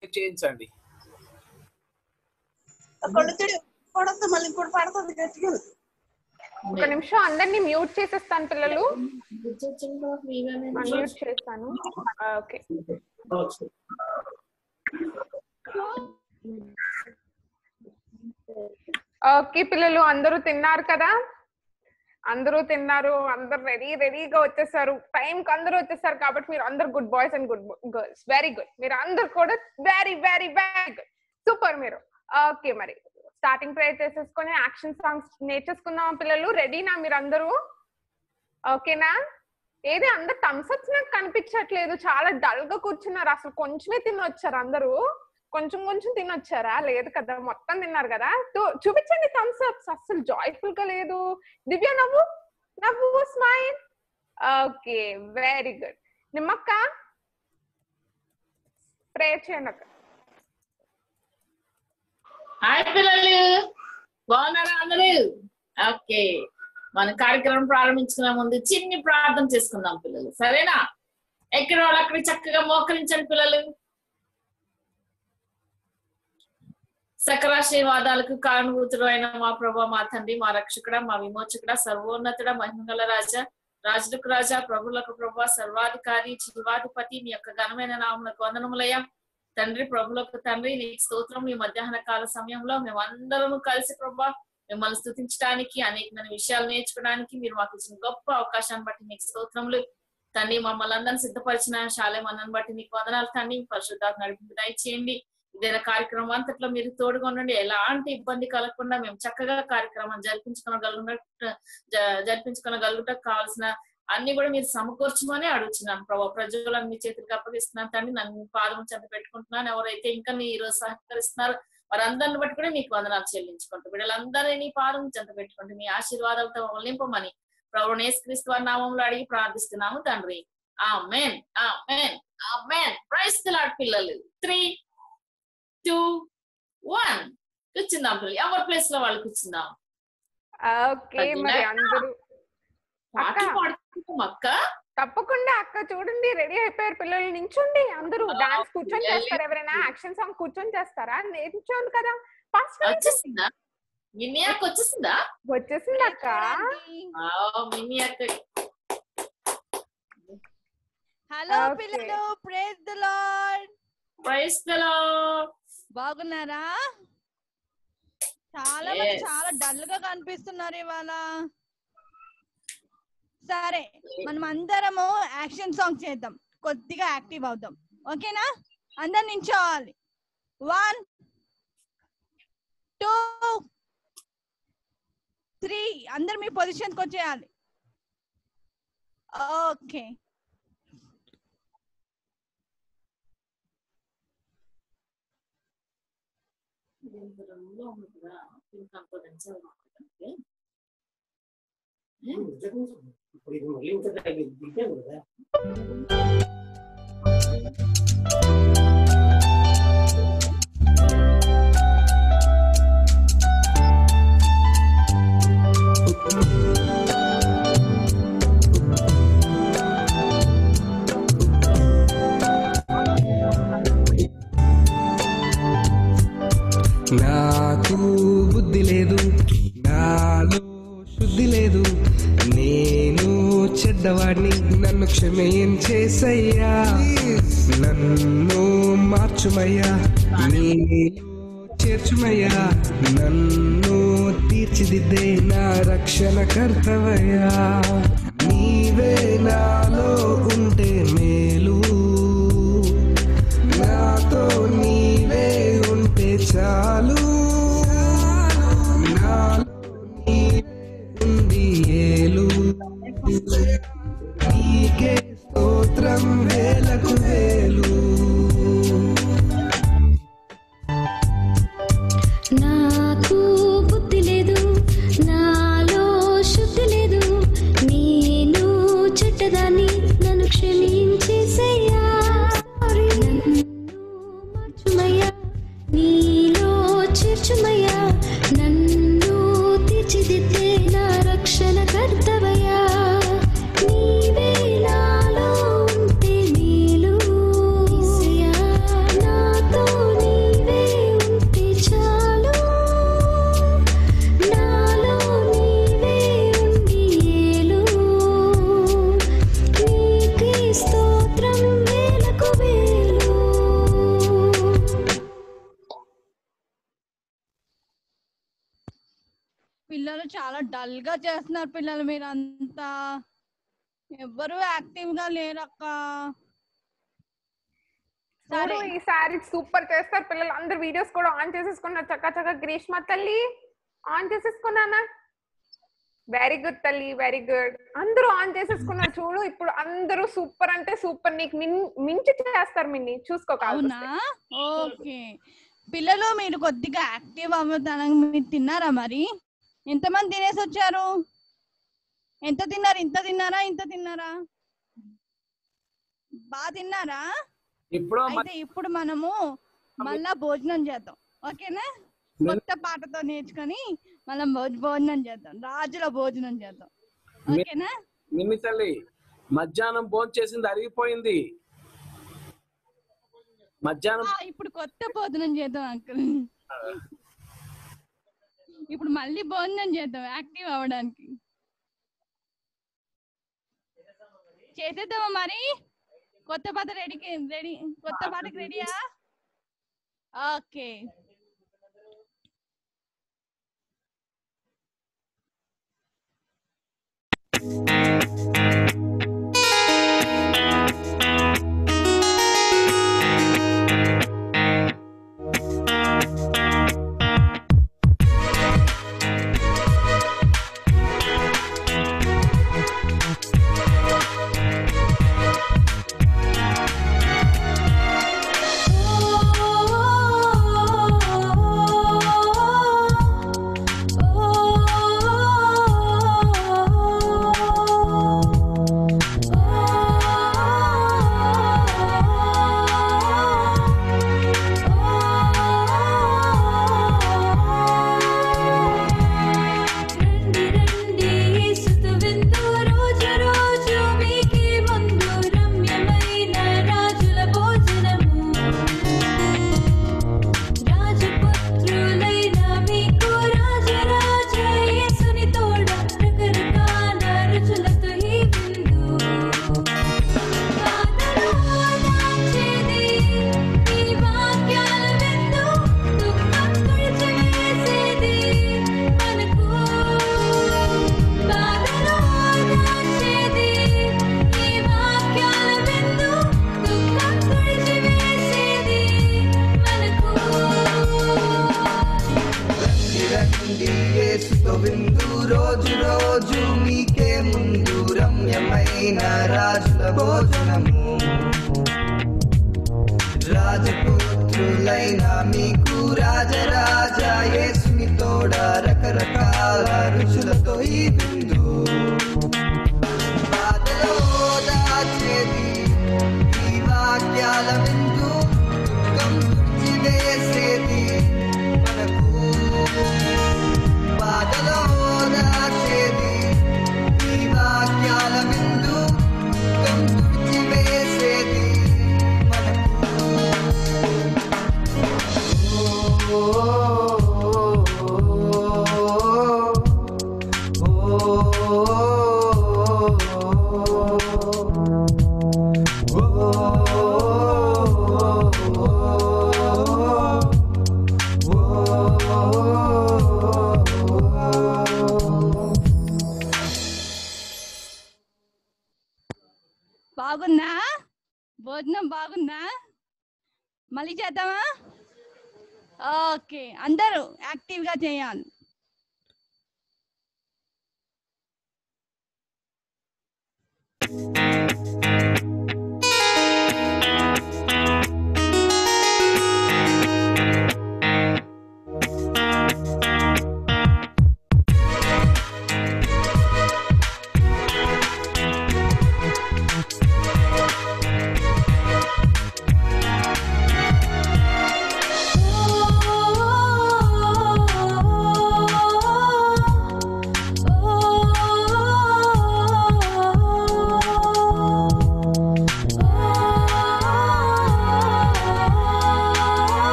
చేయించండి కొడుతుడు కొడతా మళ్ళీ ఇంకోటి పడుతుంది గట్టిగా ఒక నిమిషం అందరినీ మ్యూట్ చేసేస్తాను పిల్లలు మ్యూట్ చేస్తాను ఓకే ఓకే పిల్లలు అందరూ తిన్నారు కదా అందరూ తిన్నారు అందరు రెడీ రెడీగా వచ్చేసారు టైం కి అందరూ వచ్చేసారు కాబట్టి మీరు అందరు good boys and good girls very good మీరు అందరు కూడా very very very good super మీరు ఓకే మరి స్టార్టింగ్ ప్రేయర్ చేసేసుకొని యాక్షన్ సాంగ్స్ నేర్చేసుకుందాం పిల్లలు రెడీనా మీరు అందరూ ఓకేనా ఏది అందరు థమ్స్అప్స్ నాకు కనిపించట్లేదు చాలా డల్ గా కూర్చున్నారు అసలు కొంచెమే తినొచ్చారు అందరూ కొంచెం కొంచెం తినొచ్చారా లేదు కదా మొత్తం తిన్నారు కదా తో- చూపించండి థమ్స్ అప్స్ అసలు జాయ్ఫుల్ గా లేదు దివ్య నవ్వు నవ్వు స్మైల్ ఓకే వెరీ గుడ్ నిమ్మక్క ప్రేయర్ చేయండి అక్క హాయ్ పిల్లలు బాగున్నారా అందరూ ఓకే మన కార్యక్రమం ప్రారంభించుకునే ముందు చిన్ని ప్రార్థన చేసుకుందాం పిల్లలు సరేనా ఎక్కడ వాళ్ళు అక్కడ చక్కగా మోకరించండి పిల్లలు సకరాశీర్వాదాలకు కారణభూతుడు అయిన మా ప్రభా మా తండ్రి మా రక్షకుడ మా విమోచకుడ సర్వోన్నతుడ మహిమగల రాజా రాజులకు రాజా ప్రభులకు ప్రభా సర్వాధికారి జీవాధిపతి నీ యొక్క ఘనమైన నామలకు వందనములయ్యా తండ్రి ప్రభులకు తండ్రి నీ స్తోత్రం ఈ మధ్యాహ్న కాల సమయంలో మేమందరము కలిసి ప్రభా మిమ్మల్ని స్థుతించడానికి అనేకమైన విషయాలు నేర్చుకోవడానికి మీరు మాకు ఇచ్చిన గొప్ప అవకాశాన్ని బట్టి నీకు స్తోత్రములు తండ్రి మమ్మల్ని అందరిని సిద్ధపరిచిన శాలేమన్నని బట్టి నీకు వందనాలు తండ్రి పరిశుద్ధాత్మ నడిపి దయచేయండి ఇదైనా కార్యక్రమం అంతట్లో మీరు తోడుగా ఉండండి ఎలాంటి ఇబ్బంది కలగకుండా మేము చక్కగా కార్యక్రమం జరిపించుకోగలుగుట జరిపించుకోగలుగుటకు కావాల్సిన అన్ని కూడా మీరు సమకూర్చమని అడుగుతున్నాను ప్రభావ ప్రజలను మీ చేతికి అప్పగిస్తున్నాను తండ్రి నన్ను మీ పాదం చెంత పెట్టుకుంటున్నాను ఎవరైతే ఇంకా నీ ఈ రోజు సహకరిస్తున్నారో వారందరిని బట్టి కూడా నీకు వందనాలు చెల్లించుకుంటూ వీళ్ళందరినీ నీ పాదం చెంత పెట్టుకుంటూ మీ ఆశీర్వాదాలతో మమ్మల్ని నింపమని ప్రభు నేస్క్రీస్తు వారి నామంలో అడిగి ప్రార్థిస్తున్నాము తండ్రి ఆ amen amen amen praise Lord పిల్లలు త్రీ టూ వన్ కూర్చుందాం పిల్లలు ఎవరి ప్లేస్ లో వాళ్ళు కూర్చుందాం ఓకే మరి అందరూ పాటలు పాడుకుంటాం అక్క తప్పకుండా అక్క చూడండి రెడీ అయిపోయారు పిల్లలు నించోండి అందరూ ఆ, డాన్స్ కూర్చొని పిల్లలు. చేస్తారు ఎవరైనా యాక్షన్ సాంగ్ కూర్చొని చేస్తారా నించోండి కదా ఫస్ట్ వచ్చేసిందా మిన్ని అక్క వచ్చేసిందా వచ్చేసింది అక్క ఆ, మిన్ని అక్క హలో Okay. పిల్లలు ప్రేజ్ ద లార్డ్ ప్రైస్ బాగున్నారా చాలా మంది Yes. చాలా డల్ గా కనిపిస్తున్నారు ఇవాళ సరే మనం అందరము యాక్షన్ సాంగ్ చేద్దాం కొద్దిగా యాక్టివ్ అవుదాం ఓకేనా అందరు నించోవాలి వన్ టూ త్రీ అందరు మీ పొజిషన్కి వచ్చేయాలి ఓకే ఇప్పుడు ఇది మళ్ళీ ఇంకా దిగాను కదా నాకు బుద్ధి లేదు నాలో శుద్ధి లేదు నేను చెడ్డవాడిని నన్ను క్షమించేసయ్యా నన్ను మార్చుమయ్యా నీలో చేర్చుమయ్యా నన్ను తీర్చిదిద్దే నా రక్షణ కర్తవయ్యా నీవే నాలో ఉంటే మేలు నాతో నీవే ఉంటే చాలు నాలో నీవే ఉంది ఏలు నీకే స్తోత్రం వేలకు వేలు నాకు బుద్ధి లేదు నాలో శుద్ధి లేదు నేను చెడ్డదాన్ని నన్ను క్షమించేసయ్యా నన్ను మార్చుమయ్యా నీలో చేర్చుమయ్యా నన్ను తీర్చిదిద్దే నా రక్షణ కర్తవయ్యా నీవే నాలో ఉంటే మేలు యేసయ్యా, నాతో పిల్లలు చాలా డల్ గా చేస్తున్నారు పిల్లలు మీరు అంతా ఎవ్వరు యాక్టివ్ గా లేరక్క చూడు సరే ఈసారి సూపర్ చేస్తారు పిల్లలు అందరు వీడియోస్ కూడా ఆన్ చేసేసుకున్నారు చక్క చక్క గ్రీష్మ తల్లి ఆన్ చేసేసుకున్నానా వెరీ గుడ్ తల్లి వెరీ గుడ్ అందరూ ఆన్ చేసేసుకున్నారు చూడు ఇప్పుడు అందరూ సూపర్ అంటే సూపర్ నీకు మిన్- మించి చేస్తారు మిన్ని చూసుకో అవునా ఓకే పిల్లలు మీరు కొద్దిగా యాక్టివ్ అవ్వడానికి మీరు తిన్నారా మరి ఎంతమంది తినేసి వచ్చారు ఎంత తిన్నారు ఇంత తిన్నారా ఇంత తిన్నారా బాగా తిన్నారా ఇప్పుడు అయితే ఇప్పుడు మనము మళ్ళా భోజనం చేద్దాం ఓకేనా కొత్త పాటతో నేర్చుకొని మళ్ళీ భోజ- భోజనం చేద్దాం రాజుల భోజనం చేద్దాం ఓకేనా నిమ్మి తల్లి మధ్యాహ్నం భోజనం చేసింది అరిగిపోయింది మధ్యాహ్నం ఆ, ఇప్పుడు కొత్త భోజనం చేద్దాం అంకుల్ ఇప్పుడు మళ్ళీ భోజనం చేద్దాం యాక్టివ్ అవ్వడానికి చేసేద్దామా మరి కొత్త పాట రెడీకి రెడీ కొత్త పాటకి రెడీయా ఓకే రండి రండి యేసుతో విందు రోజు రోజు మీకే ముందు రమ్యమైన రాజుల భోజనము రాజపుత్రులైన మీకు రాజరాజ యేసుని తోడ రకరకాల రుచులతో ఈ విందు పాదలో దాచేది ఈ వాక్యాల విందు దుఃఖం తుడిచివేసేది మనకు బాధలో దాచేది ఈ వాక్యాల విందు దుఃఖం తుడిచివేసేది మనకు రండి రండి యేసుతో విందు రోజు రోజు మీకే ముందు రమ్యమైన రాజుల భోజనము రాజపుత్రులైన మీకు రాజరాజ యేసుని తోడ రకరకాల రుచులతో ఈ విందు బాధలో దాచేది ఈ వాక్యాల విందు దుఃఖం తుడిచివేసేది మనకు బాధలో దాచేది ఈ వాక్యాల విందు దుఃఖం తుడిచివేసేది మనకు ఓ, బాగుందా భోజనం బాగుందా మళ్ళీ చేద్దామా ఓకే అందరూ యాక్టివ్ గా చేయాలి ఓ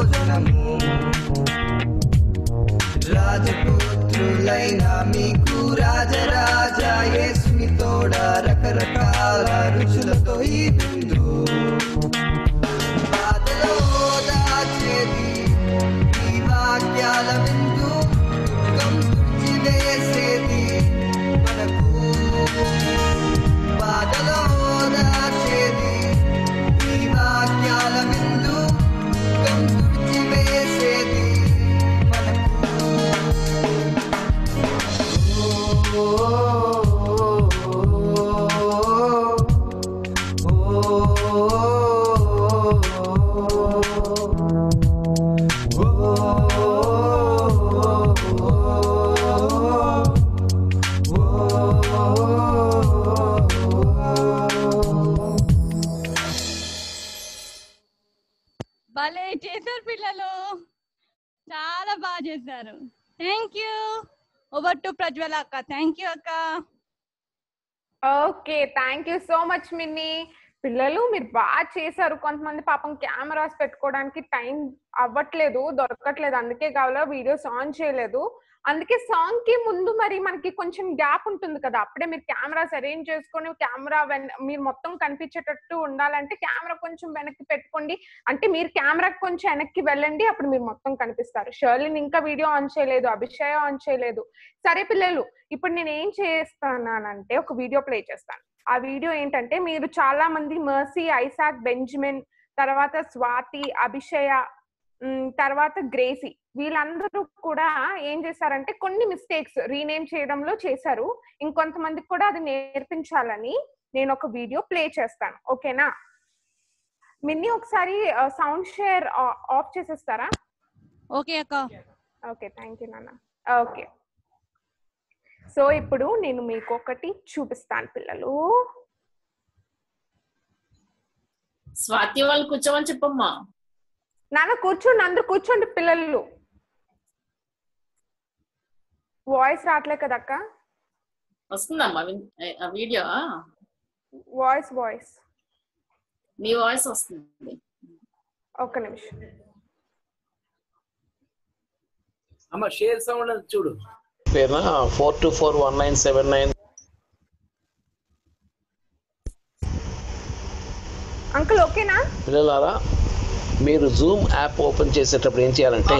భోజనము రాజపుత్రులైన మీకు రాజరాజ యేసుని తోడ రకరకాల రుచులతో ఈ విందు బాధలో దాచేది ఈ వాక్యాల విందు దుఃఖం తుడిచివేసేది మనకు బాధలో దాచేది ఈ వాక్యాల విందు దుఃఖం తుడిచివేసేది మనకు భలే చేశారు పిల్లలు చాలా బాగా చేశారు thank you over to Prajwala అక్క థ్యాంక్ యూ అక్క okay thank you so much Minni పిల్లలు మీరు బాగా చేశారు కొంతమంది పాపం కెమెరాస్ పెట్టుకోవడానికి టైం అవ్వట్లేదు దొరకట్లేదు అందుకే కావాలో వీడియోస్ ఆన్ చేయలేదు అందుకే సాంగ్ కి ముందు మరి మనకి కొంచెం గ్యాప్ ఉంటుంది కదా అప్పుడే మీరు కెమెరాస్ అరేంజ్ చేసుకొని కెమెరా మీరు మొత్తం కనిపించేటట్టు ఉండాలంటే కెమెరా కొంచెం వెనక్కి పెట్టుకోండి అంటే మీరు కెమెరాకి కొంచెం వెనక్కి వెళ్ళండి అప్పుడు మీరు మొత్తం కనిపిస్తారు షర్లిన్ ఇంకా వీడియో ఆన్ చేయలేదు అభిషేక్ ఆన్ చేయలేదు సరే పిల్లలు ఇప్పుడు నేను ఏం చేస్తానంటే ఒక వీడియో ప్లే చేస్తాను ఆ వీడియో ఏంటంటే మీరు చాలా మంది మర్సీ ఐసాక్ బెంజమిన్ తర్వాత స్వాతి అభిషయ ఉమ్, తర్వాత గ్రేసీ వీళ్ళందరూ కూడా ఏం చేశారంటే కొన్ని మిస్టేక్స్ రీనేమ్ చేయడంలో చేశారు ఇంకొంతమందికి కూడా అది నేర్పించాలని నేను ఒక వీడియో ప్లే చేస్తాను ఓకేనా మిన్ని ఒకసారి సౌండ్ షేర్ ఆఫ్ చేసేస్తారా ఓకే అక్క ఓకే థ్యాంక్ యూ నాన్న ఓకే సో ఇప్పుడు నేను మీకు ఒకటి చూపిస్తాను పిల్లలు స్వాతి వాళ్ళు కూర్చోమని చెప్పమ్మా నాన్న కూర్చోండి అందరు కూర్చోండి పిల్లలు వాయిస్ రావట్లే కదక్క వస్తుందమ్మా విన్- ఏ- ఆ వీడియో వాయిస్ వాయిస్ నీ వాయిస్ వస్తుంది ఒక్క నిమిషం అమ్మ షేర్ సౌండ్ అని చూడు పేరున four two four one nine seven nine uncle ఓకేనా పిల్లలారా మీరు జూమ్ యాప్ ఓపెన్ చేసేటప్పుడు ఏం చేయాలంటే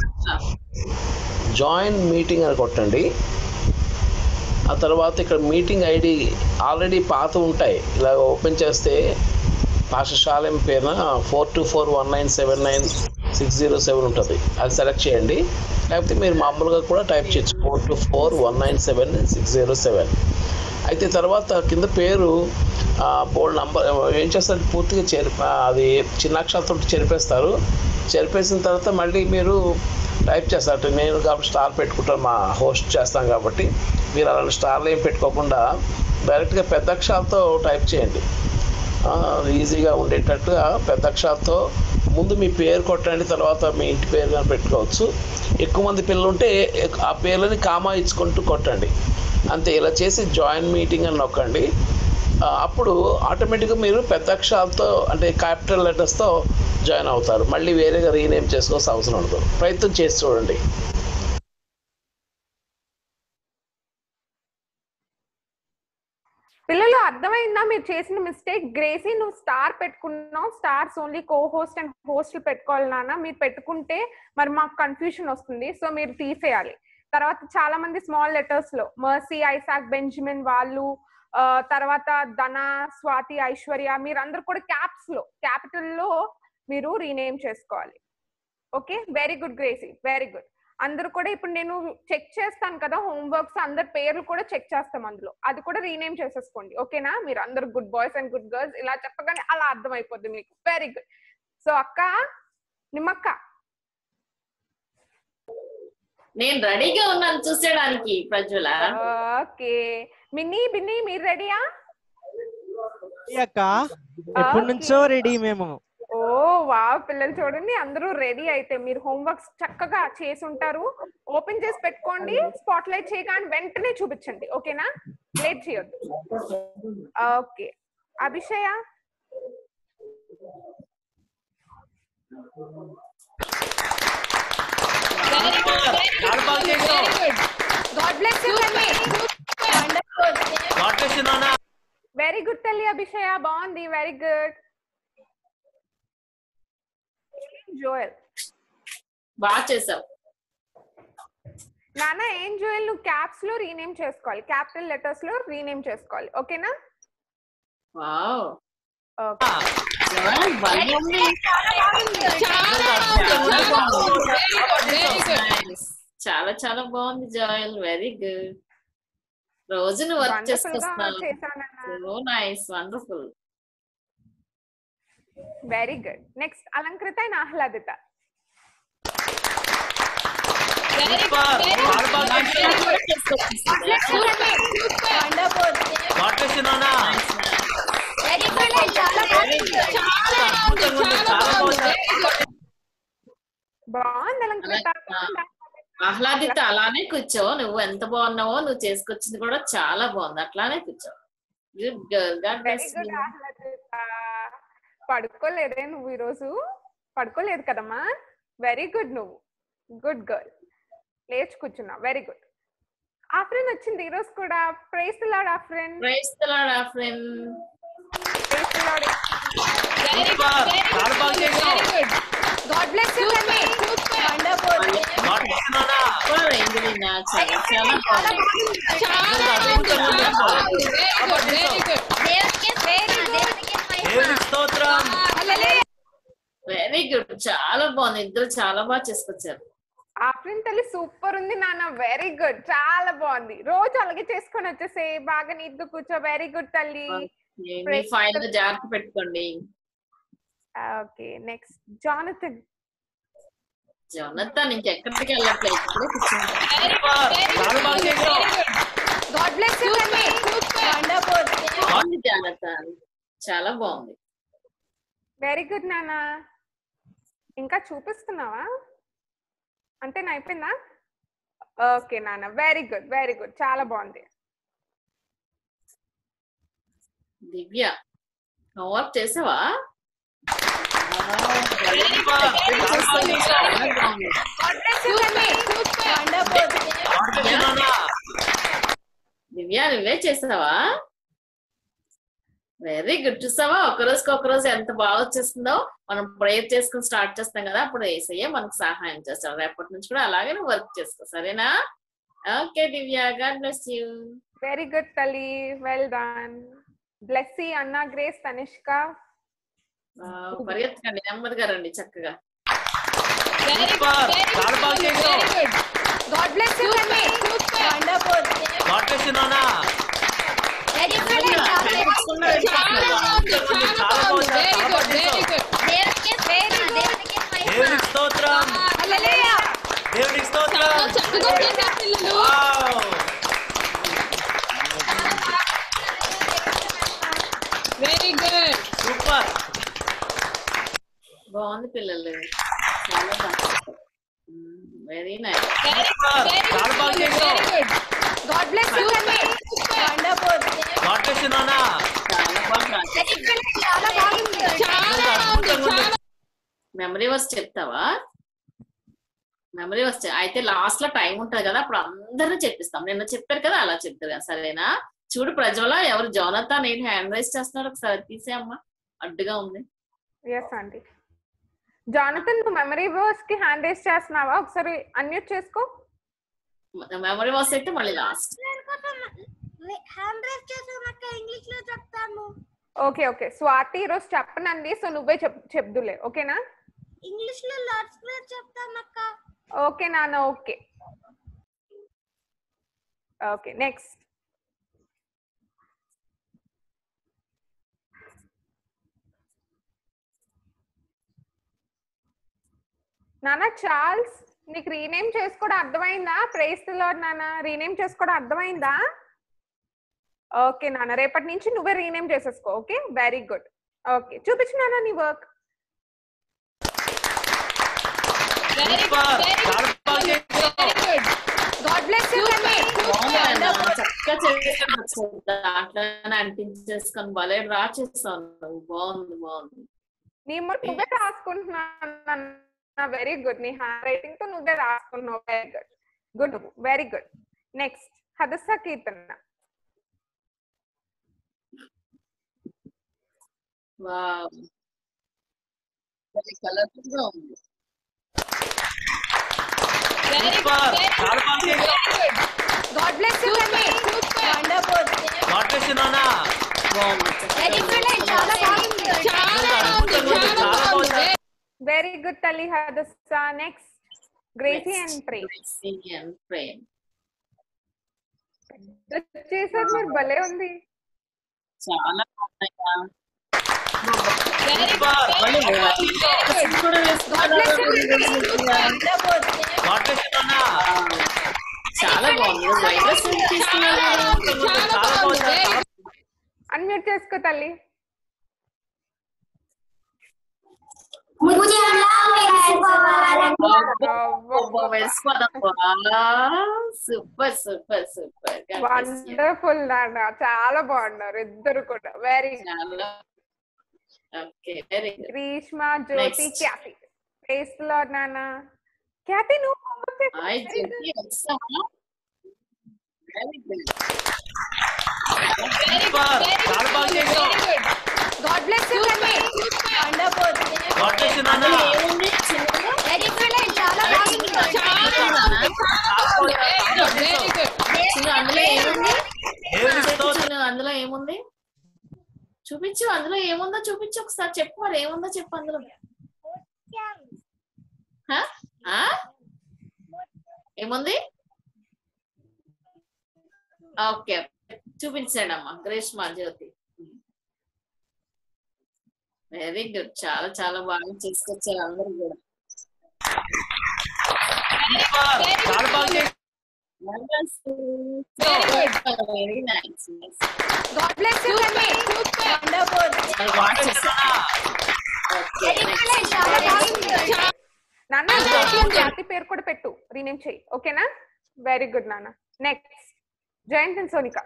జాయిన్ మీటింగ్ అని కొట్టండి ఆ తర్వాత ఇక్కడ మీటింగ్ ఐడి ఆల్రెడీ పాత ఉంటాయి ఇలా ఓపెన్ చేస్తే పాఠశాలయం పేరున four two four one nine seven nine six zero seven ఉంటుంది అది సెలెక్ట్ చేయండి లేకపోతే మీరు మామూలుగా కూడా టైప్ చేయొచ్చు four two four one nine seven six zero seven అయితే తర్వాత కింద పేరు బోల్డ్ నంబర్ ఏం చేస్తారు పూర్తిగా చెరి ఆ, అది చిన్నాక్షరాలతో చెరిపేస్తారు చెరిపేసిన తర్వాత మళ్ళీ మీరు టైప్ చేస్తారు నేను కాబట్టి స్టార్ పెట్టుకుంటాను మా హోస్ట్ చేస్తాం కాబట్టి మీరు అలాంటి స్టార్లు ఏం పెట్టుకోకుండా డైరెక్ట్గా పెద్ద అక్షరాలతో టైప్ చేయండి ఆ, ఈజీగా ఉండేటట్టుగా పెద్ద అక్షరాలతో ముందు మీ పేరు కొట్టండి తర్వాత మీ ఇంటి పేరు కానీ పెట్టుకోవచ్చు ఎక్కువ మంది పిల్లలు ఉంటే ఎక్- ఆ పేర్లని కామా ఇచ్చుకుంటూ కొట్టండి అంతే ఇలా చేసి జాయిన్ మీటింగ్ అని నొక్కండి ఆ, అప్పుడు ఆటోమేటిక్గా మీరు పెద్ద అక్షరాలతో అంటే క్యాపిటల్ లెటర్స్తో జాయిన్ అవుతారు మళ్ళీ వేరేగా రీనేమ్ చేసుకోవాల్సిన అవసరం ఉండదు ప్రయత్నం చేసి చూడండి పిల్లలు అర్థమైందా మీరు చేసిన మిస్టేక్ గ్రేసీ నువ్వు స్టార్ పెట్టుకున్నావు stars only co host and host పెట్టుకోవాలి నాన్న మీరు పెట్టుకుంటే మరి మాకు కన్ఫ్యూషన్ వస్తుంది సో మీరు తీసేయాలి తర్వాత చాలా మంది స్మాల్ లెటర్స్ లో మర్సీ ఐసాక్ బెంజమిన్ వాళ్ళు ఆ, తర్వాత ధన స్వాతి ఐశ్వర్య మీరందరూ కూడా క్యాప్స్ లో క్యాపిటల్ లో మీరు రీనేమ్ చేసుకోవాలి okay very good Gracie very good అందరూ కూడా ఇప్పుడు నేను చెక్ చేస్తాను కదా హోంవర్క్స్ అందరి పేర్లు కూడా చెక్ చేస్తాం అందులో అది కూడా రీనేమ్ చేసేసుకోండి ఓకేనా మీరు అందరు good boys and good girls ఇలా చెప్పగానే అలా అర్థమైపోద్ది మీకు వెరీ గుడ్ సో అక్క నిమ్మక్క నేను రెడీగా ఉన్నాను చూసేయడానికి ప్రజ్వల ఓకే మిన్నీ బిన్నీ మీరు రెడీయా అక్క ఎప్పటి నుంచో రెడీ మేము ఓ వా పిల్లలు చూడండి అందరూ రెడీ అయితే మీరు హోంవర్క్స్ చక్కగా చేసి ఉంటారు ఓపెన్ చేసి పెట్టుకోండి స్పాట్ లైట్ చేయగానే వెంటనే చూపించండి ఓకేనా లేట్ చేయొద్దు ఓకే అభిషయ చాలా బాగా చేసావు God bless you God bless you నాన్న వెరీ గుడ్ తల్లి అభిషయ బాగుంది వెరీ గుడ్ జోయల్ బాగా చేసావు నాన్న ఏం జోయల్ నువ్వు క్యాప్స్ లో రీనేమ్ చేసుకోవాలి క్యాపిటల్ లెటర్స్ లో రీనేమ్ చేసుకోవాలి ఓకేనా వావ్ ఓకే చాలా చాలా బాగుంది జాయల్ వెరీ గుడ్ రోజు నువ్వు వర్క్ Wonderful గా చేసుకొస్తున్నావు చేశానన్నా. So nice wonderful very good next Alankrita and Ahladita చాలా బాగా చేసావు గాడ్ బ్లెస్ యు నాన్న అద్భుతంగా ఉంది చాలా బాగుంది బాగుంది అలంకృత ఆహ్లాదిత అలానే కూర్చో నువ్వు ఎంత బాగున్నావో నువ్వు చేసుకొచ్చింది కూడా చాలా బాగుంది అట్లానే కూర్చో good girl God very bless good Ahladita పడుకోలేదే నువ్వు ఈరోజు పడుకోలేదు కదమ్మా వెరీ గుడ్ నువ్వు గుడ్ గర్ల్ లేచి కూర్చున్నావు వెరీ గుడ్ ఆఫ్రిన్ వచ్చింది ఈరోజు కూడా praise Lord Afrin praise Lord Afrin praise Lord చాలా బాగా చేసావు God bless you God bless you నాన్న సూపర్ అయింది నిన్న చాలా చాలా బాగుంది దేవునికి స్తోత్రం వెరీ గుడ్ చాలా బాగుంది ఇద్దరు చాలా బాగా చేసుకొచ్చారు ఆఫ్రిన్ తల్లి సూపర్ ఉంది నాన్న వెరీ గుడ్ చాలా బాగుంది రోజు అలాగే చేసుకొని వచ్చేసే బాగా నీట్ గా కూర్చో వెరీ గుడ్ తల్లి మీ ఫైల్ జాగ్రత్త పెట్టుకోండి ఓకే నెక్స్ట్ జానథన్ జనతా ఇంకెక్కడికి వెళ్ళట్లేదు ఇక్కడే కూర్చున్నా చాలా బాగా చేసావు గాడ్ బ్లెస్ యూ బాగుంది జాగ్రత్త చాలా బాగుంది వెరీ గుడ్ నాన్న ఇంకా చూపిస్తున్నావా అంటే అయిపోయిందా ఓకే నాన్న వెరీ గుడ్ వెరీ గుడ్ చాలా బాగుంది దివ్య హోంవర్క్ చేసావా దివ్య నువ్వే చేసావా వెరీ గుడ్ చూసావా ఒక రోజుకి ఒక రోజు ఎంత బాగా వచ్చేస్తుందో మనం ప్రేయర్ చేసుకుని స్టార్ట్ చేస్తాం కదా అప్పుడు ఏసయ్య మనకు సహాయం చేస్తాడు రేపటి నుంచి కూడా అలాగే నువ్వు వర్క్ చేసుకో సరేనా okay Divya God bless you very good తల్లి well done Blessy Anna Grace Tanishq పరిగెత్తకండి నెమ్మదిగా రండి చక్కగా చాలా బాగా చేసావు God bless you God bless you నాన్న చాలా బాగుంది చాలా బాగా చేసావు దేవునికి స్తోత్రం దేవునికి స్తోత్రం వావ్ వెరీ గుడ్ సూపర్ బాగుంది పిల్లలు చాలా బాగా వెరీ నైస్ చాలా బాగా చేసావు God bless you God bless you నాన్న చాలా బాగా చాలా బాగుంది అద్భుతంగా ఉంది మెమరీ వర్స్ చెప్తావా మెమరీ వర్స్ అయితే లాస్ట్ లో టైం ఉంటది కదా అప్పుడు అందరూ చెప్పిస్తాం నిన్న చెప్పారు కదా అలా చెప్తారు కదా సరేనా చూడు ప్రజ్వల ఎవరు జోనతా నేను హ్యాండ్ రైస్ చేస్తున్నారు ఒకసారి తీసే అమ్మా అడ్డుగా ఉంది ఎస్ ఆంటీ జానథన్ నువ్వు మెమరీ వర్స్ కి హ్యాండ్ రేస్ చేస్తున్నావా ఒకసారి అన్మ్యూట్ చేసుకో మెమరీ వర్స్ అయితే మళ్ళీ లాస్ట్ హ్యాండ్ రైస్ చేసాక ఇంగ్లీష్ లో చెప్తాను ఓకే ఓకే స్వాతి ఈరోజు చెప్పనండి సో నువ్వే చెప్ చెప్దులే ఓకేనా ఇంగ్లీష్ లో లార్డ్స్ ప్రేయర్ చెప్తాను అక్క ఓకే నాన్న ఓకే ఓకే నెక్స్ట్ నాన్న చార్ల్స్ నీకు రీనేమ్ చేసుకోవడం అర్థమైందా ప్రైస్ లాడ్ నాన్న రీనేమ్ చేసుకోవడం అర్థమైందా ఓకే నాన్న రేపటి నుంచి నువ్వే రీనేమ్ చేసేసుకో ఓకే వెరీ గుడ్ ఓకే చూపించు నాన్న నీ వర్క్ చాలా బాగా చేసావు గాడ్ బ్లెస్ యూ చక్కగా చేసాను దాంట్లోనే అంటించేసుకొని భలే డ్రా చేస్తాను నువ్వు బాగుంది బాగుంది నీ మొట్ట నువ్వే రాసుకుంటున్నాను వెరీ గుడ్ నీ హ్యాండ్ రైటింగ్ తో నువ్వే రాసుకున్నావు very good good very good next Hadassah Keerthana wow colourful గా ఉంది సూపర్ చాలా బాగా చేసావు గాడ్ బ్లెస్ యు తల్లి వండర్ఫుల్ గాడ్ బ్లెస్ యు నాన్న బాగుంది ఎక్సలెంట్ చాలా బాగుంది చాలా బాగుంది వెరీ గుడ్ తల్లి హదస్స నెక్స్ట్ గ్రేసీ అండ్ ప్రే అండ్ ప్రేమ్ చేశారు మీరు భలే ఉంది చాలా బాగున్నాయా సూపర్ మళ్ళీ డ్రెస్సులు కూడా వేసుకున్నారు. గాడ్ బ్లెస్ యు నాన్న చాలా బాగుంది వైట్ డ్రెస్ తీసుకున్నారు చాలా బాగుంది అన్మ్యూట్ చేసుకో తల్లి मुझे సూపర్ సూపర్ సూపర్ వండర్ఫుల్ నాన్న చాలా బాగున్నారు ఇద్దరు కూడా వెరీ చాలా ఓకే వెరీ గుడ్ గ్రీష్మ జ్యోతి Next. ఖ్యాతి ప్లేస్ లో నాన్న ఖ్యాతి నువ్వు homework చేసావా? Hi Very good. జ్యోతి వచ్చావా వెరీ గుడ్ సూపర్ చాలా బాగా చేసావు గాడ్ బ్లెస్ యు తల్లి వండర్ఫుల్ గాడ్ బ్లెస్ యు నాన్న అందులో ఏముంది చిన్నగా ఎక్సలెంట్ చాలా బాగుంది చిన్న అందులో ఏముంది దేవుని చెప్పు స్తోత్రం చిన్న అందులో ఏముంది చూపించు అందులో ఏముందో చూపించు ఒకసారి చెప్పు మరి ఏముందో చెప్పు అందులో హ? ఆ? ఏముంది ఓకే చూపించండి అమ్మా గ్రేష్మా జ్యోతి వెరీ గుడ్ చాలా చాలా బాగా చేసుకొచ్చారు అందరూ కూడా సూపర్ చాలా బాగా చేసావు very nice God bless you తల్లి వండర్ఫుల్ గాడ్ బ్లెస్ యు నాన్న ఓకే ఎక్సలెంట్ చాలా బాగుంది నాన్న జ్యోతి అని ఖ్యాతి పేరు కూడా పెట్టు రీనేమ్ చెయ్యి ఓకేనా వెరీ గుడ్ నాన్న నెక్స్ట్ జయంత్ అండ్ సోనిక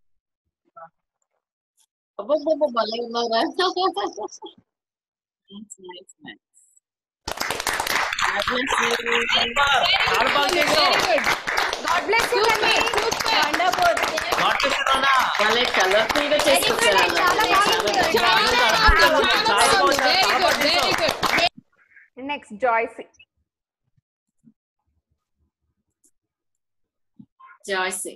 అబ్బబ్బబ్బ భలే ఉన్నారా నైస్ నైస్ నైస్ సూపర్ చాలా బాగా చేసావు గాడ్ బ్లెస్ యు తల్లి వండర్ఫుల్ గాడ్ బ్లెస్ యు నాన్న భలే కలర్ఫుల్ గా చేసుకొచ్చారు చాలా బాగుంది. చాలా బాగుంది చాలా బాగా చేసావు నెక్స్ట్ జాయ్సీ జాయ్సీ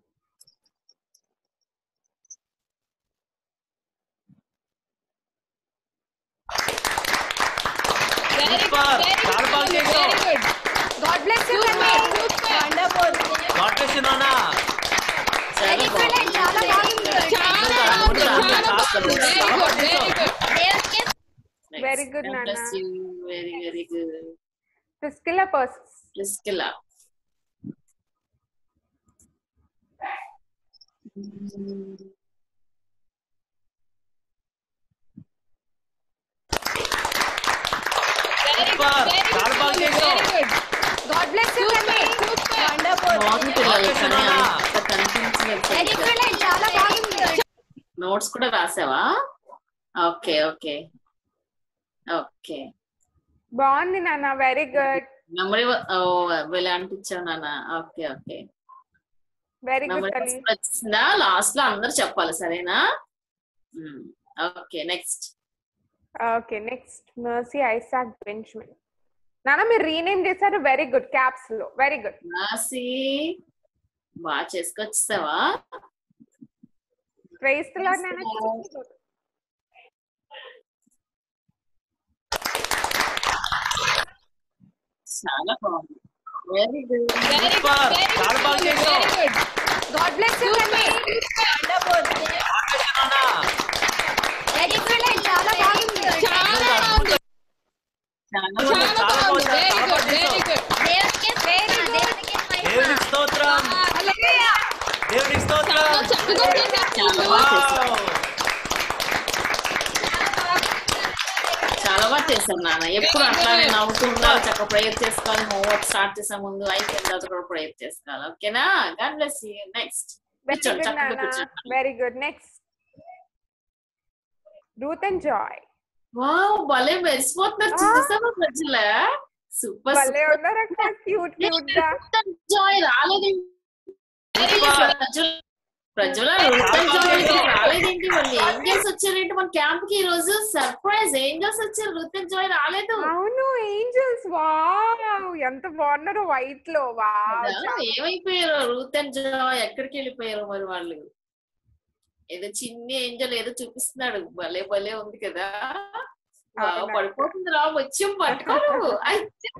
సూపర్ చాలా బాగా చేసావు గాడ్ బ్లెస్ యు తల్లి వండర్ఫుల్ గాడ్ బ్లెస్ యు నాన్న చాలా ఎక్సలెంట్ చాలా బాగుంది Very good, Nana. Very very good Priscilla Parsons Priscilla super చాలా బాగా చేసావు గాడ్ బ్లెస్ యు తల్లి వండర్ఫుల్ బాగుంది పిల్లలు కానీ అంత కనిపించలేదు ఎక్సలెంట్ చాలా బాగుంది నోట్స్ కూడా రాసావా ఓకే ఓకే ఓకే బాగుంది నాన్న వెరీ గుడ్ మెమరీ వెళ్ళి అనిపించావు నాన్న okay okay very good memory తల్లి వచ్చిందా లాస్ట్ లో అందరు చెప్పాలి సరేనా okay next okay next Mercy Isaac Benjamin నాన్న మీరు రీనేమ్ చేశారు వెరీ గుడ్ క్యాప్స్ లో వెరీ గుడ్ రాసి బాగా చేసుకొచ్చేసావా ప్రైస్ లో నాన్న చాలా బాగుంది వెరీ గుడ్ సూపర్ చాలా బాగా చేసావు గాడ్ బ్లెస్ యు తల్లి వండర్ఫుల్ గాడ్ బ్లెస్ యు నాన్న ఎక్సలెంట్ చాలా బాగుంది చాలా చాలా బాగుంది చాలా బాగా చేసావు దేవుడికి ప్రేమ దేవుడికి దేవునికి స్తోత్రం దేవునికి స్తోత్రం చాలా బాగా చేశారు వావ్. చాలా బాగా చేశారు నాన్న ఎప్పుడు అట్లానే నవ్వుతూ ఉండాలి చక్కగా ప్రేయర్ చేసుకోవాలి హోంవర్క్ స్టార్ట్ చేసే ముందు అయిపోయిన తర్వాత కూడా ప్రేయర్ చేసుకోవాలి ఓకేనా God bless you next very కూర్చోండి గుడ్ చక్కగా నాన్న కూర్చోండి very good next Ruth and Joy wow భలే మెరిసిపోతున్నారు ఆ. చూసావా మధ్యలో సూపర్ భలే ఉన్నారు అక్క క్యూట్ క్యూట్ గా జాయ్ రాలేదేంటి ప్రజల రూపన్ జాయ్ రాలేదేంటి వాళ్ళు ఏంజల్స్ వచ్చారేంటి మన క్యాంప్ కి ఈ రోజు సర్ప్రైజ్ ఏంజల్స్ వచ్చారు రూపన్ జాయ్ రాలేదు అవును ఏంజల్స్ వావ్ ఎంత బాగున్నారు వైట్ లో వావ్ కదా? ఏమైపోయారు రూత్ అండ్ జాయ్ ఎక్కడికి వెళ్ళిపోయారు మరి వాళ్ళు ఏదో చిన్న ఏంజల్ ఏదో చూపిస్తున్నాడు భలే భలే ఉంది కదా వావ్, అవునా? పడిపోతుంది రా వచ్చాం పట్టుకోరు అయితే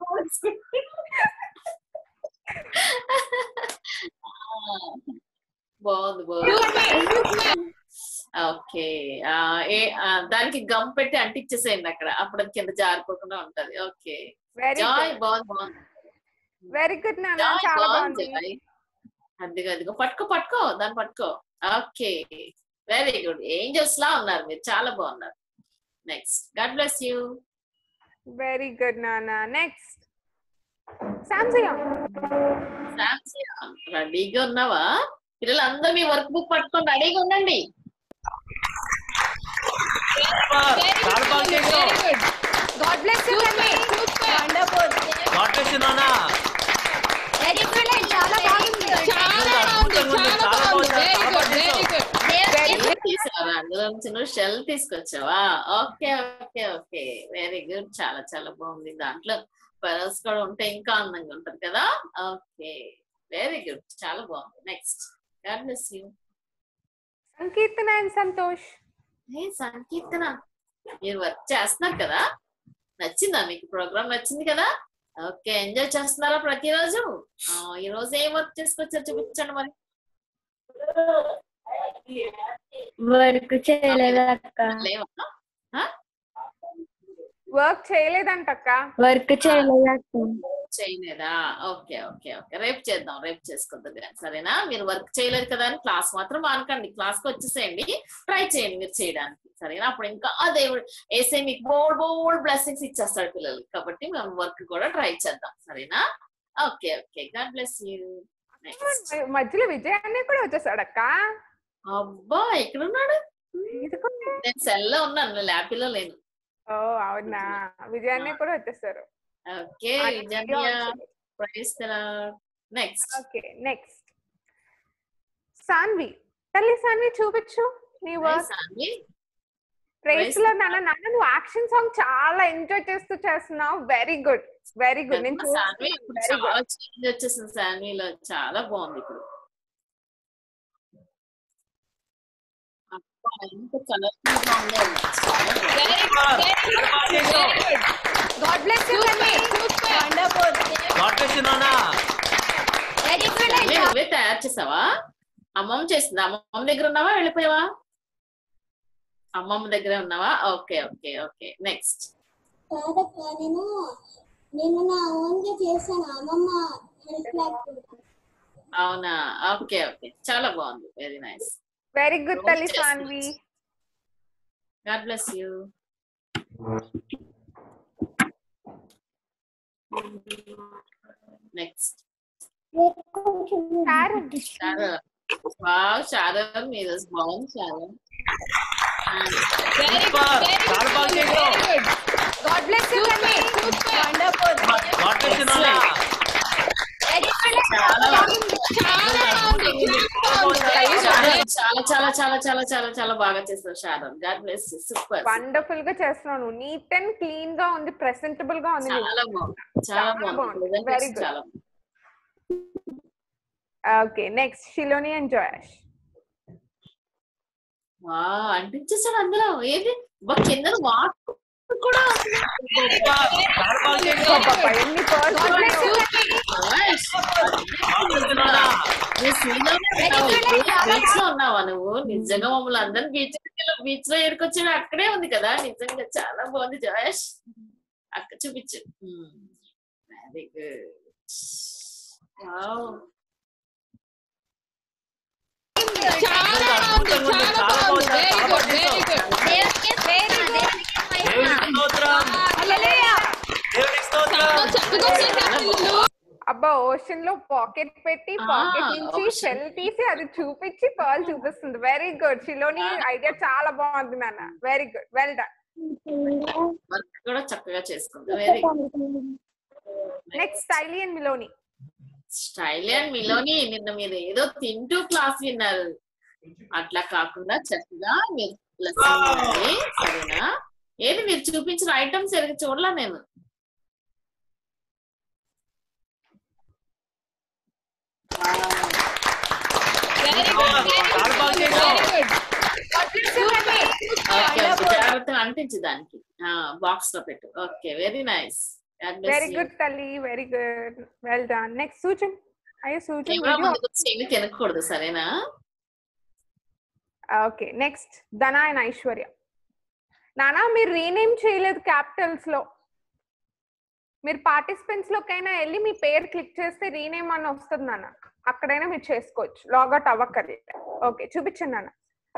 బాగుంది బాగుంది ఓకే ఆ, ఏ ఆ, దానికి గమ్ పెట్టి అంటించేసేయండి అక్కడ అప్పుడు అది కింద జారిపోకుండా ఉంటది ఓకే వెరీ జాయ్ గుడ్ బాగుంది బాగుంది వెరీ గుడ్ నాన్న జాయ్ చాలా బాగుంది బాగుంది జాయ్ అదిగో అదిగో పట్టుకో పట్టుకో దాన్ని పట్టుకో ఓకే వెరీ గుడ్ ఏంజల్స్ లా ఉన్నారు మీరు చాలా బాగున్నారు next God bless you very good నాన్న నెక్స్ట్ సామ్సంగ్ రెడీగా ఉన్నావా పిల్లలందరూ మీ వర్క్ బుక్ పట్టుకొని రెడీగా ఉండండి చాలా బాగా చేసావు God bless you కన్వి wonderful God bless you నాన్న ఎక్సలెంట్ చాలా బాగుంది చాలా అద్భుతంగా ఉంది. చాలా బాగుంది. చాలా బాగా చేసావు. తీసుకురా అందులో నుంచి నువ్వు షెల్ తీసుకొచ్చావా okay okay okay very good చాలా చాలా బాగుంది దాంట్లో పెరల్స్ కూడా ఉంటే ఇంకా అందంగా ఉంటది కదా ఓకే వెరీ గుడ్ చాలా బాగుంది next God bless you Sankeertana and Santosh ఏ సంకీర్తన మీరు వర్క్ చేస్తున్నారు కదా నచ్చిందా మీకు ప్రోగ్రామ్ నచ్చింది కదా ఓకే ఎంజాయ్ చేస్తున్నారా ప్రతిరోజు ఆ, ఈ రోజు ఏం వర్క్ చేసుకొచ్చారు చూపించండి మరి వర్క్ చేయలేదు అక్క లేవా వర్క్ చేయలేదంట అక్క వర్క్ చేయలేదు అక్క చేయలేదా ఓకే ఓకే ఓకే రేపు చేద్దాం రేపు చేసుకుందాం కానీ సరేనా మీరు వర్క్ చేయలేదు కదా అని క్లాస్ మాత్రం మానకండి క్లాస్ కి వచ్చేసేయండి ట్రై చేయండి మీరు చేయడానికి సరేనా అప్పుడు ఇంకా ఆ దేవుడు వేసే మీకు బోల్డ్ బోల్డ్ బ్లెస్సింగ్స్ ఇచ్చేస్తాడు పిల్లలకి కాబట్టి మనం వర్క్ కూడా ట్రై చేద్దాం సరేనా okay okay God bless you next మధ్యలో విజయ్ అన్నయ్య కూడా వచ్చేసాడు అక్క అబ్బా ఎక్కడున్నాడు నేను సెల్ లో ఉన్నాను ల్యాపిలో లేను ఓ అవునా విజయ్ అన్నయ్య కూడా వచ్చేసారు ఓకే ఆయన Vijaya video on praise next okay next Sanvi తల్లి సాన్వి చూపించు నీ వర్క్ సాన్వి ప్రైస్ లో నాన్న నాన్న నువ్వు యాక్షన్ సాంగ్ చాలా ఎంజాయ్ చేస్తూ చేస్తున్నావు వెరీ గుడ్ వెరీ గుడ్ నేను శాన్వి ఇప్పుడు వెరీ చాలా గుడ్ చేంజ్ వచ్చేసింది శాన్విలో చాలా బాగుంది ఇప్పుడు అబ్బా, ఎంత కలర్ఫుల్ గా ఉందో చాలా బాగుంది. God bless you కన్వి wonderful God bless you నాన్న శాన్వి, నువ్వే తయారు చేసావా అమ్మమ్మ చేసింది అమ్మమ్మ దగ్గర ఉన్నావా వెళ్ళిపోయావా అమ్మమ్మ దగ్గరే ఉన్నావా ఓకే ఓకే ఓకే నెక్స్ట్ కాదక్క నేను నేను నా ఓన్ గా చేశాను అమ్మమ్మ హెల్ప్ లేకుండా అవునా ఓకే ఓకే చాలా బాగుంది వెరీ నైస్ వెరీ గుడ్ రోజు తల్లి చేస్తుంది. Saanvi God bless you next Sharad Sharada wow Sharada మీరు బాగుంది శారద సూపర్ చాలా బాగా చేసావు God bless you కన్వి wonderful God bless you నాన్న చాలా చాలా చాలా చాలా చాలా చాలా బాగా చేస్తారు Sharad God bless super wonderful గా చేస్తున్నావు నీట్ అండ్ క్లీన్ గా ఉంది ప్రెసెంటబుల్ గా ఉంది చాలా బాగుంది చాలా బాగుంది వెరీ Presentation గుడ్ చాలా okay next Shiloni and Joash వా అంటించేసాడు అందులో ఏది బా కింద వాటర్ కూడా ఉంది. చాలా బాగా చేసావు ఎన్ని పర్సెంట్ నువ్వు శ్రీలోనే ఉన్నావా ఇప్పుడు? బీచ్ లో ఉన్నావా నువ్వు నిజంగా మమ్మల్ని అందరిని బీచ్ బీచ్ లో ఏడుకొచ్చాడు అక్కడే ఉంది కదా నిజంగా చాలా బాగుంది జయేష్ అక్క చూపించు వెరీ గుడ్ చాలా అద్భుతంగా ఉంది చాలా బాగుంది చాలా బాగా చేసావు దేవునికి స్తోత్రం దేవునికి స్తోత్రం అబ్బా ఓషన్ లో పాకెట్ పెట్టి ఆ, పాకెట్ నుంచి ocean. షెల్ తీసి అది చూపించి పర్ల్ చూపిస్తుంది వెరీ గుడ్ షిలోని ఐడియా చాలా బాగుంది నాన్న very good well done work కూడా చక్కగా చేసుకుంది వెరీ గుడ్ నెక్స్ట్ స్టైలీ అండ్ మిలోని స్టైల్ అండ్ మిలోని నిన్న మీరు ఏదో తింటూ క్లాస్ విన్నారు అట్లా కాకుండా చక్కగా మీరు లెసన్ వినండి సరేనా ఏది మీరు చూపించిన ఐటమ్స్ సరిగ్గా చూడలా నేను ఓకే ఓకే జాగ్రత్తగా అంటించు దానికి బాక్స్ లో పెట్టు okay very nice very good తల్లి very good well done next Suchan అయ్యో సూచన్ కెమెరా ముందుకు వచ్చి ఏమీ తినకూడదు సరేనా okay next Dhana and Aishwarya నానా మీరు రీనేమ్ చేయలేదు క్యాపిటల్స్ లో మీరు పార్టిసిపెంట్స్ లోకైనా వెళ్ళి మీ పేరు క్లిక్ చేస్తే రీనేమ్ అని వస్తుంది నాన్న అక్కడైనా మీరు చేసుకోవచ్చు లాగౌట్ అవ్వక్కర్లేదు ఓకే చూపించండి నాన్న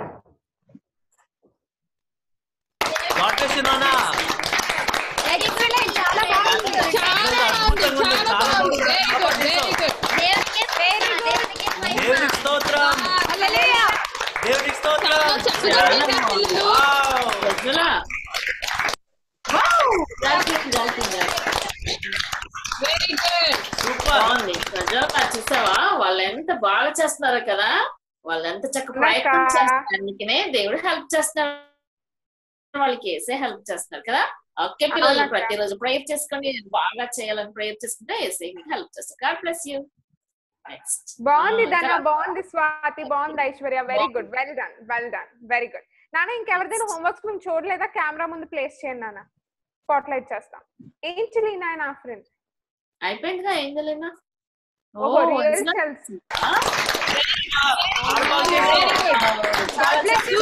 Excellent. చాలా బాగుంది చాలా బాగుంది చాలా బాగుంది వెరీ గుడ్ వెరీ గుడ్ దేవునికి స్తోత్రం హల్లెలూయా దేవునికి స్తోత్రం చక్కగా చేశారు పిల్లలు. ప్రజల వెరీ గుడ్ బాగుంది ప్రజలు చూసావా వాళ్ళు ఎంత బాగా చేస్తున్నారు కదా వాళ్ళు ఎంత చక్క ప్రయత్నం నాకా? చేస్తున్నారు అందుకనే దేవుడు హెల్ప్ చేస్తున్నారు వాళ్ళకి వేసే హెల్ప్ చేస్తున్నారు కదా ఓకే పిల్లలు అవునక్క. ప్రతిరోజు ప్రేయర్ చేసుకోండి బాగా చేయాలని ప్రేయర్ చేసుకుంటే వేసే మీకు హెల్ప్ చేస్తారు గాడ్ బ్లెస్ యూ నెక్స్ట్ బాగుంది ధన బాగుంది స్వాతి బాగుంది Aishwarya very good well done well done very good నాన్న ఇంకెవరిదైనా హోంవర్క్స్ మేము చూడలేదా కెమెరా ముందు ప్లేస్ చేయండి నాన్న స్పాట్ లైట్ చేస్తాం ఏం చిలి నాయన ఫ్రెండ్ అయిపోయిందిగా ఏం తెలియనా ఓహో రియల్ సెల్స్ God bless you,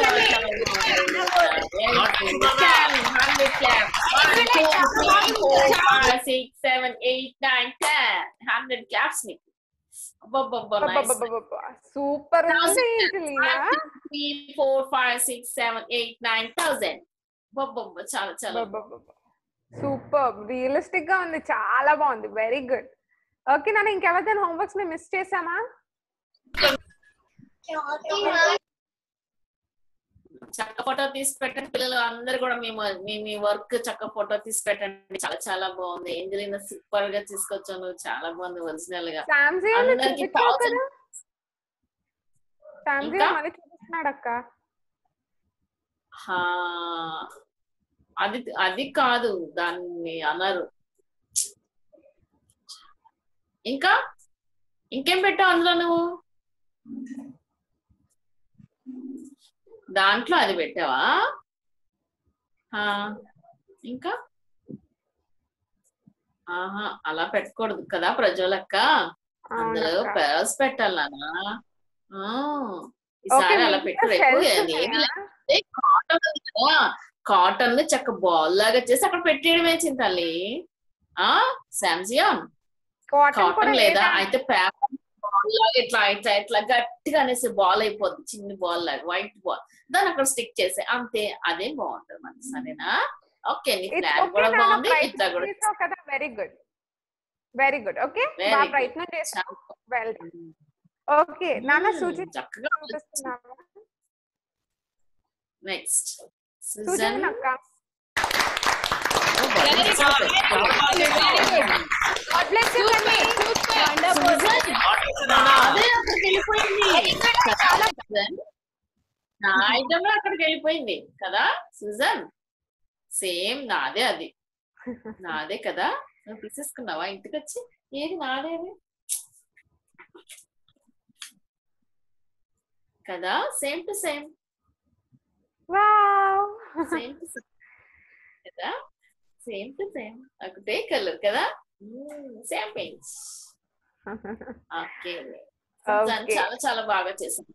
సూపర్ ఉంది చిలీనా four five six seven eight nine thousand చాలా చాలా సూపర్ రియలిస్టిక్ గా ఉంది చాలా బాగుంది వెరీ గుడ్ ఓకే నాన్న ఇంకెవరిదైనా హోంవర్క్స్ మేము మిస్ చేసామా చక్క ఫోటో తీసి పెట్టండి పిల్లలు అందరు కూడా మేము మీ మీ వర్క్ చక్క ఫోటో తీసి పెట్టండి చాలా చాలా బాగుంది ఏంజలినా సూపర్ గా తీసుకొచ్చాను చాలా బాగుంది ఒరిజినల్ గా శాంజీ అందరికి చూపించావు కదా శాంజీ ఇంకా? మళ్ళీ చూపిస్తున్నాడు అక్క హా, అది అది కాదు దాన్ని అనరు ఇంకా ఇంకేం పెట్టావు అందులో నువ్వు దాంట్లో అది పెట్టావా ఆ, ఇంకా ఆహా అలా పెట్టకూడదు కదా ప్రజలక్క అందులో అవునక్క. పెరల్స్ పెట్టాలి నాన్న ఆ, ఈసారి Okay, అలా మీకు పెట్టు ఇంకా రేపు shells ఏమీ ఉన్నాయా? లేకపోతే కాటన్ ఉంది కదా కాటన్ ని చక్క బాల్ లాగా చేసి అక్కడ పెట్టేయడమే చింతల్లి ఆ శాంజియాన్ కాటన్ కూడా కాటన్ లేదా లేదా? అయితే పేపర్ బాల్ లాగా ఇట్లా ఇట్లా ఇట్లా గట్టిగా అనేసి బాల్ అయిపోద్ది చిన్న బాల్ లాగా వైట్ బాల్ దాన్ని అక్కడ స్టిక్ చేసే అంతే అదే బాగుంటది మనకి సరేనా ఓకే నీ It's ప్లాన్ okay కూడా నాన్న, బాగుంది ప్రయత్నం ఇట్లా కూడా చేసావు కదా very good very good okay Very బాగా good. ప్రయత్నం చేసావు వెల్ ఓకే నాన్న Hmm, సూచి చక్కగా చూపిస్తున్నావా నెక్స్ట్ సూచన అక్క God bless you, Tanvi. అదే అక్కడికి వెళ్ళిపోయింది కదా, సుజన్? నా ఐటమ్ అక్కడికి వెళ్ళిపోయింది కదా సుజన్ సేమ్ నాదే అది నాదే కదా నువ్వు తీసేసుకున్నావా ఇంటికి వచ్చి ఏది నాదేది కదా same to same wow same to same కదా సేమ్ టు సేమ్ ఒకటే కలర్ కదా సేమ్ పెయింట్ ఓకే Okay. చాలా చాలా బాగా చేసాం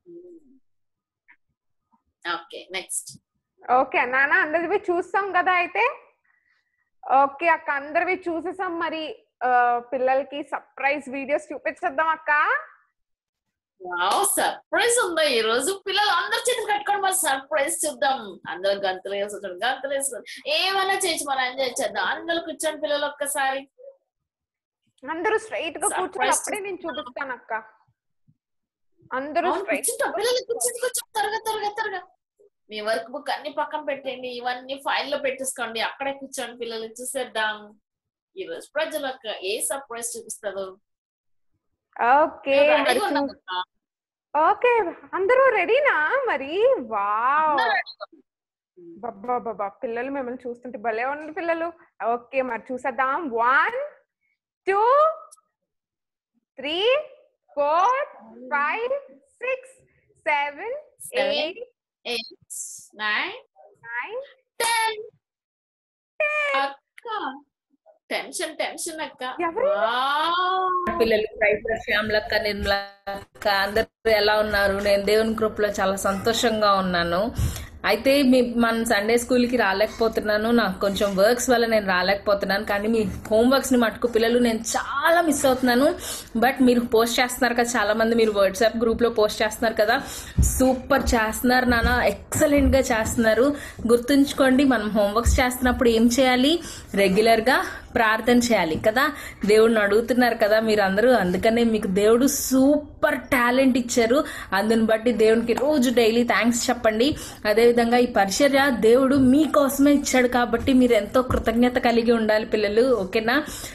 ఓకే నెక్స్ట్ ఓకే నాన్న అందరివి చూస్తాం కదా అయితే ఓకే అక్క అందరివి చూసేసాం మరి ఆ, పిల్లలకి సర్ప్రైజ్ వీడియోస్ చూపించేద్దాం అక్క వావ్ సర్ప్రైజ్ ఉందా ఈ రోజు పిల్లలు అందరు చేతులు కట్టుకొని మరి సర్ప్రైజ్ చూద్దాం అందరూ గంతులు వేసుకుంటాం గంతులు వేసుకుంటాం ఏమైనా చేయొచ్చు మనం ఎంజాయ్ చేద్దాం అందరూ కూర్చొని పిల్లలు ఒక్కసారి అందరూ స్ట్రైట్ గా కూర్చొని Surprise అప్పుడే నేను చూపిస్తాను అక్క అందరూ అవును, స్ట్రైట్ కూర్చుంటాం పిల్లలు కూర్చొని కూర్చొని త్వరగా త్వరగా త్వరగా మీ వర్క్ బుక్ అన్ని పక్కన పెట్టండి ఇవన్నీ ఫైల్ లో పెట్టేసుకోండి అక్కడే కూర్చోండి పిల్లలు చూసేద్దాం ఈ రోజు ప్రజలకు ఏ సర్ప్రైజ్ చూపిస్తారు ఓకే మేము మరి రెడీగా ఉన్నాం చూ- అక్క. ఓకే అందరూ రెడీనా మరి వావ్ బాబా బాబా పిల్లలు మిమ్మల్ని చూస్తుంటే భలే ఉన్నారు పిల్లలు ఓకే మరి చూసేద్దాం one two three four five six seven Seven, eight eight, nine, nine ten. అక్క టెన్షన్ టెన్షన్ అక్క ఎవరు? వావ్. పిల్లలు రైతుల శ్యామలక్క నిర్మలక్క అందరూ ఎలా ఉన్నారు నేను దేవుని కృపలో చాలా సంతోషంగా ఉన్నాను అయితే మీ మన సండే స్కూల్కి రాలేకపోతున్నాను నాకు కొంచెం వర్క్స్ వల్ల నేను రాలేకపోతున్నాను కానీ మీ హోంవర్క్స్ని మటుకు పిల్లలు నేను చాలా మిస్ అవుతున్నాను బట్ మీరు పోస్ట్ చేస్తున్నారు కదా చాలా మంది మీరు వాట్సాప్ గ్రూప్లో పోస్ట్ చేస్తున్నారు కదా సూపర్ చేస్తున్నారు నాన్న ఎక్సలెంట్గా చేస్తున్నారు గుర్తుంచుకోండి మనం హోంవర్క్స్ చేస్తున్నప్పుడు ఏం చేయాలి రెగ్యులర్గా ప్రార్థన చేయాలి కదా దేవుడిని అడుగుతున్నారు కదా మీరు అందరూ అందుకనే మీకు దేవుడు సూపర్ టాలెంట్ ఇచ్చారు అందుని బట్టి దేవునికి రోజు డైలీ థ్యాంక్స్ చెప్పండి అదేవిధంగా ఈ పరిచర్య దేవుడు మీకోసమే ఇచ్చాడు కాబట్టి మీరు ఎంతో కృతజ్ఞత కలిగి ఉండాలి పిల్లలు ఓకేనా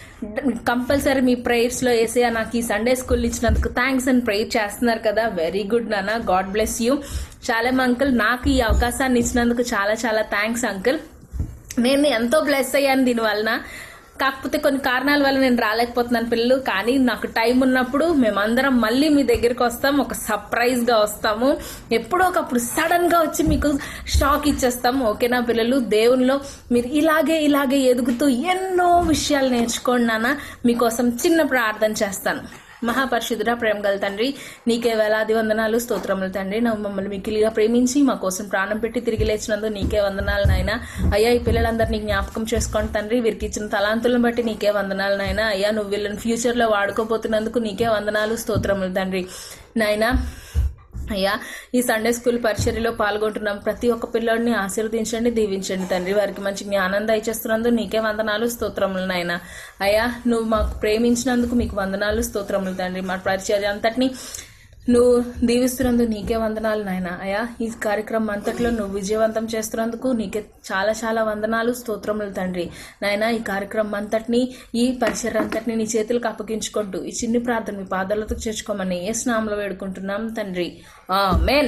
కంపల్సరీ మీ ప్రేయర్స్లో వేసే నాకు ఈ సండే స్కూల్ ఇచ్చినందుకు థ్యాంక్స్ అని ప్రేయర్ చేస్తున్నారు కదా వెరీ గుడ్ నాన్న గాడ్ బ్లెస్ యూ చాలా అంకుల్ నాకు ఈ అవకాశాన్ని ఇచ్చినందుకు చాలా చాలా థ్యాంక్స్ అంకుల్ నేను ఎంతో బ్లెస్ అయ్యాను దీనివలన కాకపోతే కొన్ని కారణాల వల్ల నేను రాలేకపోతున్నాను పిల్లలు కానీ నాకు టైం ఉన్నప్పుడు మేమందరం మళ్ళీ మీ దగ్గరికి వస్తాం ఒక సర్ప్రైజ్గా వస్తాము ఎప్పుడో ఒకప్పుడు సడన్గా వచ్చి మీకు షాక్ ఇచ్చేస్తాం ఓకేనా పిల్లలు దేవునిలో మీరు ఇలాగే ఇలాగే ఎదుగుతూ ఎన్నో విషయాలు నేర్చుకోండి నాన్న మీకోసం చిన్న ప్రార్థన చేస్తాను మహాపరిశుద్ధుడ ప్రేమ గల తండ్రి నీకే వేలాది వందనాలు స్తోత్రములు తండ్రి నువ్వు మమ్మల్ని మిక్కిలిగా ప్రేమించి మా కోసం ప్రాణం పెట్టి తిరిగి లేచినందుకు నీకే వందనాలు నాయన అయ్యా ఈ పిల్లలందరినీ జ్ఞాపకం చేసుకోండి తండ్రి వీరికి ఇచ్చిన తలాంతులను బట్టి నీకే వందనాలు నాయన అయ్యా నువ్వు వీళ్ళని ఫ్యూచర్లో వాడుకోబోతున్నందుకు నీకే వందనాలు స్తోత్రములు తండ్రి నాయనా అయ్యా ఈ సండే స్కూల్ పరిచర్యలో పాల్గొంటున్నాం ప్రతి ఒక్క పిల్లోడిని ఆశీర్వదించండి దీవించండి తండ్రి వారికి మంచి జ్ఞానం దయచేస్తున్నందుకు నీకే వందనాలు స్తోత్రములు నాయన అయ్యా నువ్వు మాకు ప్రేమించినందుకు మీకు వందనాలు స్తోత్రములు తండ్రి మా పరిచర్య అంతటిని నువ్వు దీవిస్తున్నందుకు నీకే వందనాలు నాయన అయ్యా ఈ కార్యక్రమం అంతట్లో నువ్వు విజయవంతం చేస్తున్నందుకు నీకే చాలా చాలా వందనాలు స్తోత్రములు తండ్రి నాయన ఈ కార్యక్రమం అంతటిని ఈ పరిసర అంతటిని నీ చేతులకు అప్పగించుకుంటూ ఈ చిన్ని ప్రార్థన మీ పాదాలతో చేర్చుకోమని ఏ స్నామంలో వేడుకుంటున్నాం తండ్రి మెన్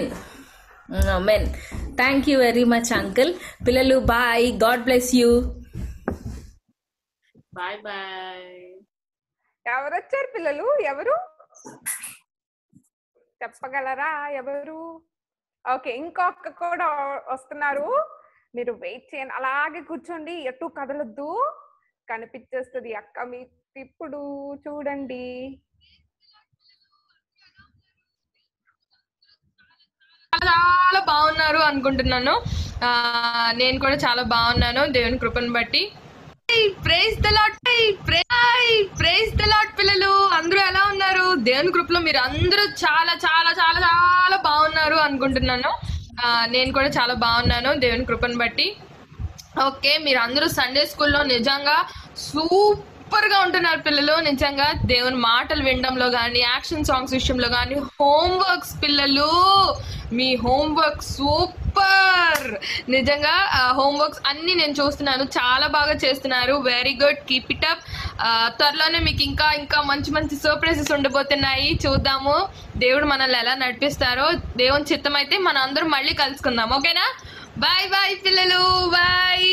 మెన్ thank you very much uncle పిల్లలు bye God bless you bye bye ఎవరు వచ్చారు పిల్లలు ఎవరు చెప్పగలరా ఎవరు ఓకే ఇంకొక కూడా వస్తున్నారు మీరు వెయిట్ చేయండి అలాగే కూర్చోండి ఎటు కదలొద్దు కనిపించేస్తుంది అక్క మీ ఇప్పుడు చూడండి చాలా బాగున్నారు అనుకుంటున్నాను ఆ, నేను కూడా చాలా బాగున్నాను దేవుని కృపను బట్టి praise the Lord praise the Lord పిల్లలు అందరూ ఎలా ఉన్నారు దేవుని కృపలో మీరు అందరూ చాలా చాలా చాలా చాలా బాగున్నారు అనుకుంటున్నాను ఆ, నేను కూడా చాలా బాగున్నాను దేవుని కృపను బట్టి ఓకే మీరు అందరూ సండే స్కూల్లో నిజంగా సూపర్ గా ఉంటున్నారు పిల్లలు నిజంగా దేవుని మాటలు వినడంలో కానీ యాక్షన్ సాంగ్స్ విషయంలో కానీ హోంవర్క్స్ పిల్లలు మీ హోంవర్క్ సూపర్ నిజంగా హోంవర్క్స్ అన్ని నేను చూస్తున్నాను చాలా బాగా చేస్తున్నారు very good keep it up త్వరలోనే మీకు ఇంకా ఇంకా మంచి మంచి సర్ప్రైజెస్ ఉండబోతున్నాయి చూద్దాము దేవుడు మనల్ని ఎలా నడిపిస్తారో దేవుని చిత్తం అయితే మన అందరం మళ్ళీ కలుసుకుందాం ఓకేనా బాయ్ బాయ్ పిల్లలు బాయ్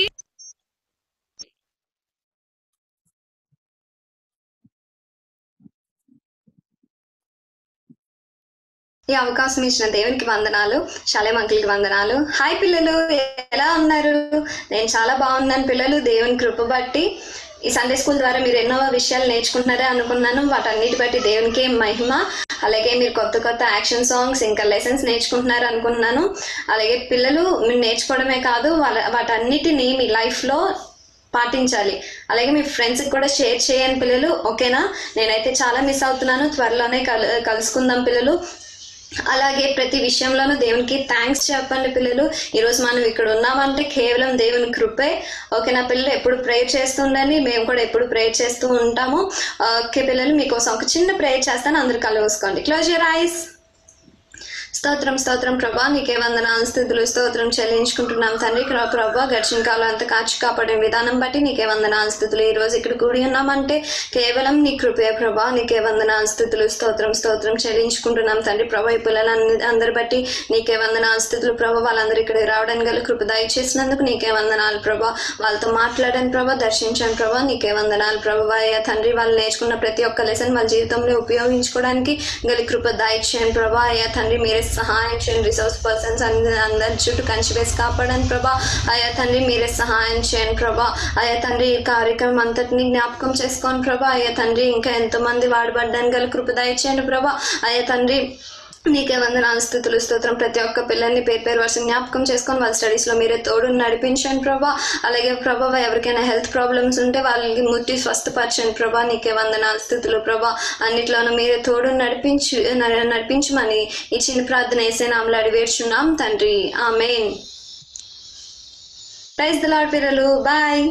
ఈ అవకాశం ఇచ్చిన దేవునికి వందనాలు శాలేం అంకుల్కి వందనాలు హాయ్ పిల్లలు ఎలా ఉన్నారు నేను చాలా బాగున్నాను పిల్లలు దేవుని కృప బట్టి ఈ సండే స్కూల్ ద్వారా మీరు ఎన్నో విషయాలు నేర్చుకుంటున్నారే అనుకున్నాను వాటన్నిటి బట్టి దేవునికి మహిమ అలాగే మీరు కొత్త కొత్త యాక్షన్ సాంగ్స్ ఇంకా లెసన్స్ నేర్చుకుంటున్నారు అనుకుంటున్నాను అలాగే పిల్లలు మీరు నేర్చుకోవడమే కాదు వాళ్ళ వాటన్నిటిని మీ లైఫ్లో పాటించాలి అలాగే మీ ఫ్రెండ్స్కి కూడా షేర్ చేయండి పిల్లలు ఓకేనా నేనైతే చాలా మిస్ అవుతున్నాను త్వరలోనే కలు కలుసుకుందాం పిల్లలు అలాగే ప్రతి విషయంలోనూ దేవునికి థ్యాంక్స్ చెప్పండి పిల్లలు ఈరోజు మనం ఇక్కడ ఉన్నామంటే కేవలం దేవుని కృపే ఓకే నా పిల్లలు ఎప్పుడు ప్రేయర్ చేస్తుండని మేము కూడా ఎప్పుడు ప్రేయర్ చేస్తూ ఉంటాము ఓకే పిల్లలు మీకోసం ఒక చిన్న ప్రేయర్ చేస్తాను అందరు కలుసుకోండి క్లోజ్ యూర్ ఐస్ స్తోత్రం స్తోత్రం ప్రభా నీకే వందనాలు స్థితులు స్తోత్రం చెల్లించుకుంటున్నాం తండ్రి క్ర- ప్రభా గడిచిన కాలం అంతా కాచి కాపాడే విధానం బట్టి నీకే వందనాలు స్థితులు ఈ రోజు ఇక్కడ కూడి ఉన్నామంటే కేవలం నీ కృపే ప్రభా నీకే వందనాలు స్థితులు స్తోత్రం స్తోత్రం చెల్లించుకుంటున్నాం తండ్రి ప్రభా ఈ పిల్లలందరి అందరి బట్టి నీకే వందనాలు స్థితులు ప్రభా వాళ్ళందరూ ఇక్కడ రావడానికి గల కృప దయచేసినందుకు నీకే వందనాలు ప్రభా వాళ్ళతో మాట్లాడని ప్రభా దర్శించండి ప్రభా నీకే వందనాలు ప్రభా అయ్యా తండ్రి వాళ్ళు నేర్చుకున్న ప్రతి ఒక్క లెసన్ వాళ్ళ జీవితంలో ఉపయోగించుకోవడానికి గల కృప దయచేయండి ప్రభా అయ్యా తండ్రి మీరే సహాయం చేయండి రిసోర్స్ పర్సన్స్ అందరి చుట్టూ కంచి వేసి కాపాడండి ప్రభా అయ్యా తండ్రి మీరే సహాయం చేయండి ప్రభా అయ్యా తండ్రి ఈ కార్యక్రమం అంతటిని జ్ఞాపకం చేసుకోండి ప్రభా అయ్యా తండ్రి ఇంకా ఎంతో మంది వాడబడ్డానికి గల కృప దయచేయండి ప్రభా అయ్యా తండ్రి నీకే వందనాలు స్థుతులు స్తోత్రం ప్రతి ఒక్క పిల్లల్ని పేరు పేరు వరుస జ్ఞాపకం చేసుకొని వాళ్ళ స్టడీస్ లో మీరే తోడు నడిపించండి ప్రభా అలాగే ప్రభా ఎవరికైనా హెల్త్ ప్రాబ్లమ్స్ ఉంటే వాళ్ళకి ముట్టి స్వస్థపరచండి ప్రభా నీకే వందనాలు స్థుతులు ప్రభా అన్నిట్లోనూ మీరే తోడు నడిపించు న- నడిపించమని ఈ చిన్న ప్రార్థన వేసే నామలు అడివేర్చున్నాం తండ్రి ఆమెన్ ప్రైజ్ ద లాడ్ పిల్లలు బాయ్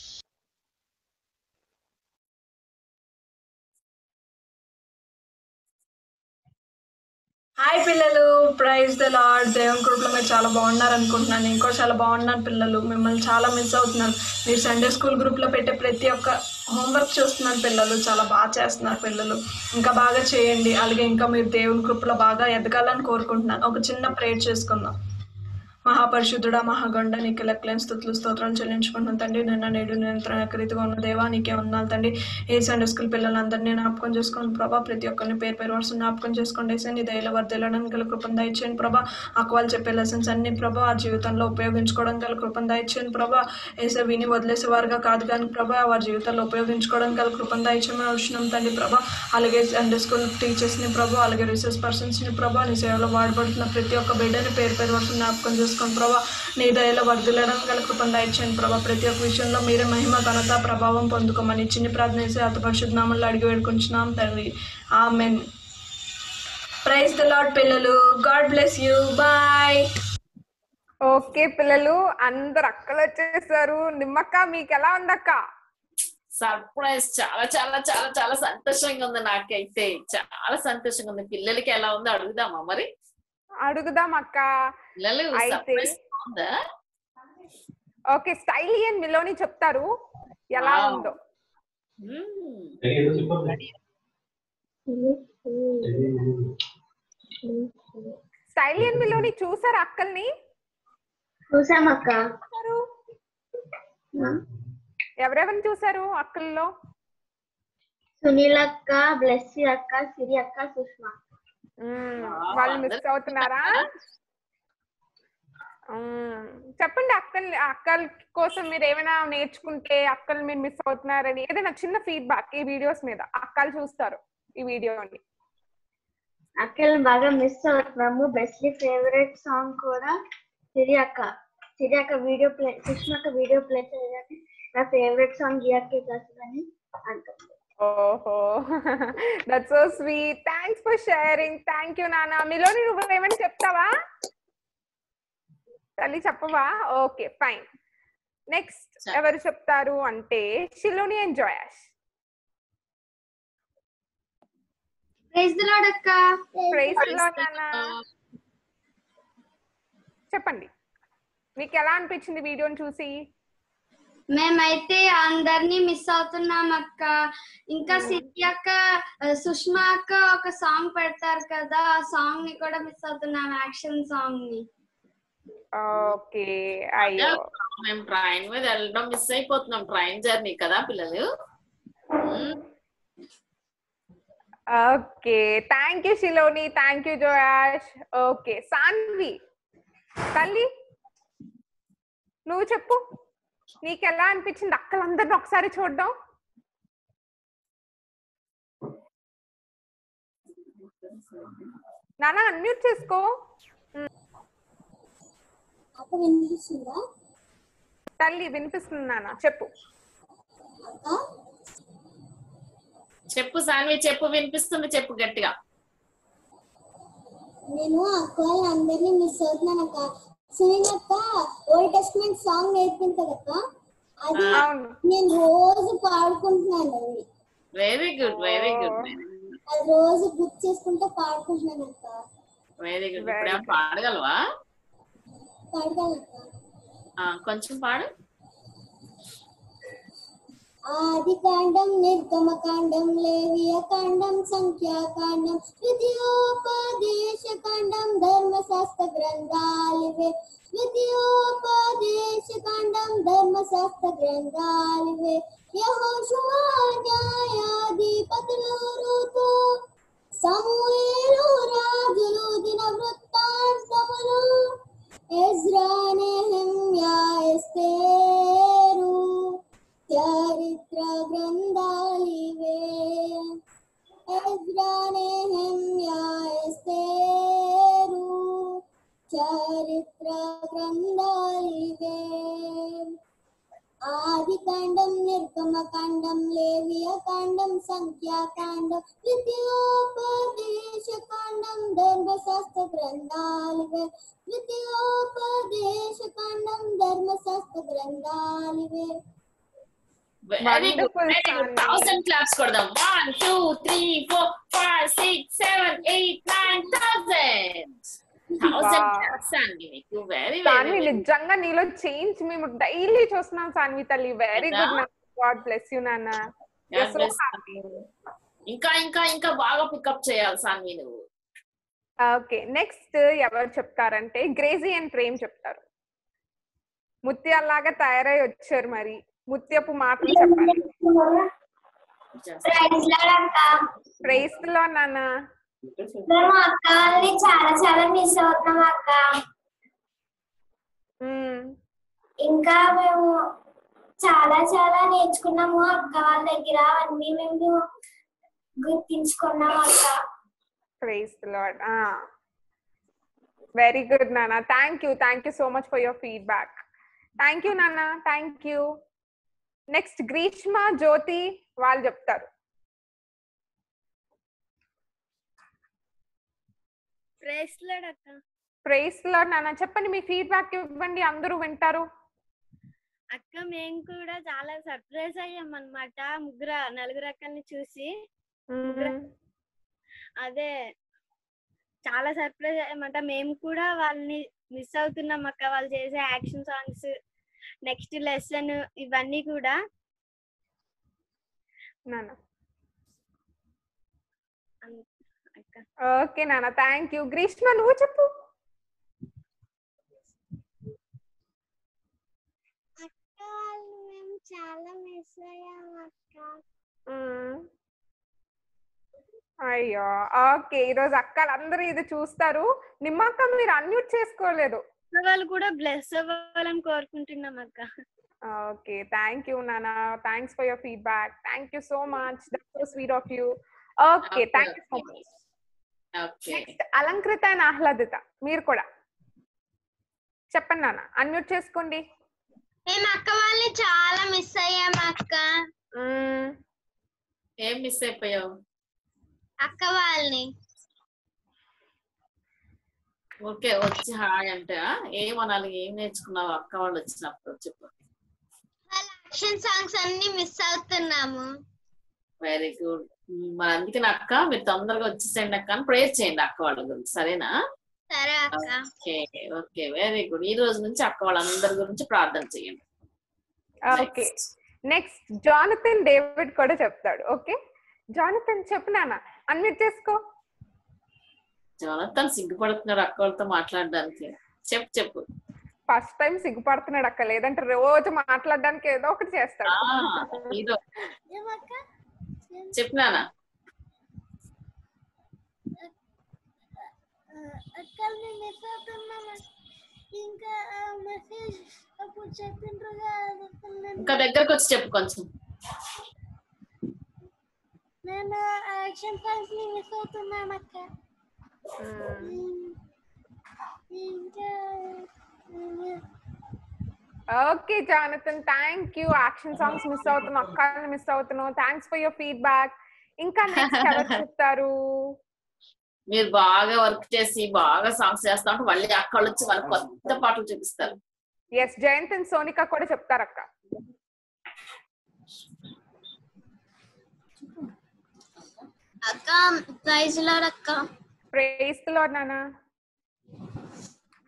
హాయ్ పిల్లలు ప్రైజ్ ద లార్డ్ దేవుని కృపలో మీరు చాలా బాగున్నారు అనుకుంటున్నాను నేను కూడా చాలా బాగున్నాను పిల్లలు మిమ్మల్ని చాలా మిస్ అవుతున్నాను మీరు సండే స్కూల్ గ్రూప్లో పెట్టే ప్రతి ఒక్క హోంవర్క్ చూస్తున్నారు పిల్లలు చాలా బాగా చేస్తున్నారు పిల్లలు ఇంకా బాగా చేయండి అలాగే ఇంకా మీరు దేవుని కృపలో బాగా ఎదగాలని కోరుకుంటున్నాను ఒక చిన్న ప్రేయర్ చేసుకుందాం మహాపరిశుద్ధుడా మహాగండ నీకు లెక్కలేని స్థుతులు స్తోత్రాలు చెల్లించుకుంటున్నాను తండ్రి నిన్న నేడు నిరంతరం రీతిగా ఉన్న దేవా నీకే ఉన్నాను తండ్రి ఏ సండే స్కూల్ పిల్లలందరినీ జ్ఞాపకం చేసుకోండి ప్రభా ప్రతి ఒక్కరిని పేరు పేరు వరుస జ్ఞాపకం చేసుకోండి వేసే నీ దయలో వర్దిల్లడానికి గల కృపను దయచేయండి ప్రభా అక్క వాళ్ళు చెప్పే లెసన్స్ అన్ని ప్రభా ఆ జీవితంలో ఉపయోగించుకోవడం గల కృపను దయచేయండి ప్రభా వేసే విని వదిలేసే వారుగా కాదు కానీ ప్రభా వారి జీవితంలో ఉపయోగించుకోవడం గల కృపను దయచేయమని వచ్చినాం తండ్రి ప్రభా అలాగే సండే స్కూల్ టీచర్స్ని ప్రభా అలాగే రీసెర్చ్ పర్సన్స్ని ప్రభా నీ సేవలో వాడబడుతున్న ప్రతి ఒక్క బిడ్డని పేరు పేరు వరుస జ్ఞాపకం చేసుకోండి ప్రభా నీ దయలో వర్ధిల్లడం గల కృపను దయచేయండి ప్రభా ప్రతి ఒక్క విషయంలో మీరే మహిమ ఘనత ప్రభావం పొందుకోమని చిన్న ప్రార్థన చేసి అత పరిశుద్ధనామంలో అడిగి వేడుకుంటున్నాం తండ్రి ఆమెన్ ప్రైజ్ ద లాడ్ పిల్లలు God bless you bye okay పిల్లలు అందరు అక్కలు వచ్చేసారు నిమ్మక్క మీకు ఎలా ఉందక్క సర్ప్రైజ్ చాలా చాలా చాలా చాలా సంతోషంగా ఉంది నాకైతే చాలా సంతోషంగా ఉంది పిల్లలకి ఎలా ఉందో అడుగుదామా మరి అడుగుదాం అక్క పిల్లలు అయితే surprise ఉందా ఓకే స్టైలియన్ మిలోని చెప్తారు ఎలా Wow. ఉందో స్టైలియన్ మిలోని చూసారు అక్కల్ని చూసామక్క చూసారు? ఎవరెవరిని చూసారు అక్కల్లో సునీల్ అక్క బ్లెస్సీ అక్క సిరి అక్క సుష్మా మ్మ్. వాళ్ళు మిస్ అవుతున్నారా మ్మ్. చెప్పండి అక్కల్ అక్కల కోసం మీరు ఏమైనా నేర్చుకుంటే అక్కలు మీరు మిస్ అవుతున్నారని ఏదైనా చిన్న ఫీడ్బ్యాక్ ఈ వీడియోస్ మీద అక్కలు చూస్తారు ఈ వీడియోని అక్కలు బాగా మిస్ అవుతున్నాము బెస్ట్లీ ఫేవరెట్ సాంగ్ కూడా సిరి అక్క సిరి అక్క వీడియో ప్లే సుష్మా అక్క వీడియో ప్లే చేయగానే నా ఫేవరెట్ సాంగ్ జియాకే అని అంటుంది ఓహో that so sweet thanks for sharing thank you నాన్న మీలోని నువ్వు ఏమైనా చెప్తావా తల్లి చెప్పవా ఓకే ఫైన్ నెక్స్ట్ ఎవరు చెప్తారు అంటే Shiloni and Joash praise the Lord అక్క ప్రైజ్ నాన్న చెప్పండి మీకు ఎలా అనిపించింది వీడియోని చూసి మేమైతే అందరినీ మిస్ అవుతున్నాం అక్క ఇంకా సిరి అక్క ఆ, సుష్మా అక్క ఒక సాంగ్ పెడతారు కదా ఆ సాంగ్ ని కూడా మిస్ అవుతున్నాం యాక్షన్ సాంగ్ ని ఓకే అయ్యో మేము ట్రైన్ మీద వెళ్ళడం మిస్ అయిపోతున్నాం ట్రైన్ జర్నీ కదా పిల్లలు okay thank you Shiloni thank you Joash okay Saanvi తల్లి నువ్వు చెప్పు నీకు ఎలా అనిపించింది అక్కలందరిని ఒకసారి చూడడం నానా అన్మ్యూట్ చేసుకో అక్క వినిపిస్తుందా తల్లి వినిపిస్తుంది నాన్న చెప్పు చెప్పు సాన్వి చెప్పు వినిపిస్తుంది చెప్పు గట్టిగా నేను అక్క వాళ్ళందరినీ మిస్ అవుతున్నాను అక్క సునీల్ అక్క ఓల్డ్ టెస్ట్మెంట్ సాంగ్ నేర్పింది కదక్క అది నేను రోజు పాడుకుంటున్నాను అది వెరీ గుడ్ వెరీ గుడ్ అది రోజు గుర్తు చేసుకుంటూ పాడుకుంటున్నాను అక్క వెరీ గుడ్ Very ఇప్పుడు ఏమైనా good. పాడగలవా ఆ, కొంచెం పాడు ఆది కాండం నిర్గమ కాండం లేవియ కాండం సంఖ్యాకాండం ద్వితీయోపదేశ కాండం ధర్మశాస్త్ర గ్రంథాలివే ద్వితీయోపదేశ కాండం ధర్మశాస్త్ర గ్రంథాలివే యహోషువాధ్యాయాధిపతులు ఋతు సమూయేలు రాజులు దిన వృత్తాంతములు ఎజ్రా నెహమ్యా ఎస్తేరు చరిత్ర గ్రంథాలివే ఎజ్రా నెహమ్యా ఎస్తేరు చరిత్ర గ్రంథాలివే ఆది కాండం నిర్గమ కాండం లేవియ కాండం సంఖ్యాకాండం ద్వితీయోపదేశ కాండం ధర్మశాస్త్ర గ్రంథాలివే ద్వితీయోపదేశ కాండం ధర్మశాస్త్ర గ్రంథాలివే very good very good thousand claps కొడదాం one two three four five six seven eight nine thousand thousand Wow. Claps అండి మీకు వెరీ సాన్వి వెరీ నిజంగా నీలో చేంజ్ మేము డైలీ చూస్తున్నాం సాన్వి తల్లి వెరీ కదా? గుడ్ గాడ్ బ్లెస్ యూ నాన్న You're so happy. ఇంకా ఇంకా ఇంకా బాగా పికప్ చేయాలి సాన్వి నువ్వు ఓకే నెక్స్ట్ ఎవరు చెప్తారంటే గ్రేజీ అండ్ ప్రేమ్ చెప్తారు ముత్యాల్లాగా తయారై వచ్చారు మరి ముత్యపు మాటలు చెప్పాలి ప్రైస్ లో నాన్న మేము అక్క వాళ్ళని చాలా చాలా మిస్ అవుతున్నాం అక్క ఇంకా మేము చాలా చాలా నేర్చుకున్నాము అక్క వాళ్ళ దగ్గర అవన్నీ మేము గుర్తించుకున్నాం అక్క ప్రైస్ లాడ్ వెరీ గుడ్ నాన్న thank you thank you so much for your feedback thank you నాన్న thank you next Greeshma Jyothi వాళ్ళు చెప్తారు ప్రేస్లాడ్ అక్క ప్రైస్ లాడ్ నాన్న చెప్పండి మీ ఫీడ్బ్యాక్ ఇవ్వండి అందరూ వింటారు అక్క మేము కూడా చాలా సర్ప్రైజ్ అయ్యాం అన్నమాట ముగ్గురు నలుగురు అక్కల్ని చూసి ముగ్గురు- అదే చాలా సర్ప్రైజ్ అయ్యామంట మేము కూడా వాళ్ళని మిస్ అవుతున్నాం అక్క వాళ్ళు చేసే యాక్షన్ సాంగ్స్ నెక్స్ట్ లెసన్ ఇవన్నీ కూడా నాన్న అన్- అక్క ఓకే నాన్న థ్యాంక్ యూ గ్రీష్మ నువ్వు చెప్పు అక్క వాళ్ళు మేము చాలా మిస్ అయ్యాం అక్క మ్మ్. అయ్యో ఓకే ఈరోజు అక్కలు అందరూ ఇది చూస్తారు నిమ్మక్క మీరు అన్మ్యూట్ చేసుకోలేదు వాళ్ళు కూడా బ్లెస్ అవ్వాలని కోరుకుంటున్నాం అక్క ఓకే థ్యాంక్ యూ నానా thanks for your feedback thank you so much that so sweet of you okay thank you so much okay next Alankrita and Ahladita మీరు కూడా చెప్పండి నాన్న అన్మ్యూట్ చేసుకోండి మేము అక్క వాళ్ళని చాలా మిస్ అయ్యాం అక్క ఏం మిస్ అయిపోయావు అక్క వాళ్ళని ఓకే వచ్చి హాయ్ అంటే ఏమనాలి ఏం నేర్చుకున్నావు అక్క వాళ్ళు వచ్చినప్పుడు చెప్పు యాక్షన్ సాంగ్స్ అన్ని మిస్ అవుతున్నాము వెరీ గుడ్ మరి అందుకే నా అక్క మీరు తొందరగా వచ్చేసేయండి అక్క అని ప్రేయర్ చేయండి అక్క వాళ్ళ గురించి సరేనా సరే అక్క ఓకే ఓకే వెరీ గుడ్ ఈ రోజు నుంచి అక్క వాళ్ళందరి గురించి ప్రార్థన చేయండి ఓకే నెక్స్ట్ జానథన్ డేవిడ్ కూడా చెప్తాడు ఓకే జానథన్ చెప్పు నాన్న అన్మ్యూట్ చేసుకో జోనతన్ సిగ్గుపడుతున్నాడు అక్క వాళ్ళతో మాట్లాడడానికి చెప్పు చెప్పు ఫస్ట్ టైం సిగ్గుపడుతున్నాడు అక్క లేదంటే రోజు మాట్లాడడానికి ఏదో ఒకటి చేస్తాడు ఆ, ఇదో చెప్పు నాన్న అక్కల్ని మిస్ అవుతున్నాం ఇంకా మెసేజ్ అప్పుడు చెప్పిండ్రు కదా ఇంకా దగ్గరకు వచ్చి చెప్పు కొంచెం నేను యాక్షన్ సాంగ్స్ ని మిస్ అవుతున్నాను అక్క ఇంకా okay Jonathan thank you action songs miss అవుతున్నావు అక్కల్ని మిస్ అవుతున్నావు థ్యాంక్స్ ఫర్ యువర్ ఫీడ్బ్యాక్ ఇంకా నెక్స్ట్ ఎవరు చెప్తారు మీరు బాగా వర్క్ చేసి బాగా సాంగ్స్ చేస్తా ఉంటే మళ్ళీ అక్క వాళ్ళు వచ్చి వాళ్ళకి కొత్త పాటలు చూపిస్తారు ఎస్ జయంత్ అండ్ సోనిక కూడా చెప్తారు అక్క అక్క ప్రైజ్ లాడ్ అక్క ప్రైజ్ లో నాన్న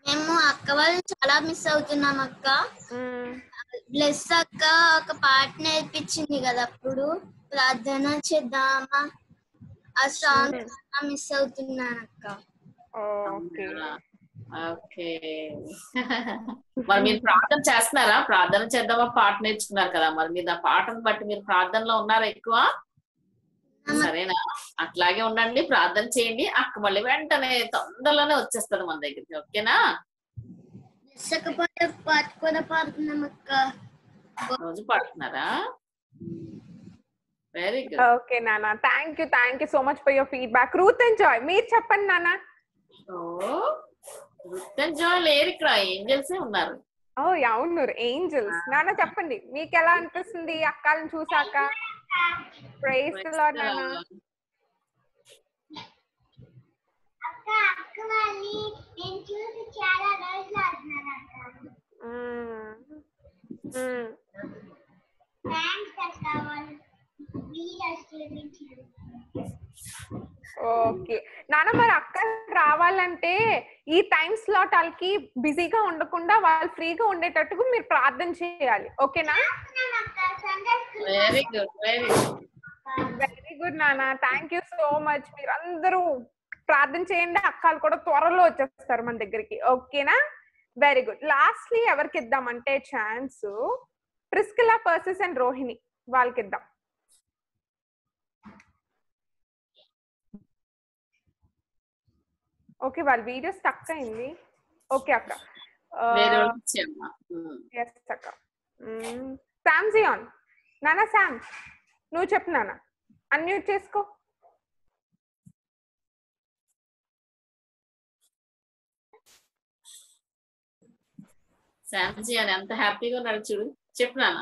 మేము అక్క వాళ్ళు చాలా మిస్ అవుతున్నాం అక్క బ్లెస్ అక్క ఒక పాట నేర్పించింది కదా అప్పుడు ప్రార్థన చేద్దామా ఆ సాంగ్ మిస్ అవుతున్నాను అక్క ఓకే ఓకే మరి మీరు ప్రార్థన చేస్తున్నారా ప్రార్థన చేద్దామా పాట నేర్చుకున్నారు కదా మరి మీరు ఆ పాటను బట్టి మీరు ప్రార్థనలో ఉన్నారా ఎక్కువ సరేనా అట్లాగే ఉండండి ప్రార్థన చేయండి అక్క మళ్ళీ వెంటనే తొందరలోనే వచ్చేస్తుంది మన దగ్గరికి ఓకేనా బ్లెస్ అక్క పాట పాట కూడా పాడుతున్నాం అక్క రోజు పాడుతున్నారా వెరీ గుడ్ ఓకే నాన్న thank you thank you so much for your feedback Ruth and Joy మీరు చెప్పండి నాన్న ఓ జాయ్ లేరు ఇక్కడ ఏంజల్సే ఉన్నారు ఓ అవును ఏంజల్స్ నాన్న చెప్పండి మీకు ఎలా అనిపిస్తుంది అక్కలను చూసాక ప్రైజ్ లార్డ్ నాన్న అక్క అక్క వాళ్ళని నేను చూసి చాలా రోజులు అవుతున్నాను అక్క థ్యాంక్స్ అక్క వాళ్ళు వీడియోస్ చూపించారు ఓకే నాన్న మరి అక్క రావాలంటే ఈ టైం స్లాట్ వాళ్ళకి బిజీగా ఉండకుండా వాళ్ళు ఫ్రీగా ఉండేటట్టుగా మీరు ప్రార్థన చేయాలి ఓకేనా very good very good very good నాన్న థ్యాంక్ యూ సో మచ్ మీరు అందరూ ప్రార్థన చేయండి అక్కలు కూడా త్వరలో వచ్చేస్తారు మన దగ్గరికి ఓకేనా వెరీ గుడ్ లాస్ట్లీ ఎవరికి ఇద్దామంటే ఛాన్స్ ప్రిస్కిలా పర్సెస్ అండ్ రోహిణి వాళ్ళకి ఇద్దాం ఓకే వాళ్ళ వీడియో స్టక్ అయింది ఓకే అక్క వేరే వాళ్ళకి ఇచ్చేయమ్మా. ఉమ్. ఎస్ అక్క శామ్ జియాన్ నానా శామ్ నువ్వు చెప్పు నాన్న అన్మ్యూట్ చేసుకో శాంజీ అని ఎంత హ్యాపీగా ఉన్నాడు చూడు చెప్పు నాన్న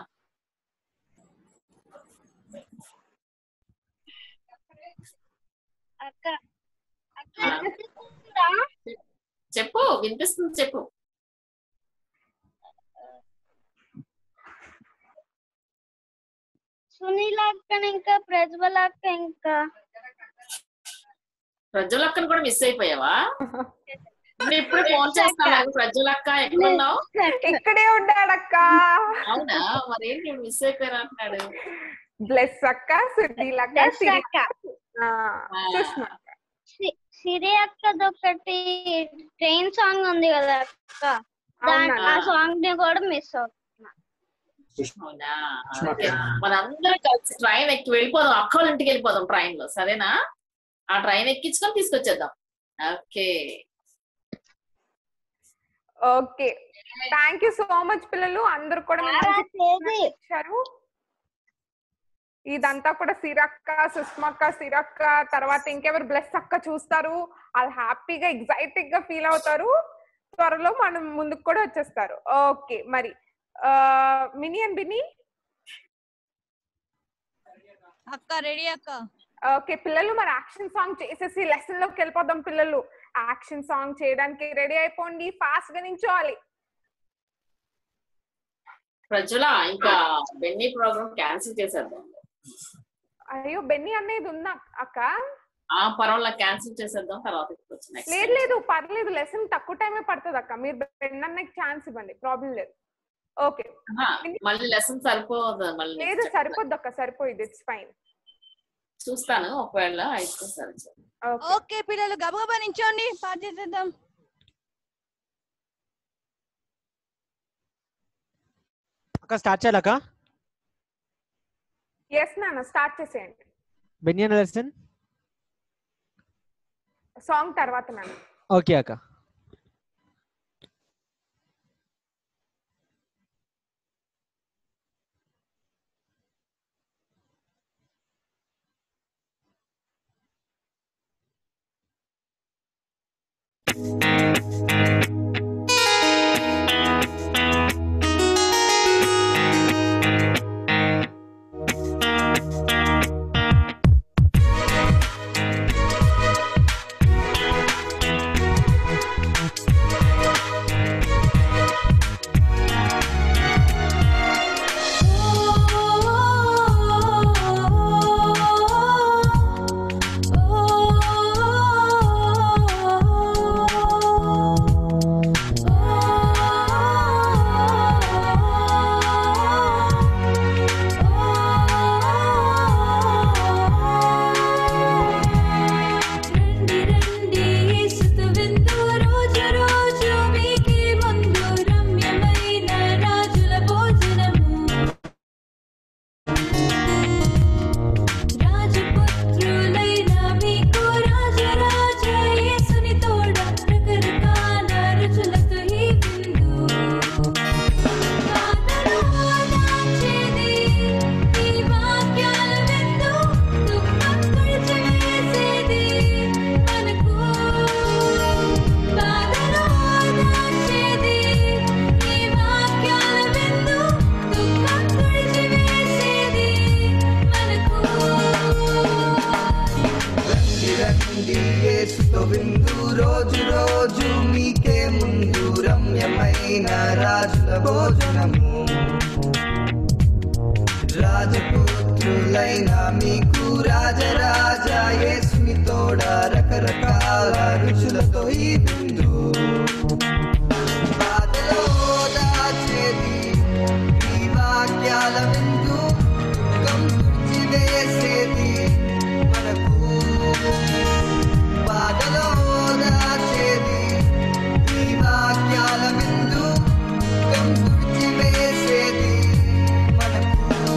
అక్క అక్క ఆ. వినిపిస్తుందా? చెప్పు వినిపిస్తుంది చెప్పు సునీల్ అక్క ఇంకా ప్రజ్వల్ అక్క ఇంకా ప్రజ్వలక్కను కూడా మిస్ అయిపోయావా నేను ఇప్పుడు ఫోన్ చేస్తాను ప్రజ్వలక్క ఎక్కడున్నావు ఇక్కడే ఉన్నాడక్క అవునా మరి ఏంటి ఇప్పుడు మిస్ అయిపోయారు అంటున్నాడు బ్లెస్ అక్క సునీల్ అక్క Bless సిరి అక్క. ఆ, సుష్మా సి- సిరి అక్కది ఒకటి ట్రైన్ సాంగ్ ఉంది కదా అక్క దాంట్లో ఆ అవునా? సాంగ్ ని కూడా మిస్ అవుతున్నా అవునా ఓకే. మనందరం కలిసి ట్రైన్ ఎక్కి వెళ్ళిపోదాం అక్క వాళ్ళ ఇంటికి వెళ్ళిపోదాం ట్రైన్ లో సరేనా ఆ ట్రైన్ ఎక్కించుకొని తీసుకొచ్చేద్దాం okay okay thank you so much పిల్లలు అందరు కూడా మీరు మంచి feedback ఇచ్చారు ఇదంతా కూడా సిరక్క సుష్మక్క సిరక్క తర్వాత ఇంకెవరు బ్లెస్ అక్క చూస్తారు వాళ్ళు హ్యాపీగా ఎగ్జైటింగ్ గా ఫీల్ అవుతారు త్వరలో మనం ముందుకు కూడా వచ్చేస్తారు ఓకే మరి మినీ అండ్ బిని అక్క రెడీ అక్క ఓకే పిల్లలు మరి యాక్షన్ సాంగ్ చేసేసి లెసన్ లోకి వెళ్ళిపోదాం పిల్లలు యాక్షన్ సాంగ్ చేయడానికి రెడీ అయిపోండి ఫాస్ట్ గా నించోవాలి ప్రజల ఇంకా బెన్నీ ప్రోగ్రామ్ క్యాన్సిల్ చేసేద్దాం అయ్యో బెన్నీ అనేది ఉందా అక్క ఆ పర్వాలేదు క్యాన్సిల్ చేసేద్దాం తర్వాత వచ్చి నెక్స్ట్ లేదు లేదు పర్లేదు లెసన్ తక్కువ టైమే పడుతుంది అక్క మీరు బెన్నీ అన్నకి ఛాన్స్ ఇవ్వండి ప్రాబ్లం లేదు ఓకే మళ్ళీ లెసన్ సరిపోదు మళ్ళీ next లేదు chapter. సరిపోద్ది అక్క సరిపోయింది ఇట్స్ ఫైన్ చూస్తాను ఒకవేళ అయితే సరే సరే. ఓకే పిల్లలు గబగబా నించోండి పాట చేసేద్దాం అక్క స్టార్ట్ చేయాలక్క ఎస్ నాన్న స్టార్ట్ చేసేయండి బెనియన్ లెసన్ సాంగ్ తర్వాత నాన్న ఓకే అక్క Oh విందు రోజు రోజు మీకే ముందు రమ్యమైన రాజుల భోజనము రాజపుత్రులైన మీకు రాజరాజ యేసుని తోడ రకరకాల రుచులతో ఈ విందు బాధలో దాచేది ఈ వాక్యాల విందు దుఃఖం తుడిచివేసేది మనకు బాధలో దాచేది ఈ వాక్యాల విందు దుఃఖం తుడిచివేసేది మనకు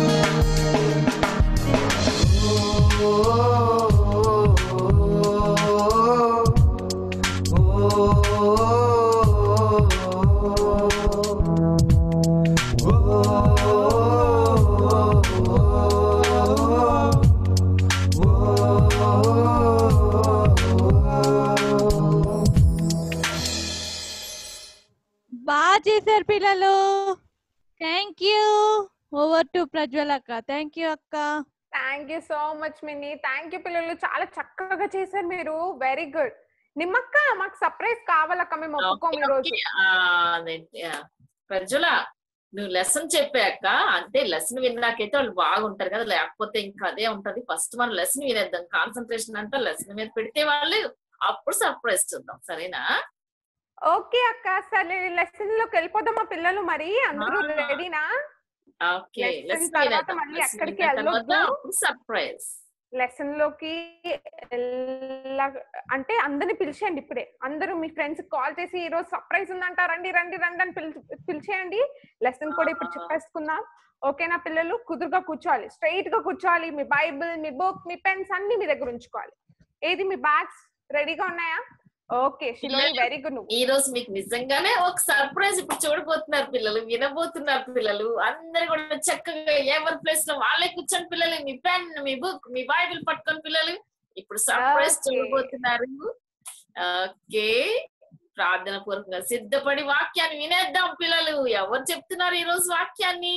బాగా చేశారు పిల్లలు thank you over to Prajwal అక్క థ్యాంక్ యూ అక్క thank you so much Mini thank you పిల్లలు చాలా చక్కగా చేశారు మీరు వెరీ గుడ్ నిమ్మక్క మాకు సర్ప్రైజ్ కావాలక్క మేము ఒప్పుకోము ఈ రోజు ఆ, అదేంటి, ఆ. ప్రజ్వల నువ్వు లెసన్ చెప్పాక అంటే లెసన్ విన్నాకైతే వాళ్ళు బాగుంటారు కదా లేకపోతే ఇంకా అదే ఉంటది ఫస్ట్ మనం లెసన్ వినేద్దాం కాన్సన్ట్రేషన్ అంతా లెసన్ మీద పెడితే వాళ్ళు అప్పుడు సర్ప్రైజ్ చూద్దాం సరేనా ఓకే అక్క సరే లెసన్ లోకి వెళ్ళిపోదామా పిల్లలు మరి అందరూ ఆ. రెడీనా ఓకే Lesson లెసన్ తర్వాత వినేద్దాం మళ్ళీ Lesson ఎక్కడికి విన్న తర్వాత వెళ్ళొద్దు. అప్పుడు సర్ప్రైజ్ లెసన్ లోకి వెళ్ళ- అంటే అందరిని పిలిచేయండి ఇప్పుడే అందరూ మీ ఫ్రెండ్స్ కాల్ చేసి ఈ రోజు సర్ప్రైజ్ ఉందంట రండి రండి రండి అని పిలిచి పిలిచేయండి లెసన్ కూడా ఇప్పుడు చెప్పేసుకుందాం ఓకేనా పిల్లలు కుదురుగా కూర్చోవాలి స్ట్రైట్ గా కూర్చోవాలి మీ బైబిల్ మీ బుక్ మీ పెన్స్ అన్ని మీ దగ్గర ఉంచుకోవాలి ఏది మీ బ్యాగ్స్ రెడీగా ఉన్నాయా ఓకే శిలోని వెరీ గుడ్ నువ్వు ఈ రోజు మీకు నిజంగానే ఒక సర్ప్రైజ్ ఇప్పుడు చూడబోతున్నారు పిల్లలు వినబోతున్నారు పిల్లలు అందరు కూడా చక్కగా ఎవరి ప్లేస్ లో వాళ్ళే కూర్చొని పిల్లలు మీ పెన్ మీ బుక్ మీ బైబిల్ పట్టుకొని పిల్లలు ఇప్పుడు సర్ప్రైజ్ Okay. చూడబోతున్నారు ఓకే ప్రార్థన పూర్వకంగా సిద్ధపడి వాక్యాన్ని వినేద్దాం పిల్లలు ఎవరు చెప్తున్నారు ఈ రోజు వాక్యాన్ని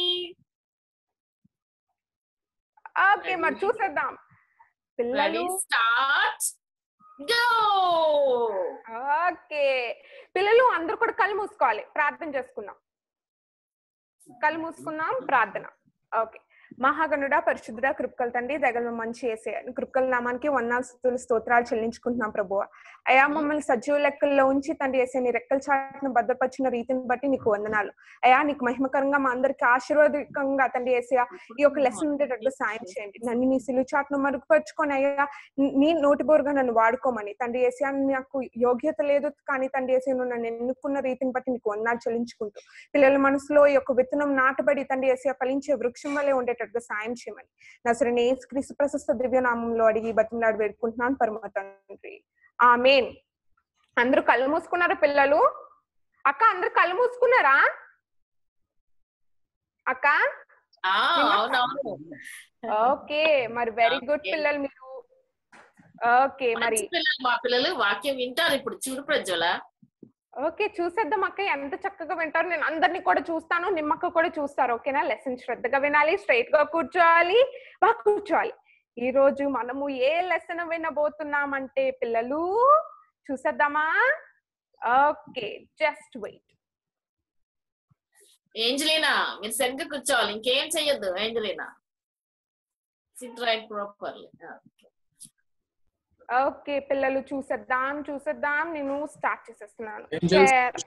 ఓకే మరి చూసేద్దాం పిల్లలు రెడీ స్టార్ట్ గో ఓకే పిల్లలు అందరూ కూడా కళ్ళు మూసుకోవాలి ప్రార్థన చేసుకుందాం కళ్ళు మూసుకుందాం ప్రార్థన ఓకే మహాగణుడ పరిశుద్ధుడ కృపకల తండ్రి దగ్గర మంచి వేసే కృపకల నామానికి వందనాలు స్థుతులు స్తోత్రాలు చెల్లించుకుంటున్నాం ప్రభు అయా మమ్మల్ని సజీవ లెక్కల్లో ఉంచి తండ్రి వేసే నీ రెక్కల చాటును భద్రపరిచిన రీతిని బట్టి నీకు వందనాలు అయా నీకు మహిమకరంగా మా అందరికి ఆశీర్వాదకంగా తండ్రి వేసే ఈ యొక్క లెసన్ ఉండేటట్టు సాయం చేయండి నన్ను నీ సిలువ చాటును మరుగుపరుచుకొని అయ్యా నీ నోటి బోరుగా నన్ను వాడుకోమని తండ్రి ఏసియా నాకు యోగ్యత లేదు కానీ తండ్రి ఏసియా నువ్వు నన్ను ఎన్నుకున్న రీతిని బట్టి నీకు వందనాలు చెల్లించుకుంటూ పిల్లల మనసులో ఈ యొక్క విత్తనం నాటబడి తండ్రి ఏసియా ఫలించే వృక్షం వల్లే ఉండేటట్టుగా సాయం చేయమని నసరని క్రీస్తు ప్రశస్త దివ్య నామంలో అడిగి బతిమలాడి వేడుకుంటున్నాను పరమ తండ్రి ఆమెన్ అందరూ కళ్ళు మూసుకున్నారా పిల్లలు అక్క అందరు కళ్ళు మూసుకున్నారా అక్క ఆ, నిమ్మక్క? అవునవును ఓకే మరి వెరీ గుడ్ Okay. పిల్లలు మీరు ఓకే మరి మంచి పిల్లలు మా పిల్లలు వాక్యం వింటారు ఇప్పుడు చూడు ప్రజ్వల ఓకే చూసేద్దాం అక్క ఎంత చక్కగా వింటారు నేను అందరినీ కూడా చూస్తాను నిమ్మక్క కూడా చూస్తారు ఓకేనా లెసన్ శ్రద్ధగా వినాలి స్ట్రైట్ గా కూర్చోవాలి బాగా కూర్చోవాలి ఈ రోజు మనము ఏ లెసన్ వినబోతున్నామంటే పిల్లలు చూసేద్దామా ఓకే జస్ట్ వెయిట్ ఏంజలీనా మీరు సరిగ్గా కూర్చోవాలి ఇంకేం చెయ్యొద్దు Angelina sit right properly okay పిల్లలు చూసేద్దాం చూసేద్దాం నేను స్టార్ట్ చేసేస్తున్నాను Angels. Share.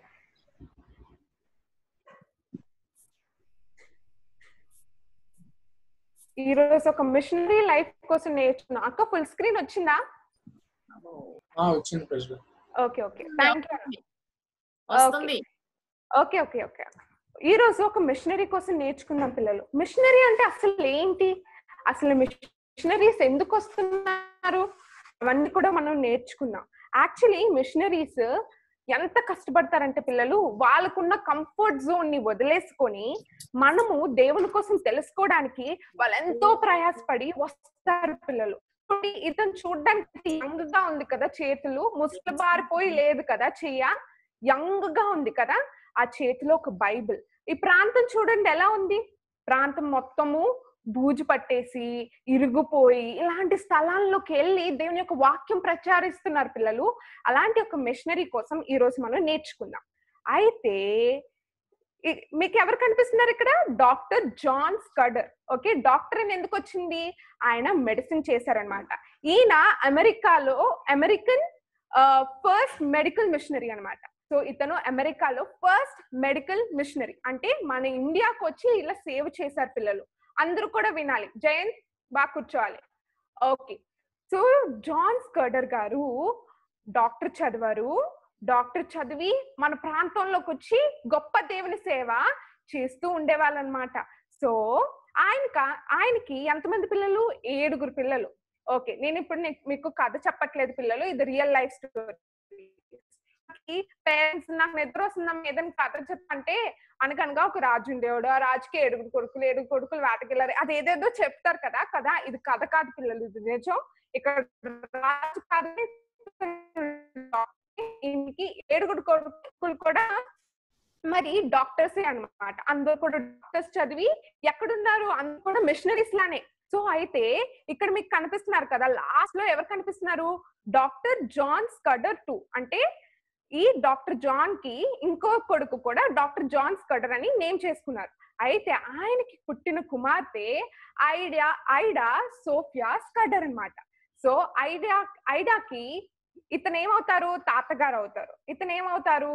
ఈ రోజు ఒక మిషనరీ లైఫ్ కోసం నేర్చుకున్నా అక్క ఫుల్ స్క్రీన్ వచ్చిందా ఆ, వచ్చింది ప్రజలు ఓకే ఓకే థ్యాంక్ యూ వస్తుంది ఓకే ఓకే ఓకే ఈ రోజు ఒక మిషనరీ కోసం నేర్చుకుందాం పిల్లలు మిషనరీ అంటే అసలు ఏంటి అసలు మిషనరీస్ ఎందుకు వస్తున్నారు అవన్నీ కూడా మనం నేర్చుకుందాం యాక్చువల్లీ మిషనరీస్ ఎంత కష్టపడతారంటే పిల్లలు వాళ్ళకున్న కంఫర్ట్ జోన్ ని వదిలేసుకొని మనము దేవుని కోసం తెలుసుకోవడానికి వాళ్ళు ఎంతో ప్రయాసపడి వస్తారు పిల్లలు చూడండి, ఇతను చూడడానికి యంగ్ గా ఉంది కదా చేతులు ముసలి బారిపోయి లేదు కదా చెయ్య యంగ్ గా ఉంది కదా ఆ చేతిలో ఒక బైబిల్ ఈ ప్రాంతం చూడండి ఎలా ఉంది ప్రాంతం మొత్తము బూజు పట్టేసి ఇరుగుపోయి ఇలాంటి స్థలాల్లోకి వెళ్ళి దేవుని యొక్క వాక్యం ప్రచారిస్తున్నారు పిల్లలు అలాంటి ఒక మిషనరీ కోసం ఈ రోజు మనం నేర్చుకుందాం అయితే ఈ- మీకు ఎవరు కనిపిస్తున్నారు ఇక్కడ doctor John Scudder okay doctor అని ఎందుకు వచ్చింది ఆయన మెడిసిన్ చేశారనమాట ఈయన అమెరికాలో అమెరికన్ ఫస్ట్ మెడికల్ మిషనరీ అన్నమాట సో ఇతను అమెరికాలో ఫస్ట్ మెడికల్ మిషనరీ అంటే మన ఇండియాకు వచ్చి ఇలా సేవ్ చేశారు పిల్లలు అందరూ కూడా వినాలి జయంత్ బాగా కూర్చోవాలి ఓకే సో జాన్ స్కర్డర్ గారు డాక్టర్ చదివారు డాక్టర్ చదివి మన ప్రాంతంలోకి వచ్చి గొప్ప దేవుని సేవ చేస్తూ ఉండేవాళ్ళు అనమాట సో ఆయన ఆయనకి ఎంతమంది పిల్లలు ఏడుగురు పిల్లలు ఓకే నేను ఇప్పుడు నీ- మీకు కథ చెప్పట్లేదు పిల్లలు ఇది రియల్ లైఫ్ స్టోరీ పేరెంట్స్ నాకు నిద్ర వస్తుందమ్మా ఏదైనా కథ చెప్పంటే అనగనగా ఒక రాజు ఉండేవాడు ఆ రాజుకి ఏడుగురు కొడుకులు ఏడుగురు కొడుకులు వేటకెళ్ళారు అది ఏదేదో చెప్తారు కదా కదా ఇది కథ కాదు పిల్లలు ఇది నిజం ఇక్కడ రాజు కథ ఈయనకి ఏడుగురు కొడుకులు కూడా మరి డాక్టర్స్ అన్నమాట అందరూ కూడా డాక్టర్స్ చదివి ఎక్కడున్నారు అందరూ కూడా మిషనరీస్ లానే సో అయితే ఇక్కడ మీకు కనిపిస్తున్నారు కదా లాస్ట్ లో ఎవరు కనిపిస్తున్నారు డాక్టర్ జాన్ స్కడర్ టూ అంటే ఈ డాక్టర్ జాన్ కి ఇంకో కొడుకు కూడా డాక్టర్ జాన్ స్కడర్ అని నేమ్ చేసుకున్నారు అయితే ఆయనకి పుట్టిన కుమార్తె ఐడా ఐడా సోఫియా స్కడర్ అన్నమాట సో ఐడా ఐడాకి ఇతను ఏమవుతారు తాతగారు అవుతారు ఇతను ఏమవుతారు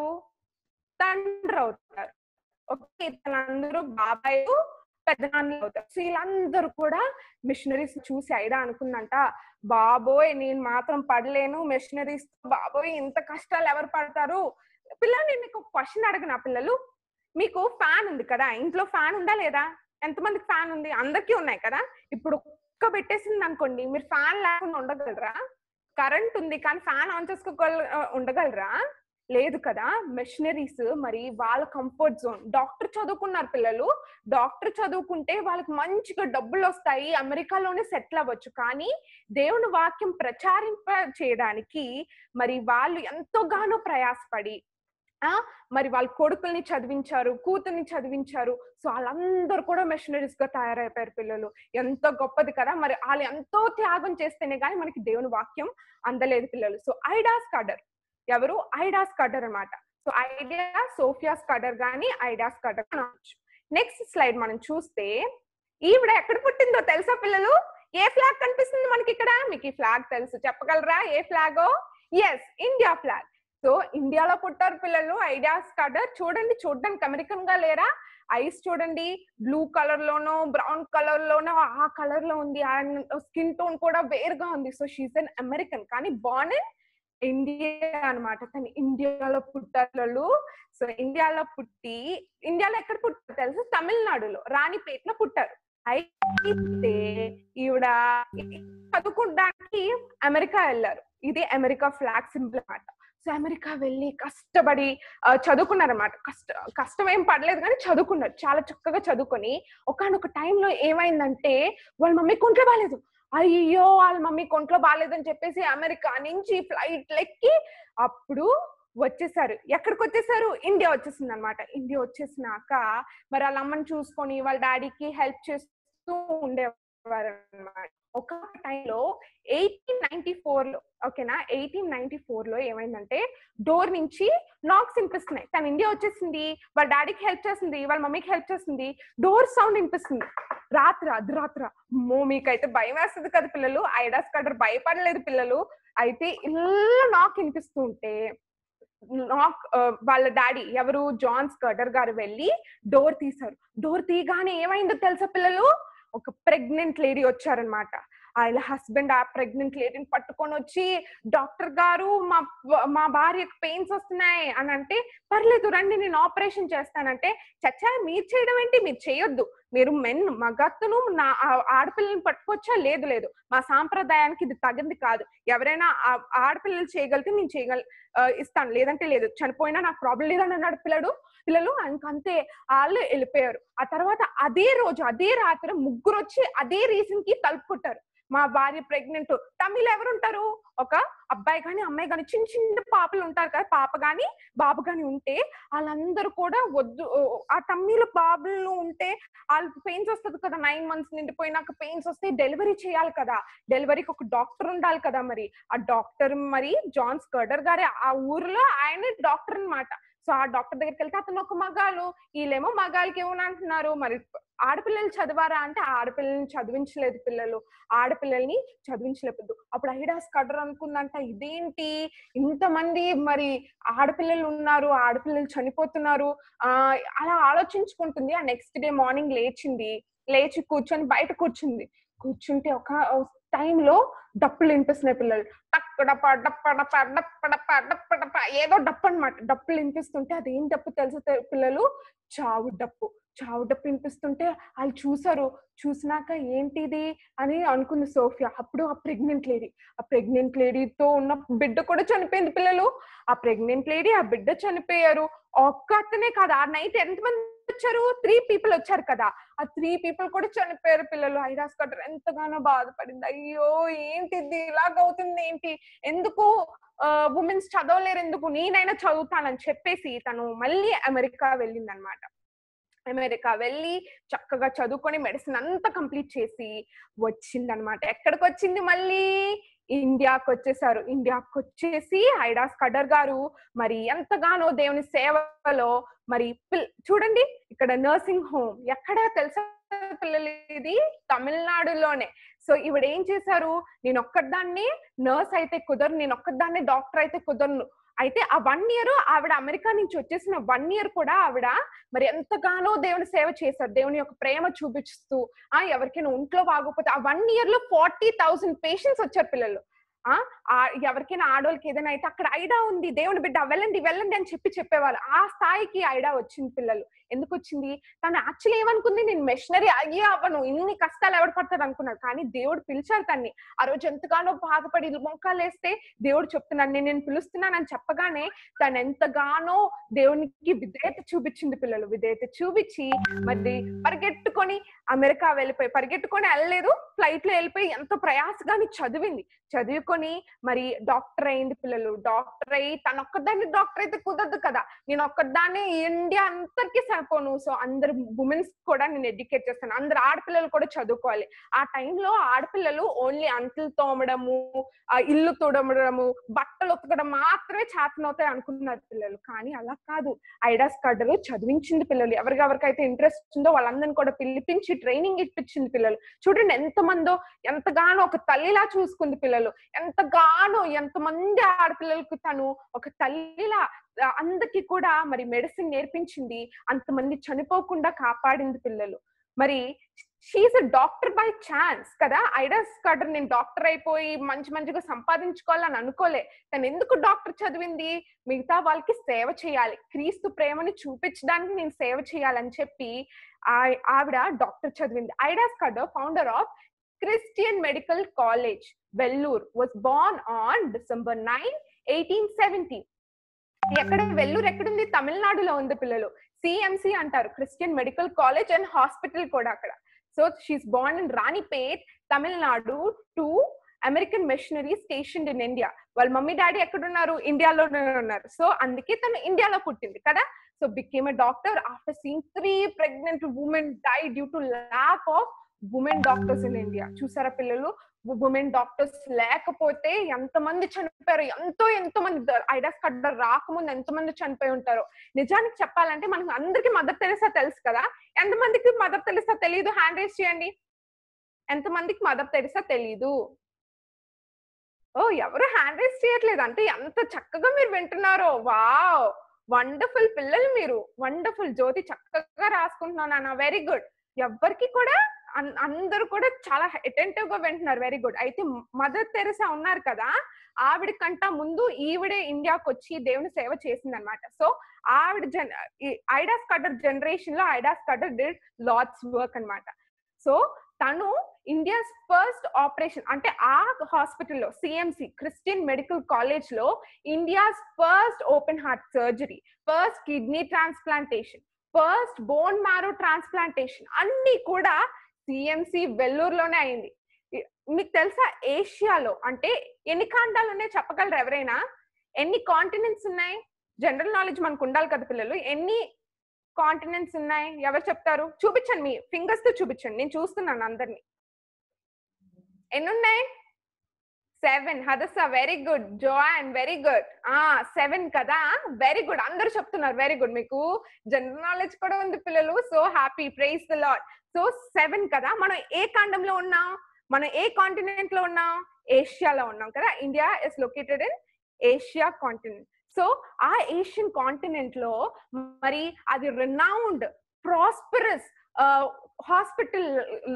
తండ్రి అవుతారు ఓకే ఇతనందరూ బాబాయ్ పెద్దనాన్నలు అవుతారు సో వీళ్ళందరూ కూడా మిషనరీస్ చూసి ఐడా అనుకుందంట బాబోయ్ నేను మాత్రం పడలేను మిషనరీస్ బాబోయ్ ఇంత కష్టాలు ఎవరు పడతారు పిల్లలు నేను మీకు క్వశ్చన్ అడగనా పిల్లలు మీకు ఫ్యాన్ ఉంది కదా ఇంట్లో ఫ్యాన్ ఉందా లేదా ఎంతమందికి ఫ్యాన్ ఉంది అందరికీ ఉన్నాయి కదా ఇప్పుడు ఒక్క పెట్టేసింది అనుకోండి మీరు ఫ్యాన్ లేకుండా ఉండగలరా కరెంట్ ఉంది కానీ ఫ్యాన్ ఆన్ చేసుకోగల ఉండగలరా లేదు కదా మెషినరీస్ మరి వాళ్ళ కంఫర్ట్ జోన్ డాక్టర్ చదువుకున్నారు పిల్లలు డాక్టర్ చదువుకుంటే వాళ్ళకి మంచిగా డబ్బులు వస్తాయి అమెరికాలోనే సెటిల్ అవ్వచ్చు కానీ దేవుని వాక్యం ప్రచారింప చేయడానికి మరి వాళ్ళు ఎంతోగానో ప్రయాసపడి ఆ మరి వాళ్ళ కొడుకుల్ని చదివించారు కూతుర్ని చదివించారు సో వాళ్ళందరూ కూడా మెషినరీస్ గా తయారైపోయారు పిల్లలు ఎంతో గొప్పది కదా మరి వాళ్ళు ఎంతో త్యాగం చేస్తేనే కానీ మనకి దేవుని వాక్యం అందలేదు పిల్లలు సో ఐడాస్ కడర్ ఎవరు ఐడాస్ కడర్ అన్నమాట సో ఐడియా సోఫియాస్ కడర్ గాని ఐడాస్ కడర్ అనవచ్చు నెక్స్ట్ స్లైడ్ మనం చూస్తే ఈవిడ ఎక్కడ పుట్టిందో తెలుసా పిల్లలు ఏ ఫ్లాగ్ కనిపిస్తుంది మనకి ఇక్కడ మీకు ఈ ఫ్లాగ్ తెలుసు చెప్పగలరా ఏ ఫ్లాగో ఎస్ ఇండియా ఫ్లాగ్ సో ఇండియాలో పుట్టారు పిల్లలు ఐడియాస్ కడర్ చూడండి చూడడానికి అమెరికన్ గా లేరా ఐస్ చూడండి బ్లూ కలర్ లోనో బ్రౌన్ కలర్ లోనో ఆ కలర్ లో ఉంది స్కిన్ టోన్ కూడా వేరుగా ఉంది సో షీస్ అన్ అమెరికన్ కానీ బాన్ ఇండియా అన్నమాట తను ఇండియాలో పుట్టారు సో ఇండియాలో పుట్టి ఇండియాలో ఎక్కడ పుట్టారు తెలుసు తమిళనాడులో రాణిపేటలో పుట్టారు అయితే ఈవిడ చదువుకోవడానికి అమెరికా వెళ్ళారు ఇది అమెరికా ఫ్లాగ్ సింబల్ అన్నమాట సో అమెరికా వెళ్ళి కష్టపడి ఆ, చదువుకున్నారన్నమాట కష్ట కష్టం ఏం పడలేదు కానీ చదువుకున్నారు చాలా చక్కగా చదువుకొని ఒకనొక టైంలో ఏమైందంటే వాళ్ళ మమ్మీ కొంట్లో బాగాలేదు అయ్యో వాళ్ళ మమ్మీ కొంట్లో బాగాలేదని చెప్పేసి అమెరికా నుంచి ఫ్లైట్ ఎక్కి అప్పుడు వచ్చేసారు ఎక్కడికి వచ్చేసారు ఇండియా వచ్చేసింది అనమాట ఇండియా వచ్చేసినాక మరి వాళ్ళ అమ్మని చూసుకొని వాళ్ళ డాడీకి హెల్ప్ చేస్తూ ఉండేవారు అనమాట ఒక టైంలో ఎయిటీన్ నైన్టీ ఫోర్ లో ఓకేనా ఎయిటీన్ నైన్టీ ఫోర్ లో ఏమైందంటే డోర్ నుంచి నాక్స్ వినిపిస్తున్నాయి తను ఇండియా వచ్చేసింది వాళ్ళ డాడీకి హెల్ప్ చేసింది వాళ్ళ మమ్మీకి హెల్ప్ చేసింది డోర్ సౌండ్ వినిపిస్తుంది రాత్రి అర్ధరాత్ర అమ్మో మీకైతే భయం వేస్తుంది కదా పిల్లలు ఐడాస్ కడర్ భయపడలేదు పిల్లలు అయితే ఇల్లు నాక్ వినిపిస్తూ ఉంటే నాక్ ఆ, వాళ్ళ డాడీ ఎవరు జాన్ స్కర్డర్ గారు వెళ్ళి డోర్ తీశారు డోర్ తీయగానే ఏమైందో తెలుసా పిల్లలు ఒక ప్రెగ్నెంట్ లేడీ వచ్చారనమాట ఆయన హస్బెండ్ ఆ ప్రెగ్నెంట్ లేడీని పట్టుకొని వచ్చి డాక్టర్ గారు మా మా భార్యకు పెయిన్స్ వస్తున్నాయి అని అంటే పర్లేదు రండి నేను ఆపరేషన్ చేస్తానంటే చచ్చా మీరు చేయడం ఏంటి మీరు చేయొద్దు మీరు మెన్ మగత్తును నా ఆ- ఆడపిల్లని పట్టుకోవచ్చా లేదు లేదు మా సాంప్రదాయానికి ఇది తగింది కాదు ఎవరైనా ఆ- ఆడపిల్లలు చేయగలిగితే నేను చేయగల ఆ, ఇస్తాను లేదంటే లేదు చనిపోయినా నాకు ప్రాబ్లం లేదని అన్నాడు పిల్లడు పిల్లలు ఇంకంతే వాళ్ళు వెళ్ళిపోయారు ఆ తర్వాత అదే రోజు అదే రాత్రి ముగ్గురు వచ్చి అదే రీజన్ కి తలుపు కొట్టారు మా భార్య ప్రెగ్నెంట్ తమిళ ఎవరు ఉంటారు ఒక అబ్బాయి కానీ అమ్మాయి కానీ చిన్న చిన్న పాపలు ఉంటారు కదా పాప కానీ బాబు కానీ ఉంటే వాళ్ళందరూ కూడా వద్దు ఆ తమ్మిల బాబులు ఉంటే వాళ్ళకి పెయిన్స్ వస్తుంది కదా నైన్ మంత్స్ నిండిపోయినాక పెయిన్స్ వస్తే డెలివరీ చేయాలి కదా డెలివరీకి ఒక డాక్టర్ ఉండాలి కదా మరి ఆ డాక్టర్ మరి జాన్ స్కర్డర్ గారే ఆ ఊర్లో ఆయన డాక్టర్ అన్నమాట సో ఆ డాక్టర్ దగ్గరికి వెళ్తే అతను ఒక మగాలు వీళ్ళేమో మగాళ్ళకి ఏమని అంటున్నారు మరి ఆడపిల్లలు చదివారా అంటే ఆడపిల్లల్ని చదివించలేదు పిల్లలు ఆడపిల్లల్ని చదివించలేదు అప్పుడు ఐడాస్ కడర్ అనుకుందంట ఇదేంటి ఇంతమంది మరి ఆడపిల్లలు ఉన్నారు ఆడపిల్లలు చనిపోతున్నారు ఆ అలా ఆలోచించుకుంటుంది ఆ నెక్స్ట్ డే మార్నింగ్ లేచింది లేచి కూర్చొని బయట కూర్చుంది కూర్చుంటే ఒక టైంలో డప్పులు వినిపిస్తున్నాయి పిల్లలు టక్ డప్ప డప్ప డప్ప డప్ప డప్ప డప్ప డప్ప ఏదో డప్పు అనమాట డప్పులు వినిపిస్తుంటే అది ఏం డప్పు తెలుసు తె- పిల్లలు చావు డప్పు చావు డప్పు వినిపిస్తుంటే వాళ్ళు చూసారు చూసినాక ఏంటిది అని అనుకుంది సోఫియా అప్పుడు ఆ ప్రెగ్నెంట్ లేడీ ఆ ప్రెగ్నెంట్ లేడీతో ఉన్న బిడ్డ కూడా చనిపోయింది పిల్లలు ఆ ప్రెగ్నెంట్ లేడీ ఆ బిడ్డ చనిపోయారు ఒక్క అతనే కాదు ఆ నైట్ ఎంతమంది వచ్చారు త్రీ పీపుల్ వచ్చారు కదా ఆ త్రీ పీపుల్ కూడా చనిపోయారు పిల్లలు ఐరాస్ కట్టర్ ఎంతగానో బాధపడింది అయ్యో ఏంటిది ఇలాగ అవుతుంది ఏంటి ఎందుకు ఉమెన్స్ చదవలేరు ఎందుకు నేనైనా చదువుతానని చెప్పేసి తను మళ్ళీ అమెరికా వెళ్ళిందనమాట అమెరికా వెళ్ళి చక్కగా చదువుకొని మెడిసిన్ అంతా కంప్లీట్ చేసి వచ్చిందనమాట ఎక్కడికి వచ్చింది మళ్ళీ ఇండియాకి వచ్చేసారు ఇండియాకి వచ్చేసి ఐడాస్ కడర్ గారు మరి ఎంతగానో దేవుని సేవలో మరి పిల్- చూడండి ఇక్కడ నర్సింగ్ హోమ్ ఎక్కడ తెలుసా పిల్లలు ఇది తమిళనాడులోనే సో ఈవిడ ఏం చేశారు నేను ఒక్కదాన్ని నర్స్ అయితే కుదరను నేను ఒక్కదాన్ని డాక్టర్ అయితే కుదరను అయితే ఆ వన్ ఇయర్ ఆవిడ అమెరికా నుంచి వచ్చేసిన వన్ ఇయర్ కూడా ఆవిడ మరి ఎంతగానో దేవుని సేవ చేశారు దేవుని యొక్క ప్రేమ చూపిస్తూ ఆ ఎవరికైనా ఒంట్లో బాగోకపోతే ఆ వన్ ఇయర్ లో ఫార్టీ థౌసండ్ పేషెంట్స్ వచ్చారు పిల్లలు ఆ ఆ ఎవరికైనా ఆడోళ్ళకి ఏదైనా అయితే అక్కడ ఐడా ఉంది దేవుని బిడ్డ వెళ్ళండి వెళ్ళండి అని చెప్పి చెప్పేవాళ్ళు ఆ స్థాయికి ఐడా వచ్చింది పిల్లలు ఎందుకు వచ్చింది తను యాక్చువల్లీ ఏమనుకుంది నేను మెషినరీ అయ్యే అవ్వను ఇన్ని కష్టాలు ఎవడు పడతాడు అనుకున్నాడు కానీ దేవుడు పిలిచారు తన్ని ఆ రోజు ఎంతగానో బాధపడి మొక్కలు వేస్తే దేవుడు చెప్తున్నాను నేను నేను పిలుస్తున్నానని చెప్పగానే తను ఎంతగానో దేవునికి విధేయత చూపించింది పిల్లలు విధేయత చూపించి మరి పరిగెట్టుకొని అమెరికా వెళ్ళిపోయి పరిగెట్టుకొని వెళ్ళలేదు ఫ్లైట్ లో వెళ్ళిపోయి ఎంతో ప్రయాసగాని చదివింది చదువుకొని మరి డాక్టర్ అయింది పిల్లలు డాక్టర్ అయ్యి తన ఒక్కదాన్ని డాక్టర్ అయితే కుదరదు కదా నేను ఒక్కదాన్ని ఇండియా అంతరికి సరిపోను సో అందరు ఉమెన్స్ కూడా నేను ఎడ్యుకేట్ చేస్తాను అందరు ఆడపిల్లలు కూడా చదువుకోవాలి ఆ టైంలో ఆడపిల్లలు ఓన్లీ అంట్లు తోమడము ఆ ఇల్లు తుడమడము బట్టలు ఉతకడం మాత్రమే చేతనవుతాయి అనుకున్నారు పిల్లలు కానీ అలా కాదు ఐడాస్ కడ్డలు చదివించింది పిల్లలు ఎవరికెవరికైతే ఇంట్రెస్ట్ ఉందో వాళ్ళందరిని కూడా పిలిపించి ట్రైనింగ్ ఇప్పించింది పిల్లలు చూడండి ఎంతమందో ఎంతగానో ఒక తల్లిలా చూసుకుంది పిల్లలు ఎంతగానో ఎంతమంది ఆడపిల్లలకు తను ఒక తల్లిలా ఆ, అందరికీ కూడా మరి మెడిసిన్ నేర్పించింది అంతమంది చనిపోకుండా కాపాడింది పిల్లలు మరి she's a doctor by chance కదా ఐడస్ కడర్ నేను డాక్టర్ అయిపోయి మంచి మంచిగా సంపాదించుకోవాలని అనుకోలే తను ఎందుకు డాక్టర్ చదివింది మిగతా వాళ్ళకి సేవ చేయాలి క్రీస్తు ప్రేమని చూపించడానికి నేను సేవ చేయాలని చెప్పి ఆ- ఆవిడ డాక్టర్ చదివింది Ida Scudder founder of Christian Medical College Vellore was born on December nine eighteen seventy ఎక్కడ వెల్లూరు ఎక్కడుంది తమిళనాడులో ఉంది పిల్లలు సిఎంసి అంటారు Christian Medical College and hospital కూడా అక్కడ so she's born in Ranipet Tamil Nadu to American missionary station in India వాళ్ళ మమ్మీ డాడీ ఎక్కడున్నారు ఇండియాలోనే ఉన్నారు సో అందుకే తను ఇండియాలో పుట్టింది కదా so became a doctor after seeing three pregnant women die due to lakh of women doctors in India చూసారా పిల్లలు ఉమెన్ డాక్టర్స్ లేకపోతే ఎంతమంది చనిపోయారు ఎంతో ఎంతో మంది ఐడాస్ కడ్డ రాకముందు ఎంతమంది చనిపోయి ఉంటారు నిజానికి చెప్పాలంటే మనకు అందరికి మదర్ తెరిసా తెలుసు కదా ఎంతమందికి మదర్ తెరిసా తెలియదు హ్యాండ్ రేస్ చేయండి ఎంతమందికి మదర్ తెరిసా తెలీదు ఓ ఎవరు హ్యాండ్ రేస్ చేయట్లేదు అంటే ఎంత చక్కగా మీరు వింటున్నారో వావ్ వండర్ఫుల్ పిల్లలు మీరు వండర్ఫుల్ జ్యోతి చక్కగా రాసుకుంటున్నాను నాన్న వెరీ గుడ్ ఎవ్వరికి కూడా అన్- అందరూ కూడా చాలా అటెంటివ్ గా వింటున్నారు వెరీ గుడ్ అయితే మదర్ తెరిసా ఉన్నారు కదా ఆవిడ కంట ముందు ఈవిడే ఇండియాకి వచ్చి దేవుని సేవ చేసింది అనమాట సో ఆవిడ జన్ ఐడాస్ కటర్ జనరేషన్ లో Ida Scudder did lots work అన్నమాట సో తను ఇండియాస్ ఫస్ట్ ఆపరేషన్ అంటే ఆ హాస్పిటల్లో సిఎంసి క్రిస్టియన్ మెడికల్ కాలేజ్ లో India's first open heart surgery first kidney transplantation first bone marrow transplantation అన్ని కూడా సిఎంసి వెల్లూరులోనే అయింది ఈ- మీకు తెలుసా ఏషియాలో అంటే ఎన్ని ఖండాలు ఉన్నాయి చెప్పగలరు ఎవరైనా ఎన్ని కాంటినెంట్స్ ఉన్నాయి జనరల్ నాలెడ్జ్ మనకు ఉండాలి కదా పిల్లలు ఎన్ని కాంటినెంట్స్ ఉన్నాయి ఎవరు చెప్తారు చూపించండి మీ ఫింగర్స్ తో చూపించండి నేను చూస్తున్నాను అందరినీ ఎన్ని ఉన్నాయి seven Hadassah very good Joanne very good ఆ సెవెన్ కదా వెరీ గుడ్ అందరూ చెప్తున్నారు వెరీ గుడ్ మీకు జనరల్ నాలెడ్జ్ కూడా ఉంది పిల్లలు so happy praise the Lord so seven కదా మనం ఏ ఖండంలో ఉన్నాం మనం ఏ కాంటినెంట్ లో ఉన్నాం ఏషియాలో ఉన్నాం కదా India is located in Asia continent so ఆ ఏషియన్ కాంటినెంట్ లో మరి అది రినౌండ్ ప్రాస్పరస్ హాస్పిటల్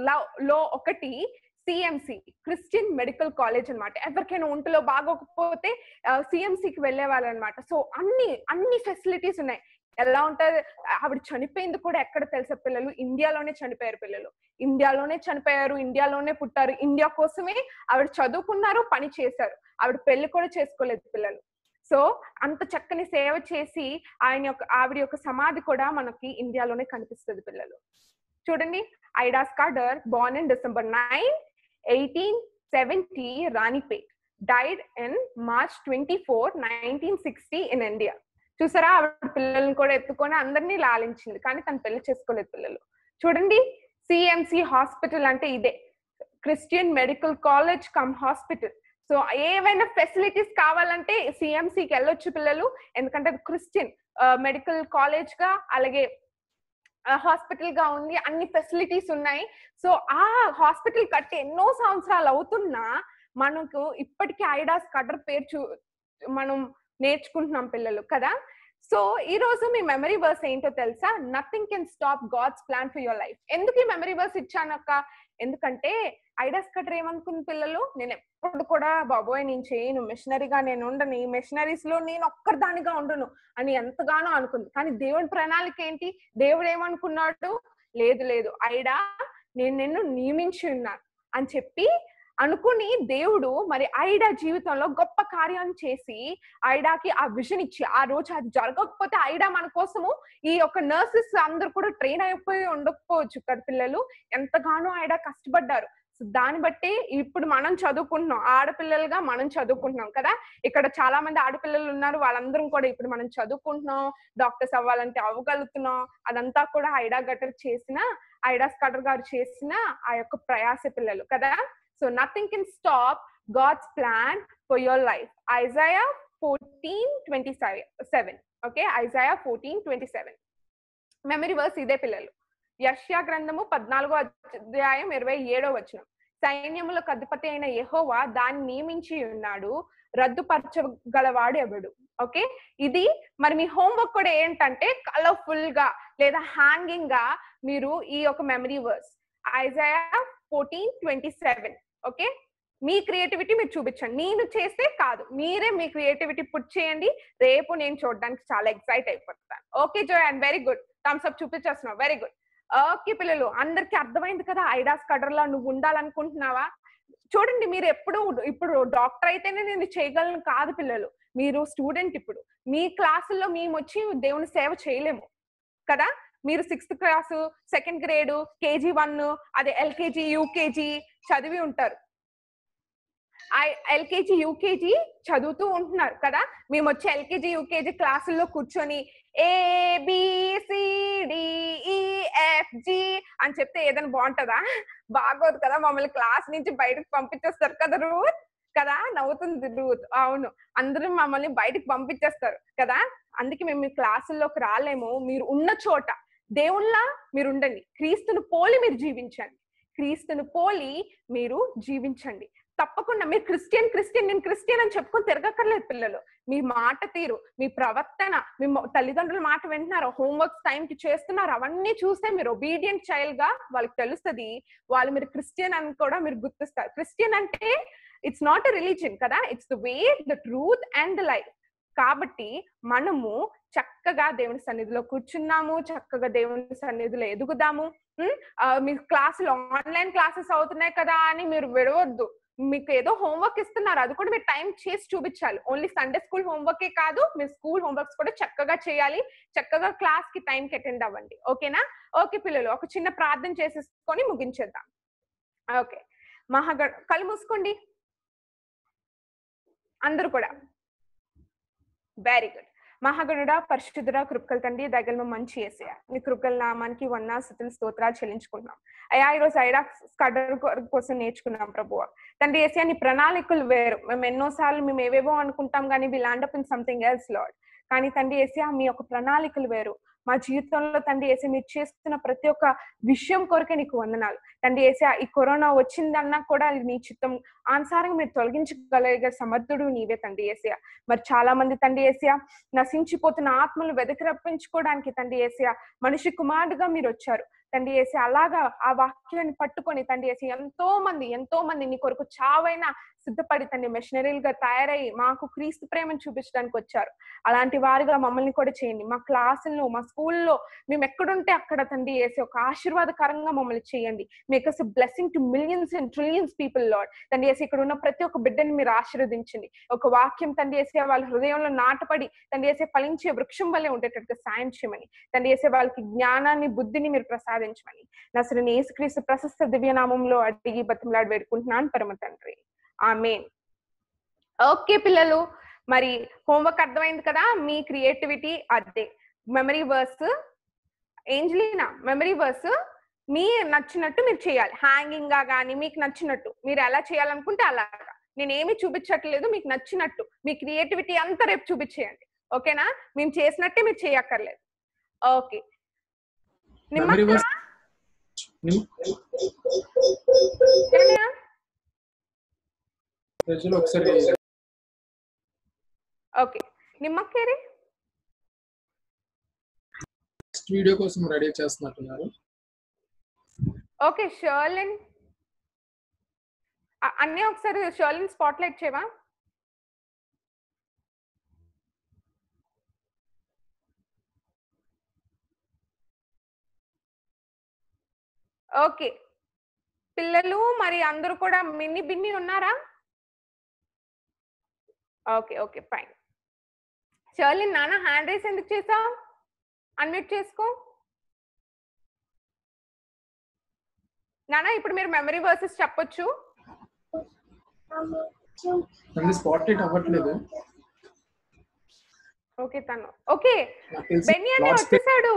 లో ఒకటి సిఎంసి క్రిస్టియన్ మెడికల్ కాలేజ్ అన్నమాట ఎవరికైనా ఒంటిలో బాగోకపోతే సిఎంసికి వెళ్ళే వాళ్ళు అనమాట సో అన్ని అన్ని ఫెసిలిటీస్ ఉన్నాయి ఎలా ఉంటది ఆవిడ చనిపోయింది కూడా ఎక్కడ తెలుసా పిల్లలు ఇండియాలోనే చనిపోయారు పిల్లలు ఇండియాలోనే చనిపోయారు ఇండియాలోనే పుట్టారు ఇండియా కోసమే ఆవిడ చదువుకున్నారు పని చేశారు ఆవిడ పెళ్లి కూడా చేసుకోలేదు పిల్లలు సో అంత చక్కని సేవ చేసి ఆయన యొక్క ఆవిడ యొక్క సమాధి కూడా మనకి ఇండియాలోనే కనిపిస్తుంది పిల్లలు చూడండి Ida Scudder born in December nine eighteen seventy Ranipet died in March twenty four nineteen sixty in India చూసారా ఆవిడ పిల్లల్ని కూడా ఎత్తుకొని అందరినీ లాలించింది కానీ తను పెళ్లి చేసుకోలేదు పిల్లలు చూడండి సిఎంసి హాస్పిటల్ అంటే ఇదే Christian Medical College cum hospital so ఏవైనా ఫెసిలిటీస్ కావాలంటే సిఎంసికి వెళ్ళొచ్చు పిల్లలు ఎందుకంటే అది క్రిస్టియన్ మెడికల్ కాలేజ్ గా అలాగే హాస్పిటల్ గా ఉంది అన్ని ఫెసిలిటీస్ ఉన్నాయి సో ఆ హాస్పిటల్ కట్టి ఎన్నో సంవత్సరాలు అవుతున్నా మనకు ఇప్పటికీ ఐడాస్ కటర్ పేరు చూ మనం నేర్చుకుంటున్నాం పిల్లలు కదా సో ఈ రోజు మీ మెమరీ వర్స్ ఏంటో తెలుసా nothing can stop God's plan for your life ఎందుకు ఈ మెమరీ వర్స్ ఇచ్చానక్క ఎందుకంటే ఐడాస్ కటర్ ఏమనుకున్న పిల్లలు నేను ఎప్పుడు కూడా బాబోయ్ నేను చేయను మిషనరీగా నేను ఉండను ఈ మిషనరీస్ లో నేను ఒక్కరిదానిగా ఉండను అని ఎంతగానో అనుకుంది కానీ దేవుడి ప్రణాళిక ఏంటి దేవుడు ఏమనుకున్నాడు లేదు లేదు ఐడా నేను నిన్ను నియమించి ఉన్నాను అని చెప్పి అనుకుని దేవుడు మరి ఐడా జీవితంలో గొప్ప కార్యాన్ని చేసి ఐడాకి ఆ విజన్ ఇచ్చి ఆ రోజు అది జరగకపోతే ఐడా మన కోసము ఈ యొక్క నర్సెస్ అందరు కూడా ట్రైన్ అయిపోయి ఉండకపోవచ్చు కదా పిల్లలు ఎంతగానో ఐడా కష్టపడ్డారు సో దాన్ని బట్టి ఇప్పుడు మనం చదువుకుంటున్నాం ఆడపిల్లలుగా మనం చదువుకుంటున్నాం కదా ఇక్కడ చాలా మంది ఆడపిల్లలు ఉన్నారు వాళ్ళందరం కూడా ఇప్పుడు మనం చదువుకుంటున్నాం డాక్టర్స్ అవ్వాలంటే అవ్వగలుగుతున్నాం అదంతా కూడా ఐడా గటర్ చేసిన ఐడా స్కటర్ గారు చేసిన ఆ యొక్క ప్రయాస పిల్లలు కదా so nothing can stop God's plan for your life Isaiah fourteen twenty seven okay Isaiah fourteen twenty seven memory verse ఇదే పిల్లలు యష్యా గ్రంథము పద్నాలుగో అధ్యాయం ఇరవై ఏడో వచనం సైన్యములకు అధిపతి అయిన యెహోవా దాన్ని నియమించి ఉన్నాడు రద్దుపరచగలవాడు ఎవడు ఓకే ఇది మరి మీ హోంవర్క్ కూడా ఏంటంటే కలర్ఫుల్ గా లేదా హ్యాంగింగ్ గా మీరు ఈ యొక్క memory verse Isaiah fourteen twenty seven okay మీ క్రియేటివిటీ మీరు చూపించండి నేను చేస్తే కాదు మీరే మీ క్రియేటివిటీ పుట్ చేయండి రేపు నేను చూడడానికి చాలా ఎక్సైట్ అయిపోతాను okay Joy and very good thumbs up చూపించేస్తున్నావు వెరీ గుడ్ ఓకే పిల్లలు అందరికి అర్థమైంది కదా ఐడాస్ కడర్లా నువ్వు ఉండాలనుకుంటున్నావా చూడండి మీరు ఎప్పుడు ఇప్పుడు డాక్టర్ అయితేనే నేను చేయగలను కాదు పిల్లలు మీరు స్టూడెంట్ ఇప్పుడు మీ క్లాసుల్లో మేము వచ్చి దేవుని సేవ చేయలేము కదా మీరు sixth class second grade KG one అదే ఎల్కేజీ యూకేజీ చదివి ఉంటారు ఎల్కేజీ యూకేజీ చదువుతూ ఉంటున్నారు కదా మేము వచ్చి ఎల్కేజీ యూకేజీ క్లాసుల్లో కూర్చొని ఏ ఎఫ్ జి అని చెప్తే ఏదైనా బాగుంటుందా బాగోదు కదా మమ్మల్ని క్లాస్ నుంచి బయటకు పంపించేస్తారు కదా రూత్ కదా నవ్వుతుంది రూత్ అవును అందరూ మమ్మల్ని బయటకు పంపించేస్తారు కదా అందుకే మేము మీ క్లాసుల్లోకి రాలేము మీరు ఉన్న చోట దేవుళ్ళ మీరు ఉండండి క్రీస్తును పోలి మీరు జీవించండి క్రీస్తును పోలి మీరు జీవించండి తప్పకుండా మీరు క్రిస్టియన్ క్రిస్టియన్ నేను క్రిస్టియన్ అని చెప్పుకొని తిరగక్కర్లేదు పిల్లలు మీ మాట తీరు మీ ప్రవర్తన మీ తల్లిదండ్రుల మాట వింటున్నారు హోంవర్క్స్ టైంకి చేస్తున్నారు అవన్నీ చూస్తే మీరు ఒబీడియంట్ చైల్డ్ గా వాళ్ళకి తెలుస్తుంది వాళ్ళు మీరు క్రిస్టియన్ అని కూడా మీరు గుర్తిస్తారు క్రిస్టియన్ అంటే ఇట్స్ నాట్ ఎ రిలీజియన్ కదా it's the way the truth and the life కాబట్టి మనము చక్కగా దేవుని సన్నిధిలో కూర్చున్నాము చక్కగా దేవుని సన్నిధిలో ఎదుగుదాము మీ క్లాసులు ఆన్లైన్ క్లాసెస్ అవుతున్నాయి కదా అని మీరు విడవద్దు మీకు ఏదో హోంవర్క్ ఇస్తున్నారు అది కూడా మీరు టైం చేసి చూపించాలి ఓన్లీ సండే స్కూల్ హోంవర్కే కాదు మీరు స్కూల్ హోంవర్క్స్ కూడా చక్కగా చేయాలి చక్కగా క్లాస్ కి టైంకి అటెండ్ అవ్వండి ఓకేనా ఓకే పిల్లలు ఒక చిన్న ప్రార్థన చేసేసుకొని ముగించేద్దాం ఓకే మహాగణ కళ్ళు మూసుకోండి అందరూ కూడా వెరీ గుడ్ మహాగణుడా పరిశుద్ధుడా కృపకల తండ్రి దగ్గర మంచి వేసేయ నీ కృపకల నామానికి వన్నా స్థుతులు స్తోత్రాలు చెల్లించుకుంటున్నాం అయ్యా ఈరోజు ఐడా స్కడర్ కోసం నేర్చుకున్నాం ప్రభువ తండ్రి ఏసియా నీ ప్రణాళికలు వేరు మేము ఎన్నోసార్లు మేము ఏవేవో అనుకుంటాం కానీ we land up in something else Lord కానీ తండ్రి ఏసియా మీ యొక్క ప్రణాళికలు వేరు మా జీవితంలో తండ్రి ఏసే మీరు చేస్తున్న ప్రతి ఒక్క విషయం కొరకే నీకు వందనాలు తండ్రి ఏసే ఈ కరోనా వచ్చిందన్నా కూడా అది నీ చిత్తం అనుసారంగా మీరు తొలగించగలిగే సమర్థుడు నీవే తండ్రి ఏసియా మరి చాలా మంది తండ్రి ఏసియా నశించిపోతున్న ఆత్మలు వెదకి రప్పించుకోవడానికి తండ్రి ఏసియా మనిషి కుమారుడుగా మీరు వచ్చారు తండ్రి వేసి అలాగా ఆ వాక్యాన్ని పట్టుకొని తండ్రి వేసి ఎంతో మంది ఎంతో మంది నీ కొరకు చావైనా సిద్ధపడి తండ్రి మెషినరీలుగా తయారయ్యి మాకు క్రీస్తు ప్రేమను చూపించడానికి వచ్చారు అలాంటి వారిగా మమ్మల్ని కూడా చేయండి మా క్లాసుల్లో మా స్కూల్లో మేము ఎక్కడుంటే అక్కడ తండ్రి వేసి ఒక ఆశీర్వాదకరంగా మమ్మల్ని చేయండి make us blessing to millions and trillions people Lord తండ్రి వేసి ఇక్కడ ఉన్న ప్రతి ఒక్క బిడ్డని మీరు ఆశీర్వదించండి ఒక వాక్యం తండ్రి వేసే వాళ్ళ హృదయంలో నాటపడి తండ్రి వేసే ఫలించే వృక్షం వల్లే ఉండేటట్టుగా సాయం చేయమని తండ్రి వేసే వాళ్ళకి జ్ఞానాన్ని బుద్ధిని మీరు ప్రసాదించమని నసరిని యేసుక్రీస్తు ప్రశస్త దివ్యనామంలో అడిగి బతిమలాడి వేడుకుంటున్నాను పరమ తండ్రి ఆమె ఓకే పిల్లలు మరి హోంవర్క్ అర్థమైంది కదా మీ క్రియేటివిటీ అదే memory verse Angelina memory verse మీ నచ్చినట్టు మీరు చేయాలి హ్యాంగింగ్ గా కానీ మీకు నచ్చినట్టు మీరు ఎలా చేయాలనుకుంటే అలాగా నేను ఏమి చూపించట్లేదు మీకు నచ్చినట్టు మీ క్రియేటివిటీ అంతా రేపు చూపించేయండి ఓకేనా మేము చేసినట్టే మీరు చేయక్కర్లేదు ఓకే మెమరీ నిమ్మక్క వర్స్ ఏమయ్యా? ప్రజలు ఒకసారి ఓకే నిమ్మక్కేరి నెక్స్ట్ వీడియో కోసం రెడీ చేస్తున్నట్టున్నారు ఓకే షర్లిన్ అ- అన్నీ ఒకసారి షర్లిన్ స్పాట్ లైట్ చేయవా ఓకే పిల్లలు మరి అందరూ కూడా మిన్ని బిన్ని ఉన్నారా ఓకే ఓకే ఫైన్ షర్లిన్ నాన్న హ్యాండ్ రైస్ ఎందుకు చేసావు అన్మ్యూట్ చేసుకో నానా ఇప్పుడు మీరు మెమరీ వర్సెస్ చెప్పొచ్చు తనది స్పాట్ లైట్ అవ్వట్లేదు ఓకే తను ఓకే నాకు తెలిసి బెన్నీ అనే లాస్ట్ వచ్చేసాడు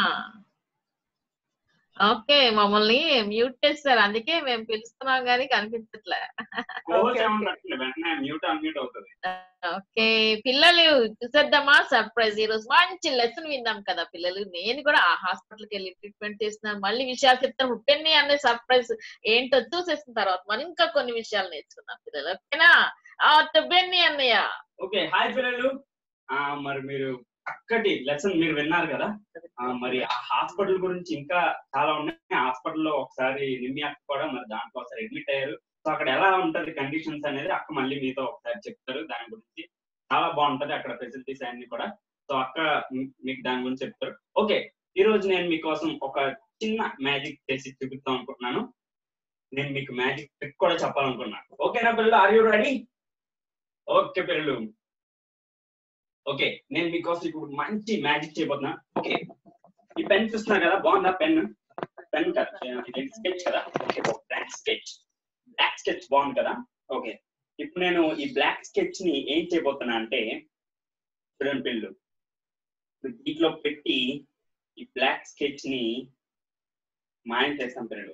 ఓకే మమ్మల్ని మ్యూట్ చేస్తారు అందుకే మేము పిలుస్తున్నాం కానీ కనిపించట్లే క్లోజ్ ఏమన్నట్లే వెంటనే మ్యూట్ అన్మ్యూట్ అవుతుంది ఓకే పిల్లలు చూసేద్దామా సర్ప్రైజ్ ఈ రోజు మంచి లెసన్ విందాం కదా పిల్లలు నేను కూడా ఆ హాస్పిటల్కి వెళ్ళి ట్రీట్మెంట్ చేస్తున్నాను మళ్ళీ విషయాలు చెప్తాను ఉప్పెన్ని అనే సర్ప్రైజ్ ఏంటో చూసేసిన తర్వాత మనం ఇంకా కొన్ని విషయాలు నేర్చుకుందాం పిల్లలు ఓకేనా ఆ బెన్ని అన్నయ్య ఓకే హాయ్ పిల్లలు ఆ మరి మీరు చక్కటి లెసన్ మీరు విన్నారు కదా ఆ, మరి ఆ హాస్పిటల్ గురించి ఇంకా చాలా ఉన్నాయి హాస్పిటల్లో ఒకసారి నిమ్మి అక్క కూడా మరి దాంట్లో ఒకసారి అడ్మిట్ అయ్యారు సో అక్కడ ఎలా ఉంటది కండిషన్స్ అనేది అక్క మళ్ళీ మీతో ఒకసారి చెప్తారు దాని గురించి చాలా బాగుంటది అక్కడ ఫెసిలిటీస్ అన్ని కూడా సో అక్క మీ- మీకు దాని గురించి చెప్తారు ఓకే ఈ రోజు నేను మీకోసం ఒక చిన్న మ్యాజిక్ చేసి చూపిద్దాం అనుకుంటున్నాను నేను మీకు మ్యాజిక్ ట్రిక్ కూడా చెప్పాలనుకున్నాను ఓకేనా పిల్లలు ఆర్ యూ రెడీ ఓకే పిల్లలు ఓకే నేను మీకోసం ఇప్పుడు మంచి మ్యాజిక్ చేయబోతున్నా ఓకే ఈ పెన్ చూస్తున్నారు కదా బాగుందా పెన్ పెన్ కదా ఇది స్కెచ్ కదా okay black sketch black sketch బాగుంది కదా ఓకే ఇప్పుడు నేను ఈ బ్లాక్ స్కెచ్ ని ఏం చేయబోతున్నా అంటే చూడండి పిల్లలు ఇప్పుడు దీంట్లో పెట్టి ఈ బ్లాక్ స్కెచ్ ని మాయం చేస్తాం పిల్లలు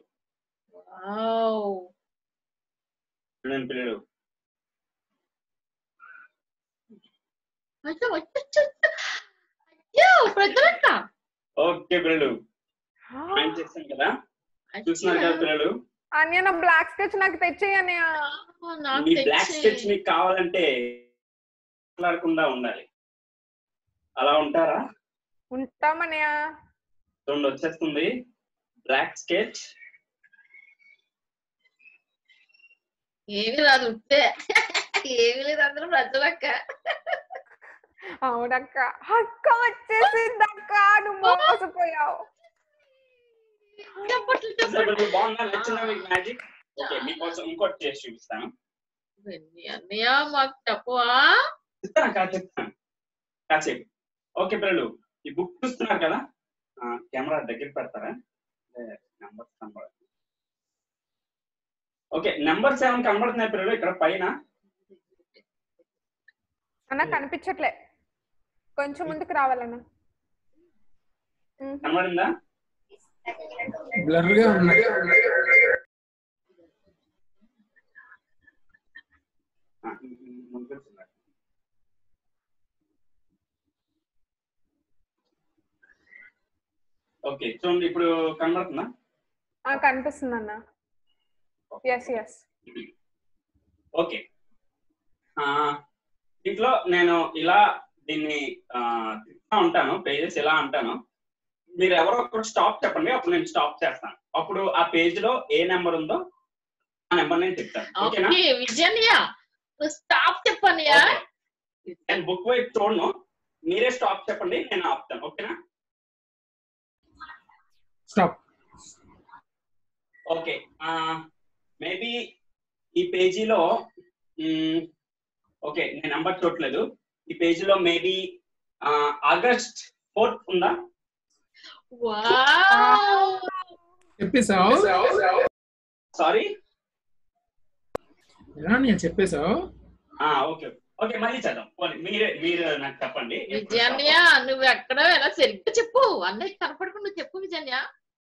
చూడండి పిల్లలు ప్రజలంట ఓకే పిల్లలు మాయం చేస్తాం కదా చూస్తున్నారు కదా పిల్లలు అన్య నా బ్లాక్ స్కెచ్ నాకు తెచ్చేయి అన్నయ్య మీ బ్లాక్ స్కెచ్ మీకు కావాలంటే మాట్లాడకుండా ఉండాలి అలా ఉంటారా ఉంటామన్నయ్య చూడండి వచ్చేస్తుంది బ్లాక్ స్కెచ్ ఏమి రాదు ఉంటే ఏమి లేదు అందరూ ప్రజలక్క అవునక్క అక్క వచ్చేసింది అక్క నువ్వు మోసపోయావు బాగుందా నచ్చిందా మీకు మ్యాజిక్ ఓకే మీకోసం ఇంకోటి చేసి చూపిస్తాను అన్నయ్య మాకు చెప్పవా చెప్తాను కాదు చెప్తాను కాసేపు ఓకే పిల్లలు ఈ బుక్ చూస్తున్నారు కదా కెమెరా దగ్గర పెడతారా నెంబర్ ఓకే నెంబర్ సెవెన్ కనబడుతున్నాయి పిల్లలు ఇక్కడ పైన అన్న కనిపించట్లే కొంచెం ముందుకు రావాలన్న కనబడిందా బ్లర్ గా ఉన్నాయి ఆ, ముందుకు వస్తున్నారు. ఓకే చూడండి ఇప్పుడు కనబడుతుందా ఆ, కనిపిస్తుంది అన్న ఎస్ ఎస్ ఓకే ఆ, దీంట్లో నేను ఇలా దీన్ని ఆ, తిప్పుతా ఉంటాను పేజెస్ ఇలా అంటాను మీరు ఎవరో ఒకరు స్టాప్ చెప్పండి అప్పుడు నేను స్టాప్ చేస్తాను అప్పుడు ఆ పేజ్ లో ఏ నెంబర్ ఉందో ఆ నెంబర్ నేను చెప్తాను ఓకేనా ఓకే విజయన్య నువ్వు స్టాప్ చెప్పనియా నేను బుక్ వైపు చూడను మీరే స్టాప్ చెప్పండి నేను ఆపుతాను ఓకేనా స్టాప్ ఓకే మేబీ ఈ పేజీలో ఓకే నేను నంబర్ చూడలేదు ఈ పేజీలో మేబీ ఆగస్ట్ ఫోర్త్ ఉందా చెప్పేశావు సారీ ఎలా నేను చెప్పేశావు ఓకే ఓకే మళ్ళీ చదవం పోనీ, మీరే మీరు నాకు చెప్పండి విజయన్య నువ్వు ఎక్కడ ఎలా సరిగ్గా చెప్పు అన్నయ్య కనపడకుండా నువ్వు చెప్పు విజయన్య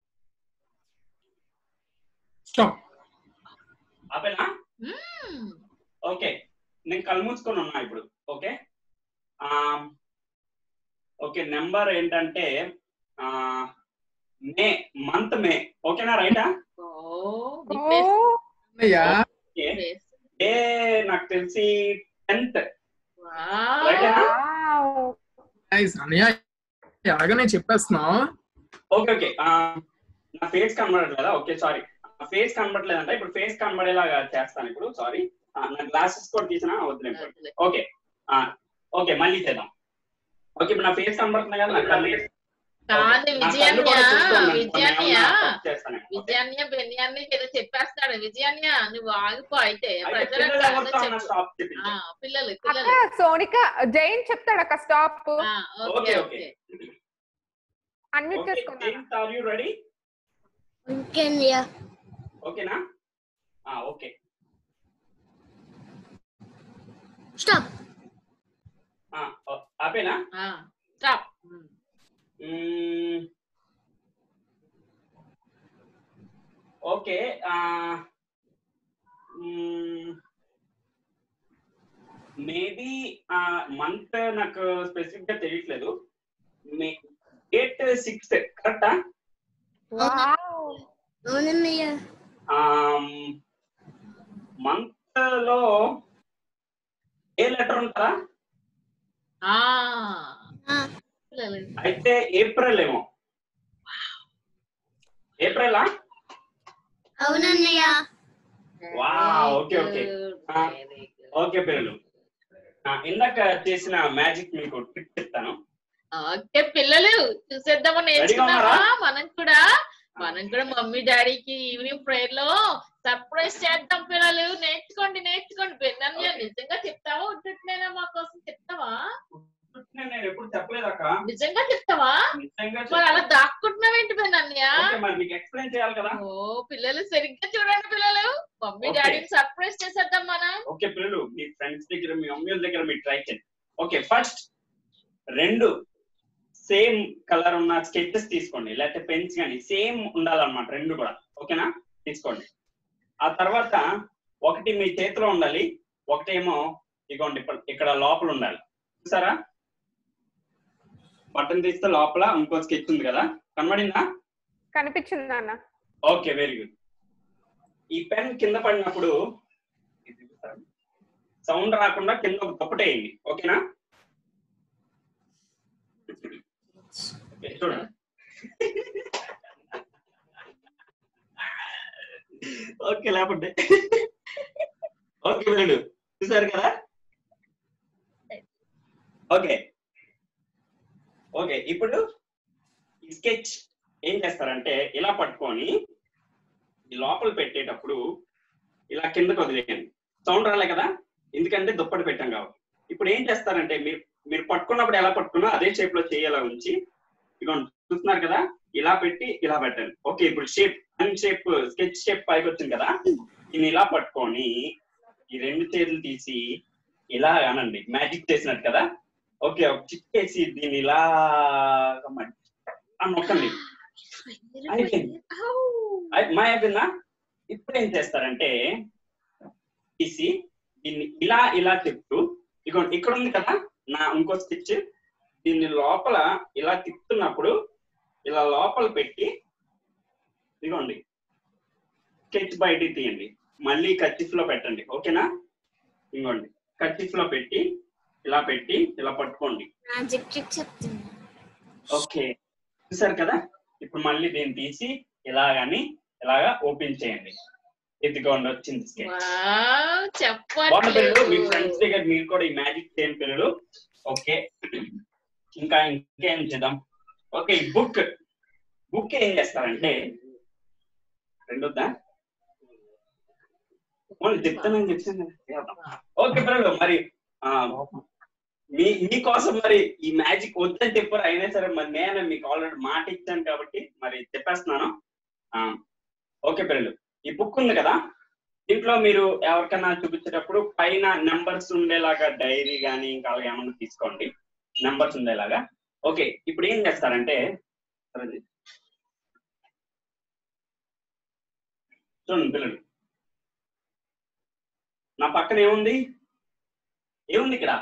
స్టాప్ ఆపేనా ఓకే నేను కళ్ళు మూసుకొని ఉన్నా ఇప్పుడు ఓకే ఆ, ఓకే నెంబర్ ఏంటంటే ఆ, మే మంత్ మే ఓకేనా రైటా అయ్యా డే నాకు తెలిసి టెన్త్ రైటేనా నైస్ అన్నయ్య ఎలాగనే చెప్పేస్తున్నావు ఓకే ఓకే ఆ, నా ఫేస్ కనబడట్లేదా ఓకే సారీ నా ఫేస్ కనబడలేదంట ఇప్పుడు ఫేస్ కనబడేలాగా చేస్తాను ఇప్పుడు సారీ నా గ్లాసెస్ కూడా తీసినా వద్దులే ఓకే ఆ, ఓకే మళ్ళీ చేద్దాం ఓకే ఇప్పుడు నా ఫేస్ కనబడుతుంది కదా నాకు కళ్ళు కాదు నా కళ్ళు విజయన్య కూడా చూస్తున్నాను. కొన్ని విజయన్య ఏమన్నా తప్పు చేస్తాను. విజయన్య బెన్యాన్ని ఏదో చెప్పేస్తాడు విజయన్య నువ్వు ఆగిపో అయితే అయితే ప్రజలకు పిల్లలు అందరూ ఎవరితో అన్నా చెప్పు. stop చెప్పించు. ఆ, పిల్లలు అక్క పిల్లలు సోనిక జైన్ చెప్తాడు అక్క స్టాప్ ఓకే ఓకే అన్మ్యూట్ చేసుకున్నాను are you ready okay yeah ఓకేనా ఆ ఓకే స్టాప్ ఆ, ఓ, ఆపేనా stop hmm. Okay ah, hmm. Maybe month నాకు స్పెసిఫిక్ గా తెలియట్లేదు మే డేట్ సిక్స్త్ కరెక్టా అవునన్నయ్య మంత్ లో ఏ లెటర్ ఉంటుందా పిల్లలు అయితే ఏప్రిల్ ఏమో ఏప్రిలా అవునన్నయ్య వా ఓకే ఓకే ఆ, ఓకే పిల్లలు ఆ, ఇందాక చేసిన మ్యాజిక్ మీకు ట్రిక్ చెప్తాను ఓకే పిల్లలు చూసేద్దామా ఉన్నారా? నేర్చుకున్నామా మనం కూడా మనం కూడా మమ్మీ డాడీకి ఈవినింగ్ ప్రేయర్ లో సర్ప్రైజ్ చేద్దాం పిల్లలు నేర్చుకోండి నేర్చుకోండి బెన్నన్య నిజంగా చెప్తావా ఉంటున్నానా మా కోసం చెప్తావా నేను ఎప్పుడు చెప్పలేదు అక్క నిజంగా చెప్తావా నిజంగా మరి అలా చెప్తాను. దాక్కుంటున్నావేంటి బెన్నన్య ఓకే, మరి మీకు ఎక్స్ప్లెయిన్ చేయాలి కదా ఓ పిల్లలు సరిగ్గా చూడండి పిల్లలు మమ్మీ ఓకే. డాడీని సర్ప్రైజ్ చేసేద్దాం మనం ఓకే పిల్లలు మీ ఫ్రెండ్స్ దగ్గర మీ మమ్మీ వాళ్ళ దగ్గర మీరు ట్రై చేయండి ఓకే ఫస్ట్ రెండు సేమ్ కలర్ ఉన్న స్కెచెస్ తీసుకోండి లేకపోతే పెన్స్ కానీ సేమ్ ఉండాలన్నమాట రెండు కూడా ఓకేనా తీసుకోండి ఆ తర్వాత ఒకటి మీ చేతిలో ఉండాలి ఒకటేమో ఇగోండి ఇక్కడ- ఇక్కడ లోపల ఉండాలి చూసారా బటన్ తీస్తే లోపల ఇంకో స్కెచ్ ఉంది కదా కనబడిందా కనిపించింది అన్న ఓకే వెరీ గుడ్ ఈ పెన్ కింద పడినప్పుడు సౌండ్ రాకుండా కింద ఒక దుప్పటేయండి ఓకేనా ఓకే, చూడండి ఓకే లేకుంటే ఓకే వెళ్ళు చూసారు కదా ఓకే ఓకే ఇప్పుడు ఈ స్కెచ్ ఏం చేస్తారంటే ఇలా పట్టుకొని ఈ లోపల పెట్టేటప్పుడు ఇలా కిందకు వదిలేయండి సౌండ్ రాలే కదా ఎందుకంటే దుప్పటి పెట్టాం కాబట్టి ఇప్పుడు ఏం చేస్తారంటే మీరు మీరు పట్టుకున్నప్పుడు ఎలా పట్టుకున్నా అదే షేప్ లో చేయాలా ఉంచి ఇదిగోండి చూస్తున్నారు కదా ఇలా పెట్టి ఇలా పెట్టండి ఓకే ఇప్పుడు షేప్ అన్ షేప్ స్కెచ్ షేప్ పైకి వచ్చింది కదా దీన్ని ఇలా పట్టుకొని ఈ రెండు చేతులు తీసి ఇలా అనండి మ్యాజిక్ చేసినట్టు కదా ఓకే ఒక చిక్కేసి దీన్ని ఇలా నొక్కండి అయిపోయింది అయి- మా అయిపోయిందా ఇప్పుడు ఏం చేస్తారంటే తీసి దీన్ని ఇలా ఇలా తిప్పుతూ ఇగోండి ఇక్కడ ఉంది కదా నా ఇంకో స్టిచ్ దీన్ని లోపల ఇలా తిప్పుతున్నప్పుడు ఇలా లోపల పెట్టి ఇదిగోండి స్కెచ్ బయటికి తీయండి మళ్ళీ కచ్చిఫ్ లో పెట్టండి ఓకేనా ఇంకోండి కచ్చిఫ్ లో పెట్టి ఇలా పెట్టి ఇలా పట్టుకోండి మ్యాజిక్ ట్రిక్ చెప్తున్నా ఓకే చూసారు కదా ఇప్పుడు మళ్ళీ దీన్ని తీసి ఇలాగని ఇలాగా ఓపెన్ చేయండి ఇదిగోండి వచ్చింది స్కెచ్ వావ్, బాగుంది పిల్లలు మీ చెప్పట్లేదు ఫ్రెండ్స్ దగ్గర మీరు కూడా ఈ మ్యాజిక్ చేయండి పిల్లలు ఓకే ఇంకా ఇంకేం చేద్దాం ఓకే ఈ బుక్ బుక్ ఏం చేస్తారంటే రెండోద్దా ఓన్లీ చెప్తానని చెప్తాను ఓకే పిల్లలు మరి ఆ, మీ మీకోసం మరి ఈ మ్యాజిక్ వద్దని చెప్పారు అయినా సరే మరి నేను మీకు ఆల్రెడీ మాట ఇచ్చాను కాబట్టి మరి చెప్పేస్తున్నాను ఆ, ఓకే పిల్లలు ఈ బుక్ ఉంది కదా దీంట్లో మీరు ఎవరికైనా చూపించేటప్పుడు పైన నెంబర్స్ ఉండేలాగా డైరీ కానీ ఇంకా అలాగే ఏమన్నా తీసుకోండి నెంబర్స్ ఉండేలాగా ఓకే ఇప్పుడు ఏం చేస్తారంటే సరే. చూడండి పిల్లలు నా పక్కన ఏముంది ఏముంది ఇక్కడ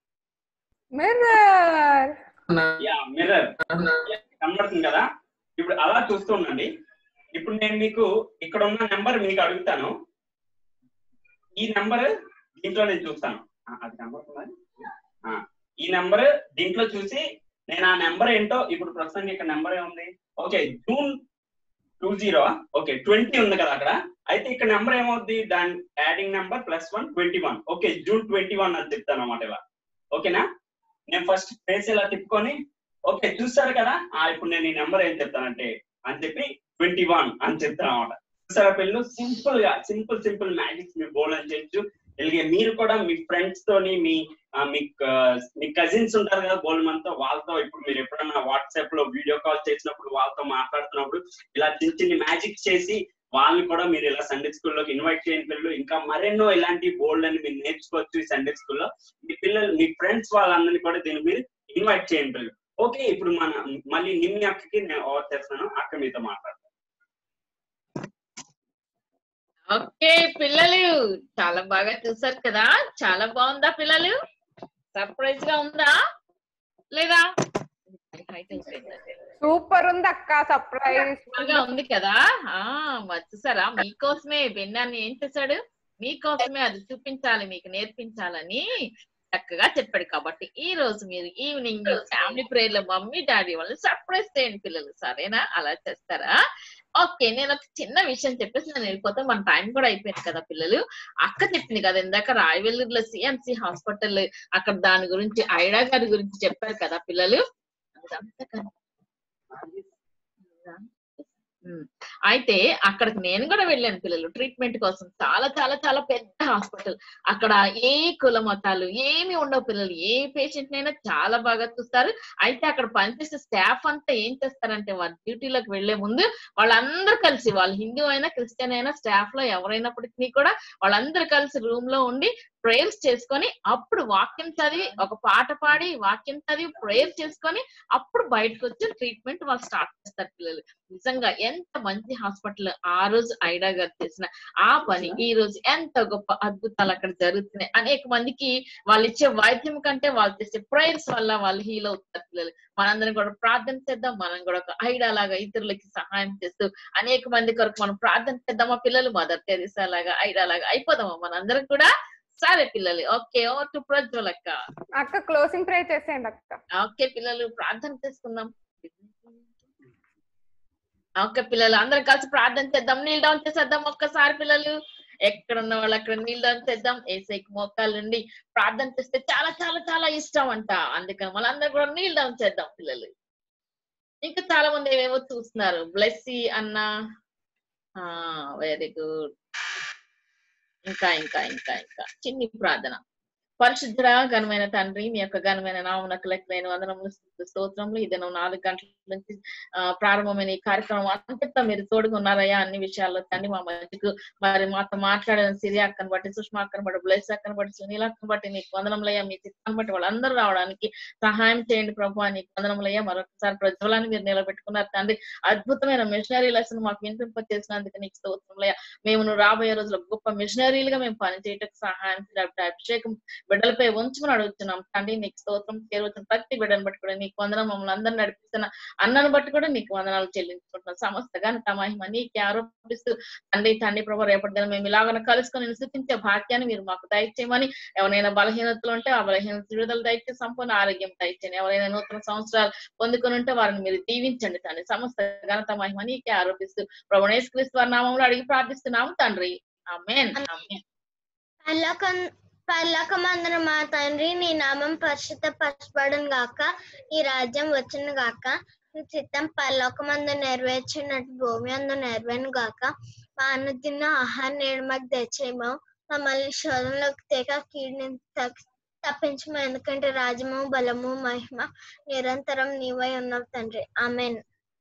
మిర్రర్ యా మిర్రర్ కనబడుతుంది కదా ఇప్పుడు అలా చూస్తూ ఉండండి ఇప్పుడు నేను మీకు ఇక్కడ ఉన్న నెంబర్ మీకు అడుగుతాను ఈ నెంబర్ దీంట్లో నేను చూస్తాను ఆ, అది కనబడుతుందా ఆ, ఈ నెంబర్ దీంట్లో చూసి నేను ఆ నెంబర్ ఏంటో ఇప్పుడు ప్రస్తుతానికి ఇక్కడ నెంబర్ ఏముంది okay June two zero okay twenty ఉంది కదా అక్కడ అయితే ఇక్కడ నెంబర్ ఏమవుద్ది దాని adding number plus one twenty one okay June twenty one అని చెప్తాను అన్నమాట ఇలా ఓకేనా నేను ఫస్ట్ ఫేస్ ఇలా తిప్పుకొని ఓకే చూసారు కదా ఆ ఇప్పుడు నేను ఈ నెంబర్ ఏం చెప్తానంటే అని చెప్పి ట్వంటీ వన్ అని చెప్తాను అనమాట చూసారా పిల్లలు సింపుల్ గా సింపుల్ సింపుల్ మ్యాజిక్స్ మీరు బోల్ అని చేయొచ్చు ఇలాగే మీరు కూడా మీ ఫ్రెండ్స్ తోని మీ ఆ, మీ క- మీ కజిన్స్ ఉంటారు కదా బోల్ మనతో వాళ్ళతో ఇప్పుడు మీరు ఎప్పుడన్నా వాట్సాప్ లో వీడియో కాల్ చేసినప్పుడు వాళ్ళతో మాట్లాడుతున్నప్పుడు ఇలా చిన్న చిన్న మ్యాజిక్ చేసి వాళ్ళని కూడా మీరు ఇలా సండే స్కూల్లోకి ఇన్వైట్ చేయని పిల్లలు ఇంకా మరెన్నో ఇలాంటి బోల్డ్ అని మీరు నేర్చుకోవచ్చు ఈ సండే స్కూల్లో మీ పిల్లలు మీ ఫ్రెండ్స్ వాళ్ళందరినీ కూడా దీన్ని మీరు ఇన్వైట్ చేయండి పిల్లలు ఓకే ఇప్పుడు మన మళ్ళీ నిమ్మి అక్కకి నేను ఓవర్ చేస్తాను అక్క మీతో మాట్లాడతాను ఓకే పిల్లలు చాలా బాగా చూసారు కదా చాలా బాగుందా పిల్లలు సర్ప్రైజ్ గా ఉందా లేదా సూపర్ ఉంది అక్క సర్ప్రైజ్ బాగా ఉంది కదా ఆ మరి చూసారా మీకోసమే బెన్నాన్ని ఏం చేశాడు మీకోసమే అది చూపించాలి మీకు నేర్పించాలని చక్కగా చెప్పాడు కాబట్టి ఈ రోజు మీరు ఈవినింగ్ మీ ఫ్యామిలీ ప్రేయర్ లో మమ్మీ డాడీ వాళ్ళని సర్ప్రైజ్ చేయండి పిల్లలు సరేనా అలా చేస్తారా ఓకే నేను ఒక చిన్న విషయం చెప్పేసి నేను వెళ్ళిపోతే మన టైం కూడా అయిపోయింది కదా పిల్లలు అక్క చెప్పింది కదా ఇందాక రాయవెల్లూరులో సిఎంసి హాస్పిటల్ అక్కడ దాని గురించి ఐడా గారి గురించి చెప్పారు కదా పిల్లలు అదంతా కదా. ఉమ్. అయితే అక్కడికి నేను కూడా వెళ్ళాను పిల్లలు ట్రీట్మెంట్ కోసం చాలా చాలా చాలా పెద్ద హాస్పిటల్ అక్కడ ఏ కుల మతాలు ఏమి ఉండవు పిల్లలు ఏ పేషెంట్ నైనా చాలా బాగా చూస్తారు అయితే అక్కడ పనిచేసే స్టాఫ్ అంతా ఏం చేస్తారంటే వాళ్ళ డ్యూటీలోకి వెళ్లే ముందు వాళ్ళందరూ కలిసి వాళ్ళు హిందూ అయినా క్రిస్టియన్ అయినా స్టాఫ్ లో ఎవరైనప్పటికీ కూడా వాళ్ళందరూ కలిసి రూమ్ లో ఉండి ప్రేయర్స్ చేసుకొని అప్పుడు వాక్యం చదివి ఒక పాట పాడి వాక్యం చదివి ప్రేయర్ చేసుకొని అప్పుడు బయటకు వచ్చి ట్రీట్మెంట్ వాళ్ళు స్టార్ట్ చేస్తారు పిల్లలు నిజంగా ఎంత మంచి హాస్పిటల్ ఆ రోజు ఐడా గారు చేసిన ఆ పని ఈ రోజు ఎంత గొప్ప అద్భుతాలు అక్కడ జరుగుతున్నాయి అనేక మందికి వాళ్ళు ఇచ్చే వైద్యం కంటే వాళ్ళు చేసే ప్రేయర్స్ వల్ల వాళ్ళు హీల్ అవుతారు పిల్లలు మనందరం కూడా ప్రార్థన చేద్దాం మనం కూడా ఒక ఐడా లాగా ఇతరులకి సహాయం చేస్తూ అనేక మంది కొరకు మనం ప్రార్థన చేద్దామా పిల్లలు మదర్ తెరిసా లాగా ఐడా లాగా అయిపోదామా మనందరం కూడా సరే పిల్లలు ఓకే ఓ టు ప్రజ్వలక్క అక్క క్లోజింగ్ ప్రే చేసేయండి అక్క ఓకే పిల్లలు ప్రార్థన చేసుకుందాం ఓకే పిల్లలు అందరం కలిసి ప్రార్థన చేద్దాం నీల్ డౌన్ చేసేద్దాం ఒక్కసారి పిల్లలు ఎక్కడ ఉన్న వాళ్ళు అక్కడ నీల్ డౌన్ చేద్దాం ఏసైకి మోకాల నుండి ప్రార్థన చేస్తే చాలా చాలా చాలా ఇష్టం అంట అందుకని మనందరం కూడా నీల్ డౌన్ చేద్దాం పిల్లలు ఇంకా చాలా మంది ఏమేమో చూస్తున్నారు బ్లెస్సీ అన్న వెరీ గుడ్ ఇంకా ఇంకా ఇంకా ఇంకా చిన్ని ప్రార్థన పరిశుద్ధుడ ఘనమైన తండ్రి మీ యొక్క ఘనమైన నామనకు లెక్కలైన వందనములు స్తుతులు, స్తోత్రములు ఈ దినం నాలుగు గంటల నుంచి ఆ, ప్రారంభమైన ఈ కార్యక్రమం అంతటా మీరు తోడుగా ఉన్నారయ్యా అన్ని విషయాల్లో తండ్రి మా మధ్యకు మరి మాతో మాట్లాడిన సిరియా అక్కను బట్టి సుష్మా అక్కను బట్టి బ్లెస్ అక్కను బట్టి సునీల్ అక్కను బట్టి నీకు వందనములయ్యా మీ చిత్తాన్ని బట్టి వాళ్ళందరూ రావడానికి సహాయం చేయండి ప్రభు నీకు వందనములయ్యా మరొకసారి ప్రజ్వలాన్ని మీరు నిలబెట్టుకున్నారు తండ్రి అద్భుతమైన మిషనరీ లెసన్ మాకు వినిపింప చేసినందుకు నీకు స్తోత్రములయ్యా మేము నువ్వు రాబోయే రోజుల్లో గొప్ప మిషనరీలుగా మేము పనిచేయటకు సహాయం చేయాలి. అభిషేకం బిడ్డలపై ఉంచుకుని అడుగుతున్నాం తండ్రి నీకు స్తోత్రం చేరువచ్చిన ప్రతి బిడ్డను బట్టి కూడా నీకు వందనం మమ్మల్ని అందరిని నడిపిస్తున్న అన్నను బట్టి కూడా నీకు వందనాలు చెల్లించుకుంటున్నాం సమస్త ఘనత మహిమ నీకే ఆరోపిస్తూ తండ్రి తండ్రి ప్రభు రేపటి దినం మేము ఇలాగన కలుసుకొని నిన్ను స్థుతించే భాగ్యాన్ని మీరు మాకు దయచేయమని ఎవరైనా బలహీనతలు ఉంటే ఆ బలహీనత విడుదల దయచే సంపూర్ణ ఆరోగ్యం దయచేయండి ఎవరైనా నూతన సంవత్సరాలు పొందుకొని ఉంటే వారిని మీరు దీవించండి తండ్రి సమస్త ఘనత మహిమ నీకే ఆరోపిస్తూ ప్రభు యేసుక్రీస్తు వారి నామంలో అడిగి ప్రార్థిస్తున్నాము తండ్రి ఆమేన్ ఆమేన్ పరలోకం పరలోకమందున మా తండ్రి నీ నామం పరిశుద్ధ పరచబడును గాక నీ రాజ్యం వచ్చును గాక నీ చిత్తం పరలోకమందు నెరవేర్చినట్టు భూమి అందు నెరవేరును గాక మా అనుదిన ఆహారం నేడు మాకు తెచ్చేమో మమ్మల్ని శోధనలోకి తెగ కీడిని తప్పించము ఎందుకంటే రాజ్యము బలము మహిమ నిరంతరం నీవై ఉన్నావు తండ్రి amen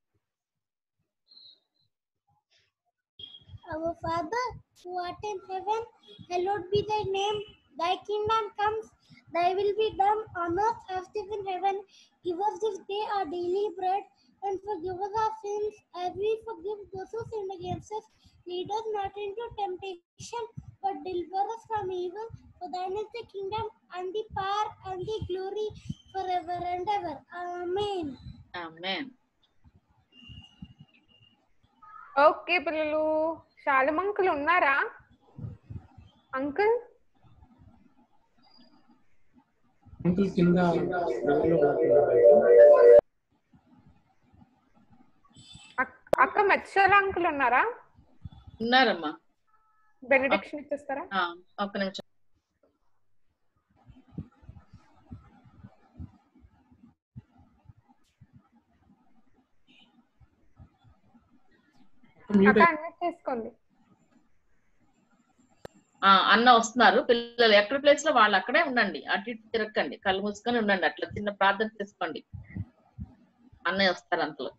Our Father, who art in heaven, hallowed be thy name. Thy kingdom comes, thy will be done on earth as it is in heaven. Give us this day our daily bread, and forgive us our sins as we forgive those who sin against us. Lead us not into temptation, but deliver us from evil. For thine is the kingdom, and the power, and the glory forever and ever. Amen. Amen okay పిల్లలు Shalem uncle ఉన్నారా uncle uncle కింద అక్క మత్స్యాల uncle ఉన్నారా ఉన్నారమ్మా benediction ఇచ్చేస్తారా ఆ, ఒక్క నిమిషం అక్క అన్మ్యూట్ చేసుకోండి ఆ అన్న వస్తున్నారు పిల్లలు ఎక్కడ ప్లేస్ లో వాళ్ళు అక్కడే ఉండండి అటు ఇటు తిరగండి కళ్ళు మూసుకొని ఉండండి అట్లా చిన్న ప్రార్థన చేసుకోండి అన్నయ్య వస్తారు అంతలో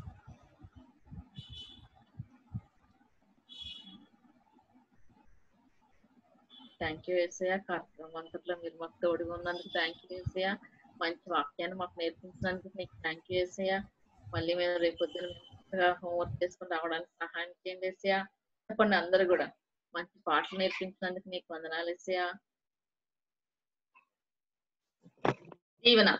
థ్యాంక్ యూ ఏసయ్య కార్యక్రమం అంతట్లో మీరు మాకు తోడుగా ఉన్నందుకు థ్యాంక్ యూ ఏసయ్య మంచి వాక్యాన్ని మాకు నేర్పించినందుకు నీకు థ్యాంక్ యూ ఏసయ్య మళ్ళీ మేము రేపు పొద్దున హోంవర్క్ చేసుకుని రావడానికి సహాయం చేయండి ఏసయ్య చెప్పండి అందరూ కూడా మంచి పాటలు నేర్పించినందుకు నీకు వందనాలు ఏసయ్య దీవెన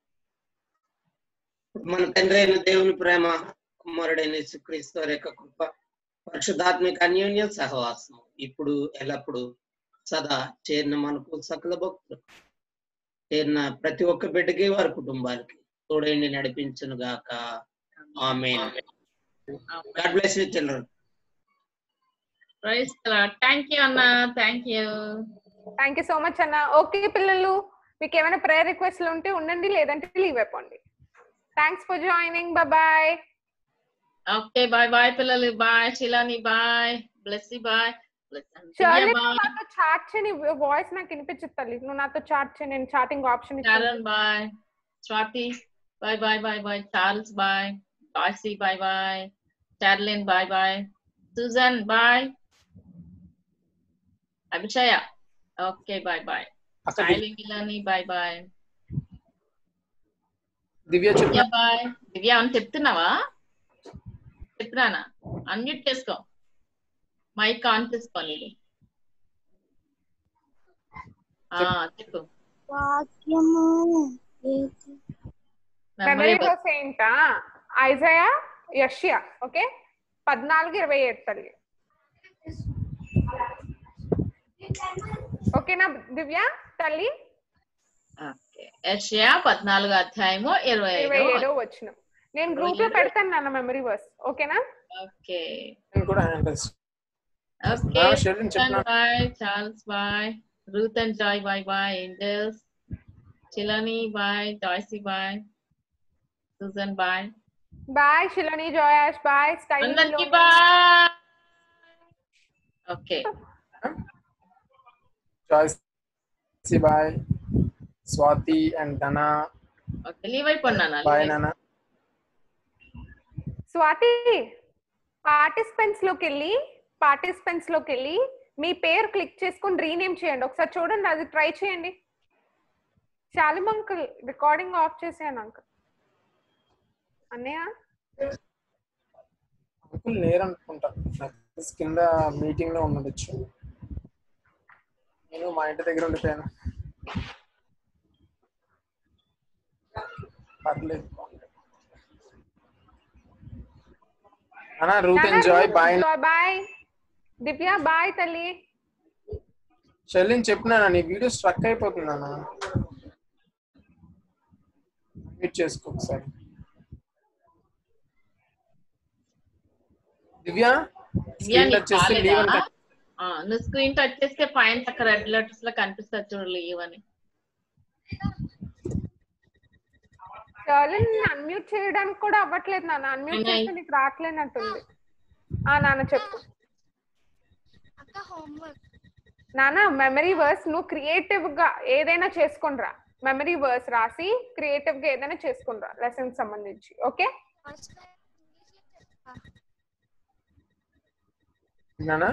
మన తండ్రి అయిన దేవుని ప్రేమ కుమారుడైన యేసుక్రీస్తు వారి యొక్క కృప పరిశుద్ధాత్మిక అన్యోన్య సహవాసం ఇప్పుడు ఎల్లప్పుడు సదా చేరిన మనకు సకల భక్తులు చేరిన ప్రతి ఒక్క బిడ్డకి వారి కుటుంబాలకి తోడైండి నడిపించును గాక ఆమె God bless you children praise thank you అన్న thank you thank you so much అన్న ఓకే పిల్లలు మీకు ఏమైనా ప్రేయర్ రిక్వెస్ట్లు ఉంటే ఉండండి లేదంటే లీవ్ అయిపోండి thanks for joining bye okay bye bye పిల్లలు బాయ్ శిలాని బాయ్ బ్లెస్సీ బాయ్ షర్లీ నాతో చాట్ చేయని వాయిస్ నాకు వినిపించదు తల్లి నువ్వు నాతో చాట్ చేయి నేను chatting option Sharon, bye. Swati, bye bye bye bye. Charles, bye. Darcy, bye bye. Carolyn, bye bye. Susan, bye. Abhishaya, okay, bye bye. Kylie Milani, bye bye. Divya చెప్పు దివ్య బాయ్ దివ్య అని చెప్తున్నావా చెప్తున్నానా అన్మ్యూట్ చేసుకో మైక్ ఆన్ చేసుకో నీది ఆ, చెప్పు వాక్యము మెమరీ వర్స్ ఏంటా ఐజయా యష్యా ఓకే పద్నాలుగు ఇరవై ఏడు తల్లి ఓకేనా దివ్య తల్లి యెషయా పద్నాలుగు అధ్యాయము ఇరవై ఇరవై ఐదు ఏడో వచ్చిన నేను గ్రూప్ లో పెడతాను నాన్న మెమరీ వర్స్ ఓకేనా ఓకే నేను కూడా ఓకే ఆ, షెరిన్ చెప్పనా? Bye Charles bye Ruth and Joy bye bye angels చిలని bye Joycee bye Susan bye bye శిలని జోయాష్ బాయ్ అందరికి bye okay choice bye Swati and Dhana okay leave అయిపోయినా బాయ్ నాన్న స్వాతి పార్టిసిపెంట్స్ లోకి వెళ్ళి పార్టిసిపెంట్స్ లోకి వెళ్ళి మీ పేరు క్లిక్ చేసుకొని రీనేమ్ చేయండి ఒకసారి చూడండి అది ట్రై చేయండి శాలిం అంకుల్ రికార్డింగ్ ఆఫ్ చేసాను అంకుల్ అన్నయ్య అంకుల్ లేరు అనుకుంటా నాకు కింద మీటింగ్ లో ఉండొచ్చు నేను మా ఇంటి దగ్గర ఉండిపోయాను పర్లేదు అన్నా Ruth enjoy bye bye Divya bye తల్లి చెల్లిని చెప్పినానా నీ వీడియో స్ట్రక్ అయిపోతుంది అన్న మ్యూట్ చేసుకో ఒకసారి దివ్య దివ్యా, స్క్రీన్ నీకు టచ్ చేస్తే కాలేదా? లీవ్ అని కట్- ఆ, నువ్వు స్క్రీన్ టచ్ చేస్తే పైన అక్కడ రెడ్ లెటర్స్ లో కనిపిస్తుంది చూడు లీవ్ అని షర్లిన్ అన్మ్యూట్ చేయడానికి కూడా అవ్వట్లేదు నాన్న అన్మ్యూట్ అన్నయ్య. చేస్తే నీకు రావట్లేనట్టుంది ఆ నాన్న చెప్పు అక్క హోంవర్క్ నాన్న మెమరీ వర్స్ నువ్వు క్రియేటివ్ గా ఏదైనా చేసుకునిరా మెమరీ వర్స్ రాసి క్రియేటివ్ గా ఏదైనా చేసుకునిరా లెసన్ సంబంధించి ఓకే విన్నానా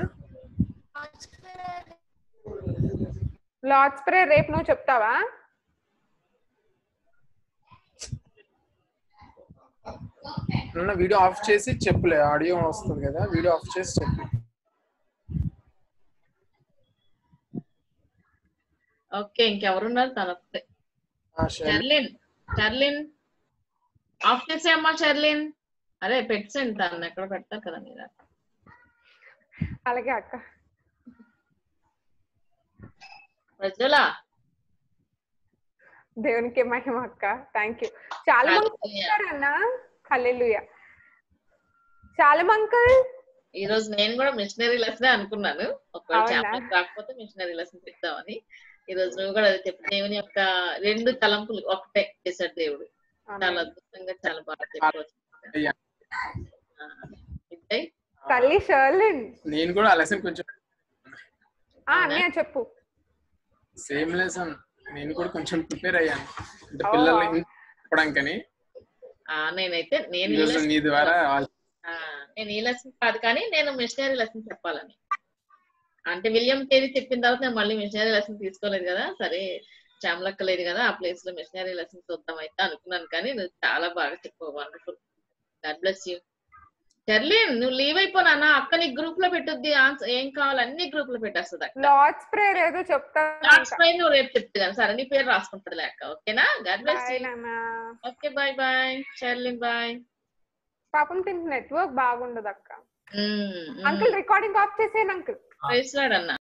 లార్డ్ స్ప్రే రేపు నువ్వు చెప్తావా నాన్న వీడియో ఆఫ్ చేసి చెప్పులే ఆడియో వస్తుంది కదా వీడియో ఆఫ్ చేసి చెప్పు ఓకే ఇంకెవరున్నారు తన ఒక్కతే ఆ, షర్లిన్. షర్లిన్ షర్లిన్ ఆఫ్ చేసేయమ్మా షర్లిన్ అరే పెట్టండి తను ఎక్కడ పెడతారు కదా మీరు అలాగే అక్క ప్రజల దేవునికి మహిమ అక్క థ్యాంక్ యూ చాలా మంది వచ్చారన్న హల్లెలూయ చాలా అంకుల్ ఈ రోజు నేను కూడా మిషనరీ లెసన్ అనుకున్నాను ఒకవేళ అవునా? చాప్టర్ రాకపోతే మిషనరీ లెసన్ చెప్తామని ఈ రోజు నువ్వు కూడా అదే చెప్పు దేవుని యొక్క రెండు తలంపులు ఒకటే చేశాడు దేవుడు చాలా అద్భుతంగా చాలా బాగా చెప్పవచ్చు అయ్యా. విజయ్ తల్లి షర్లిన్ నేను కూడా ఆ లెసన్ కొంచెం ఆ అన్నయ్య చెప్పు సేమ్ లెసన్ నేను కూడా కొంచెం ప్రిపేర్ అయ్యాను అంటే ఓ, పిల్లల్ని అవును. చెప్పడానికని ఆ, నేనైతే నేను ఈ ఈరోజు lesson నీ ద్వారా వాళ్ళ- ఆ, నేను ఈ లెసన్ కాదు కానీ నేను మిషనరీ లెసన్ చెప్పాలని అంటే విలియం తేదీ చెప్పిన తర్వాత నేను మళ్ళీ మిషనరీ లెసన్ తీసుకోలేదు కదా సరే శ్యామలక్క లేదు కదా ఆ ప్లేస్ లో మిషనరీ లెసన్ చూద్దాం అయితే అనుకున్నాను కానీ నువ్వు చాలా బాగా చెప్పావు wonderful God bless you Sharlin నువ్వు లీవ్ అయిపోనా అక్క నీ గ్రూప్ లో పెట్టుద్ది ఆన్సర్ ఏం కావాలి అన్ని గ్రూప్ లో పెట్టేస్తుంది అక్క లార్డ్ స్ప్రే ఏదో చెప్తా లాస్ట్ పై నువ్వు రేపు చెప్తే కానీ సరే నీ పేరు రాసుకుంటుంది అక్క ఓకేనా గాడ్ బ్లెస్ Bye, యూ నాన్న. Okay bye bye Sharlin bye పాపం తింటే నెట్వర్క్ బాగుండదు అక్క అంకుల్ రికార్డింగ్ ఆఫ్ చేసేయండి అంకుల్ ప్రైస్ లాడ్ అన్న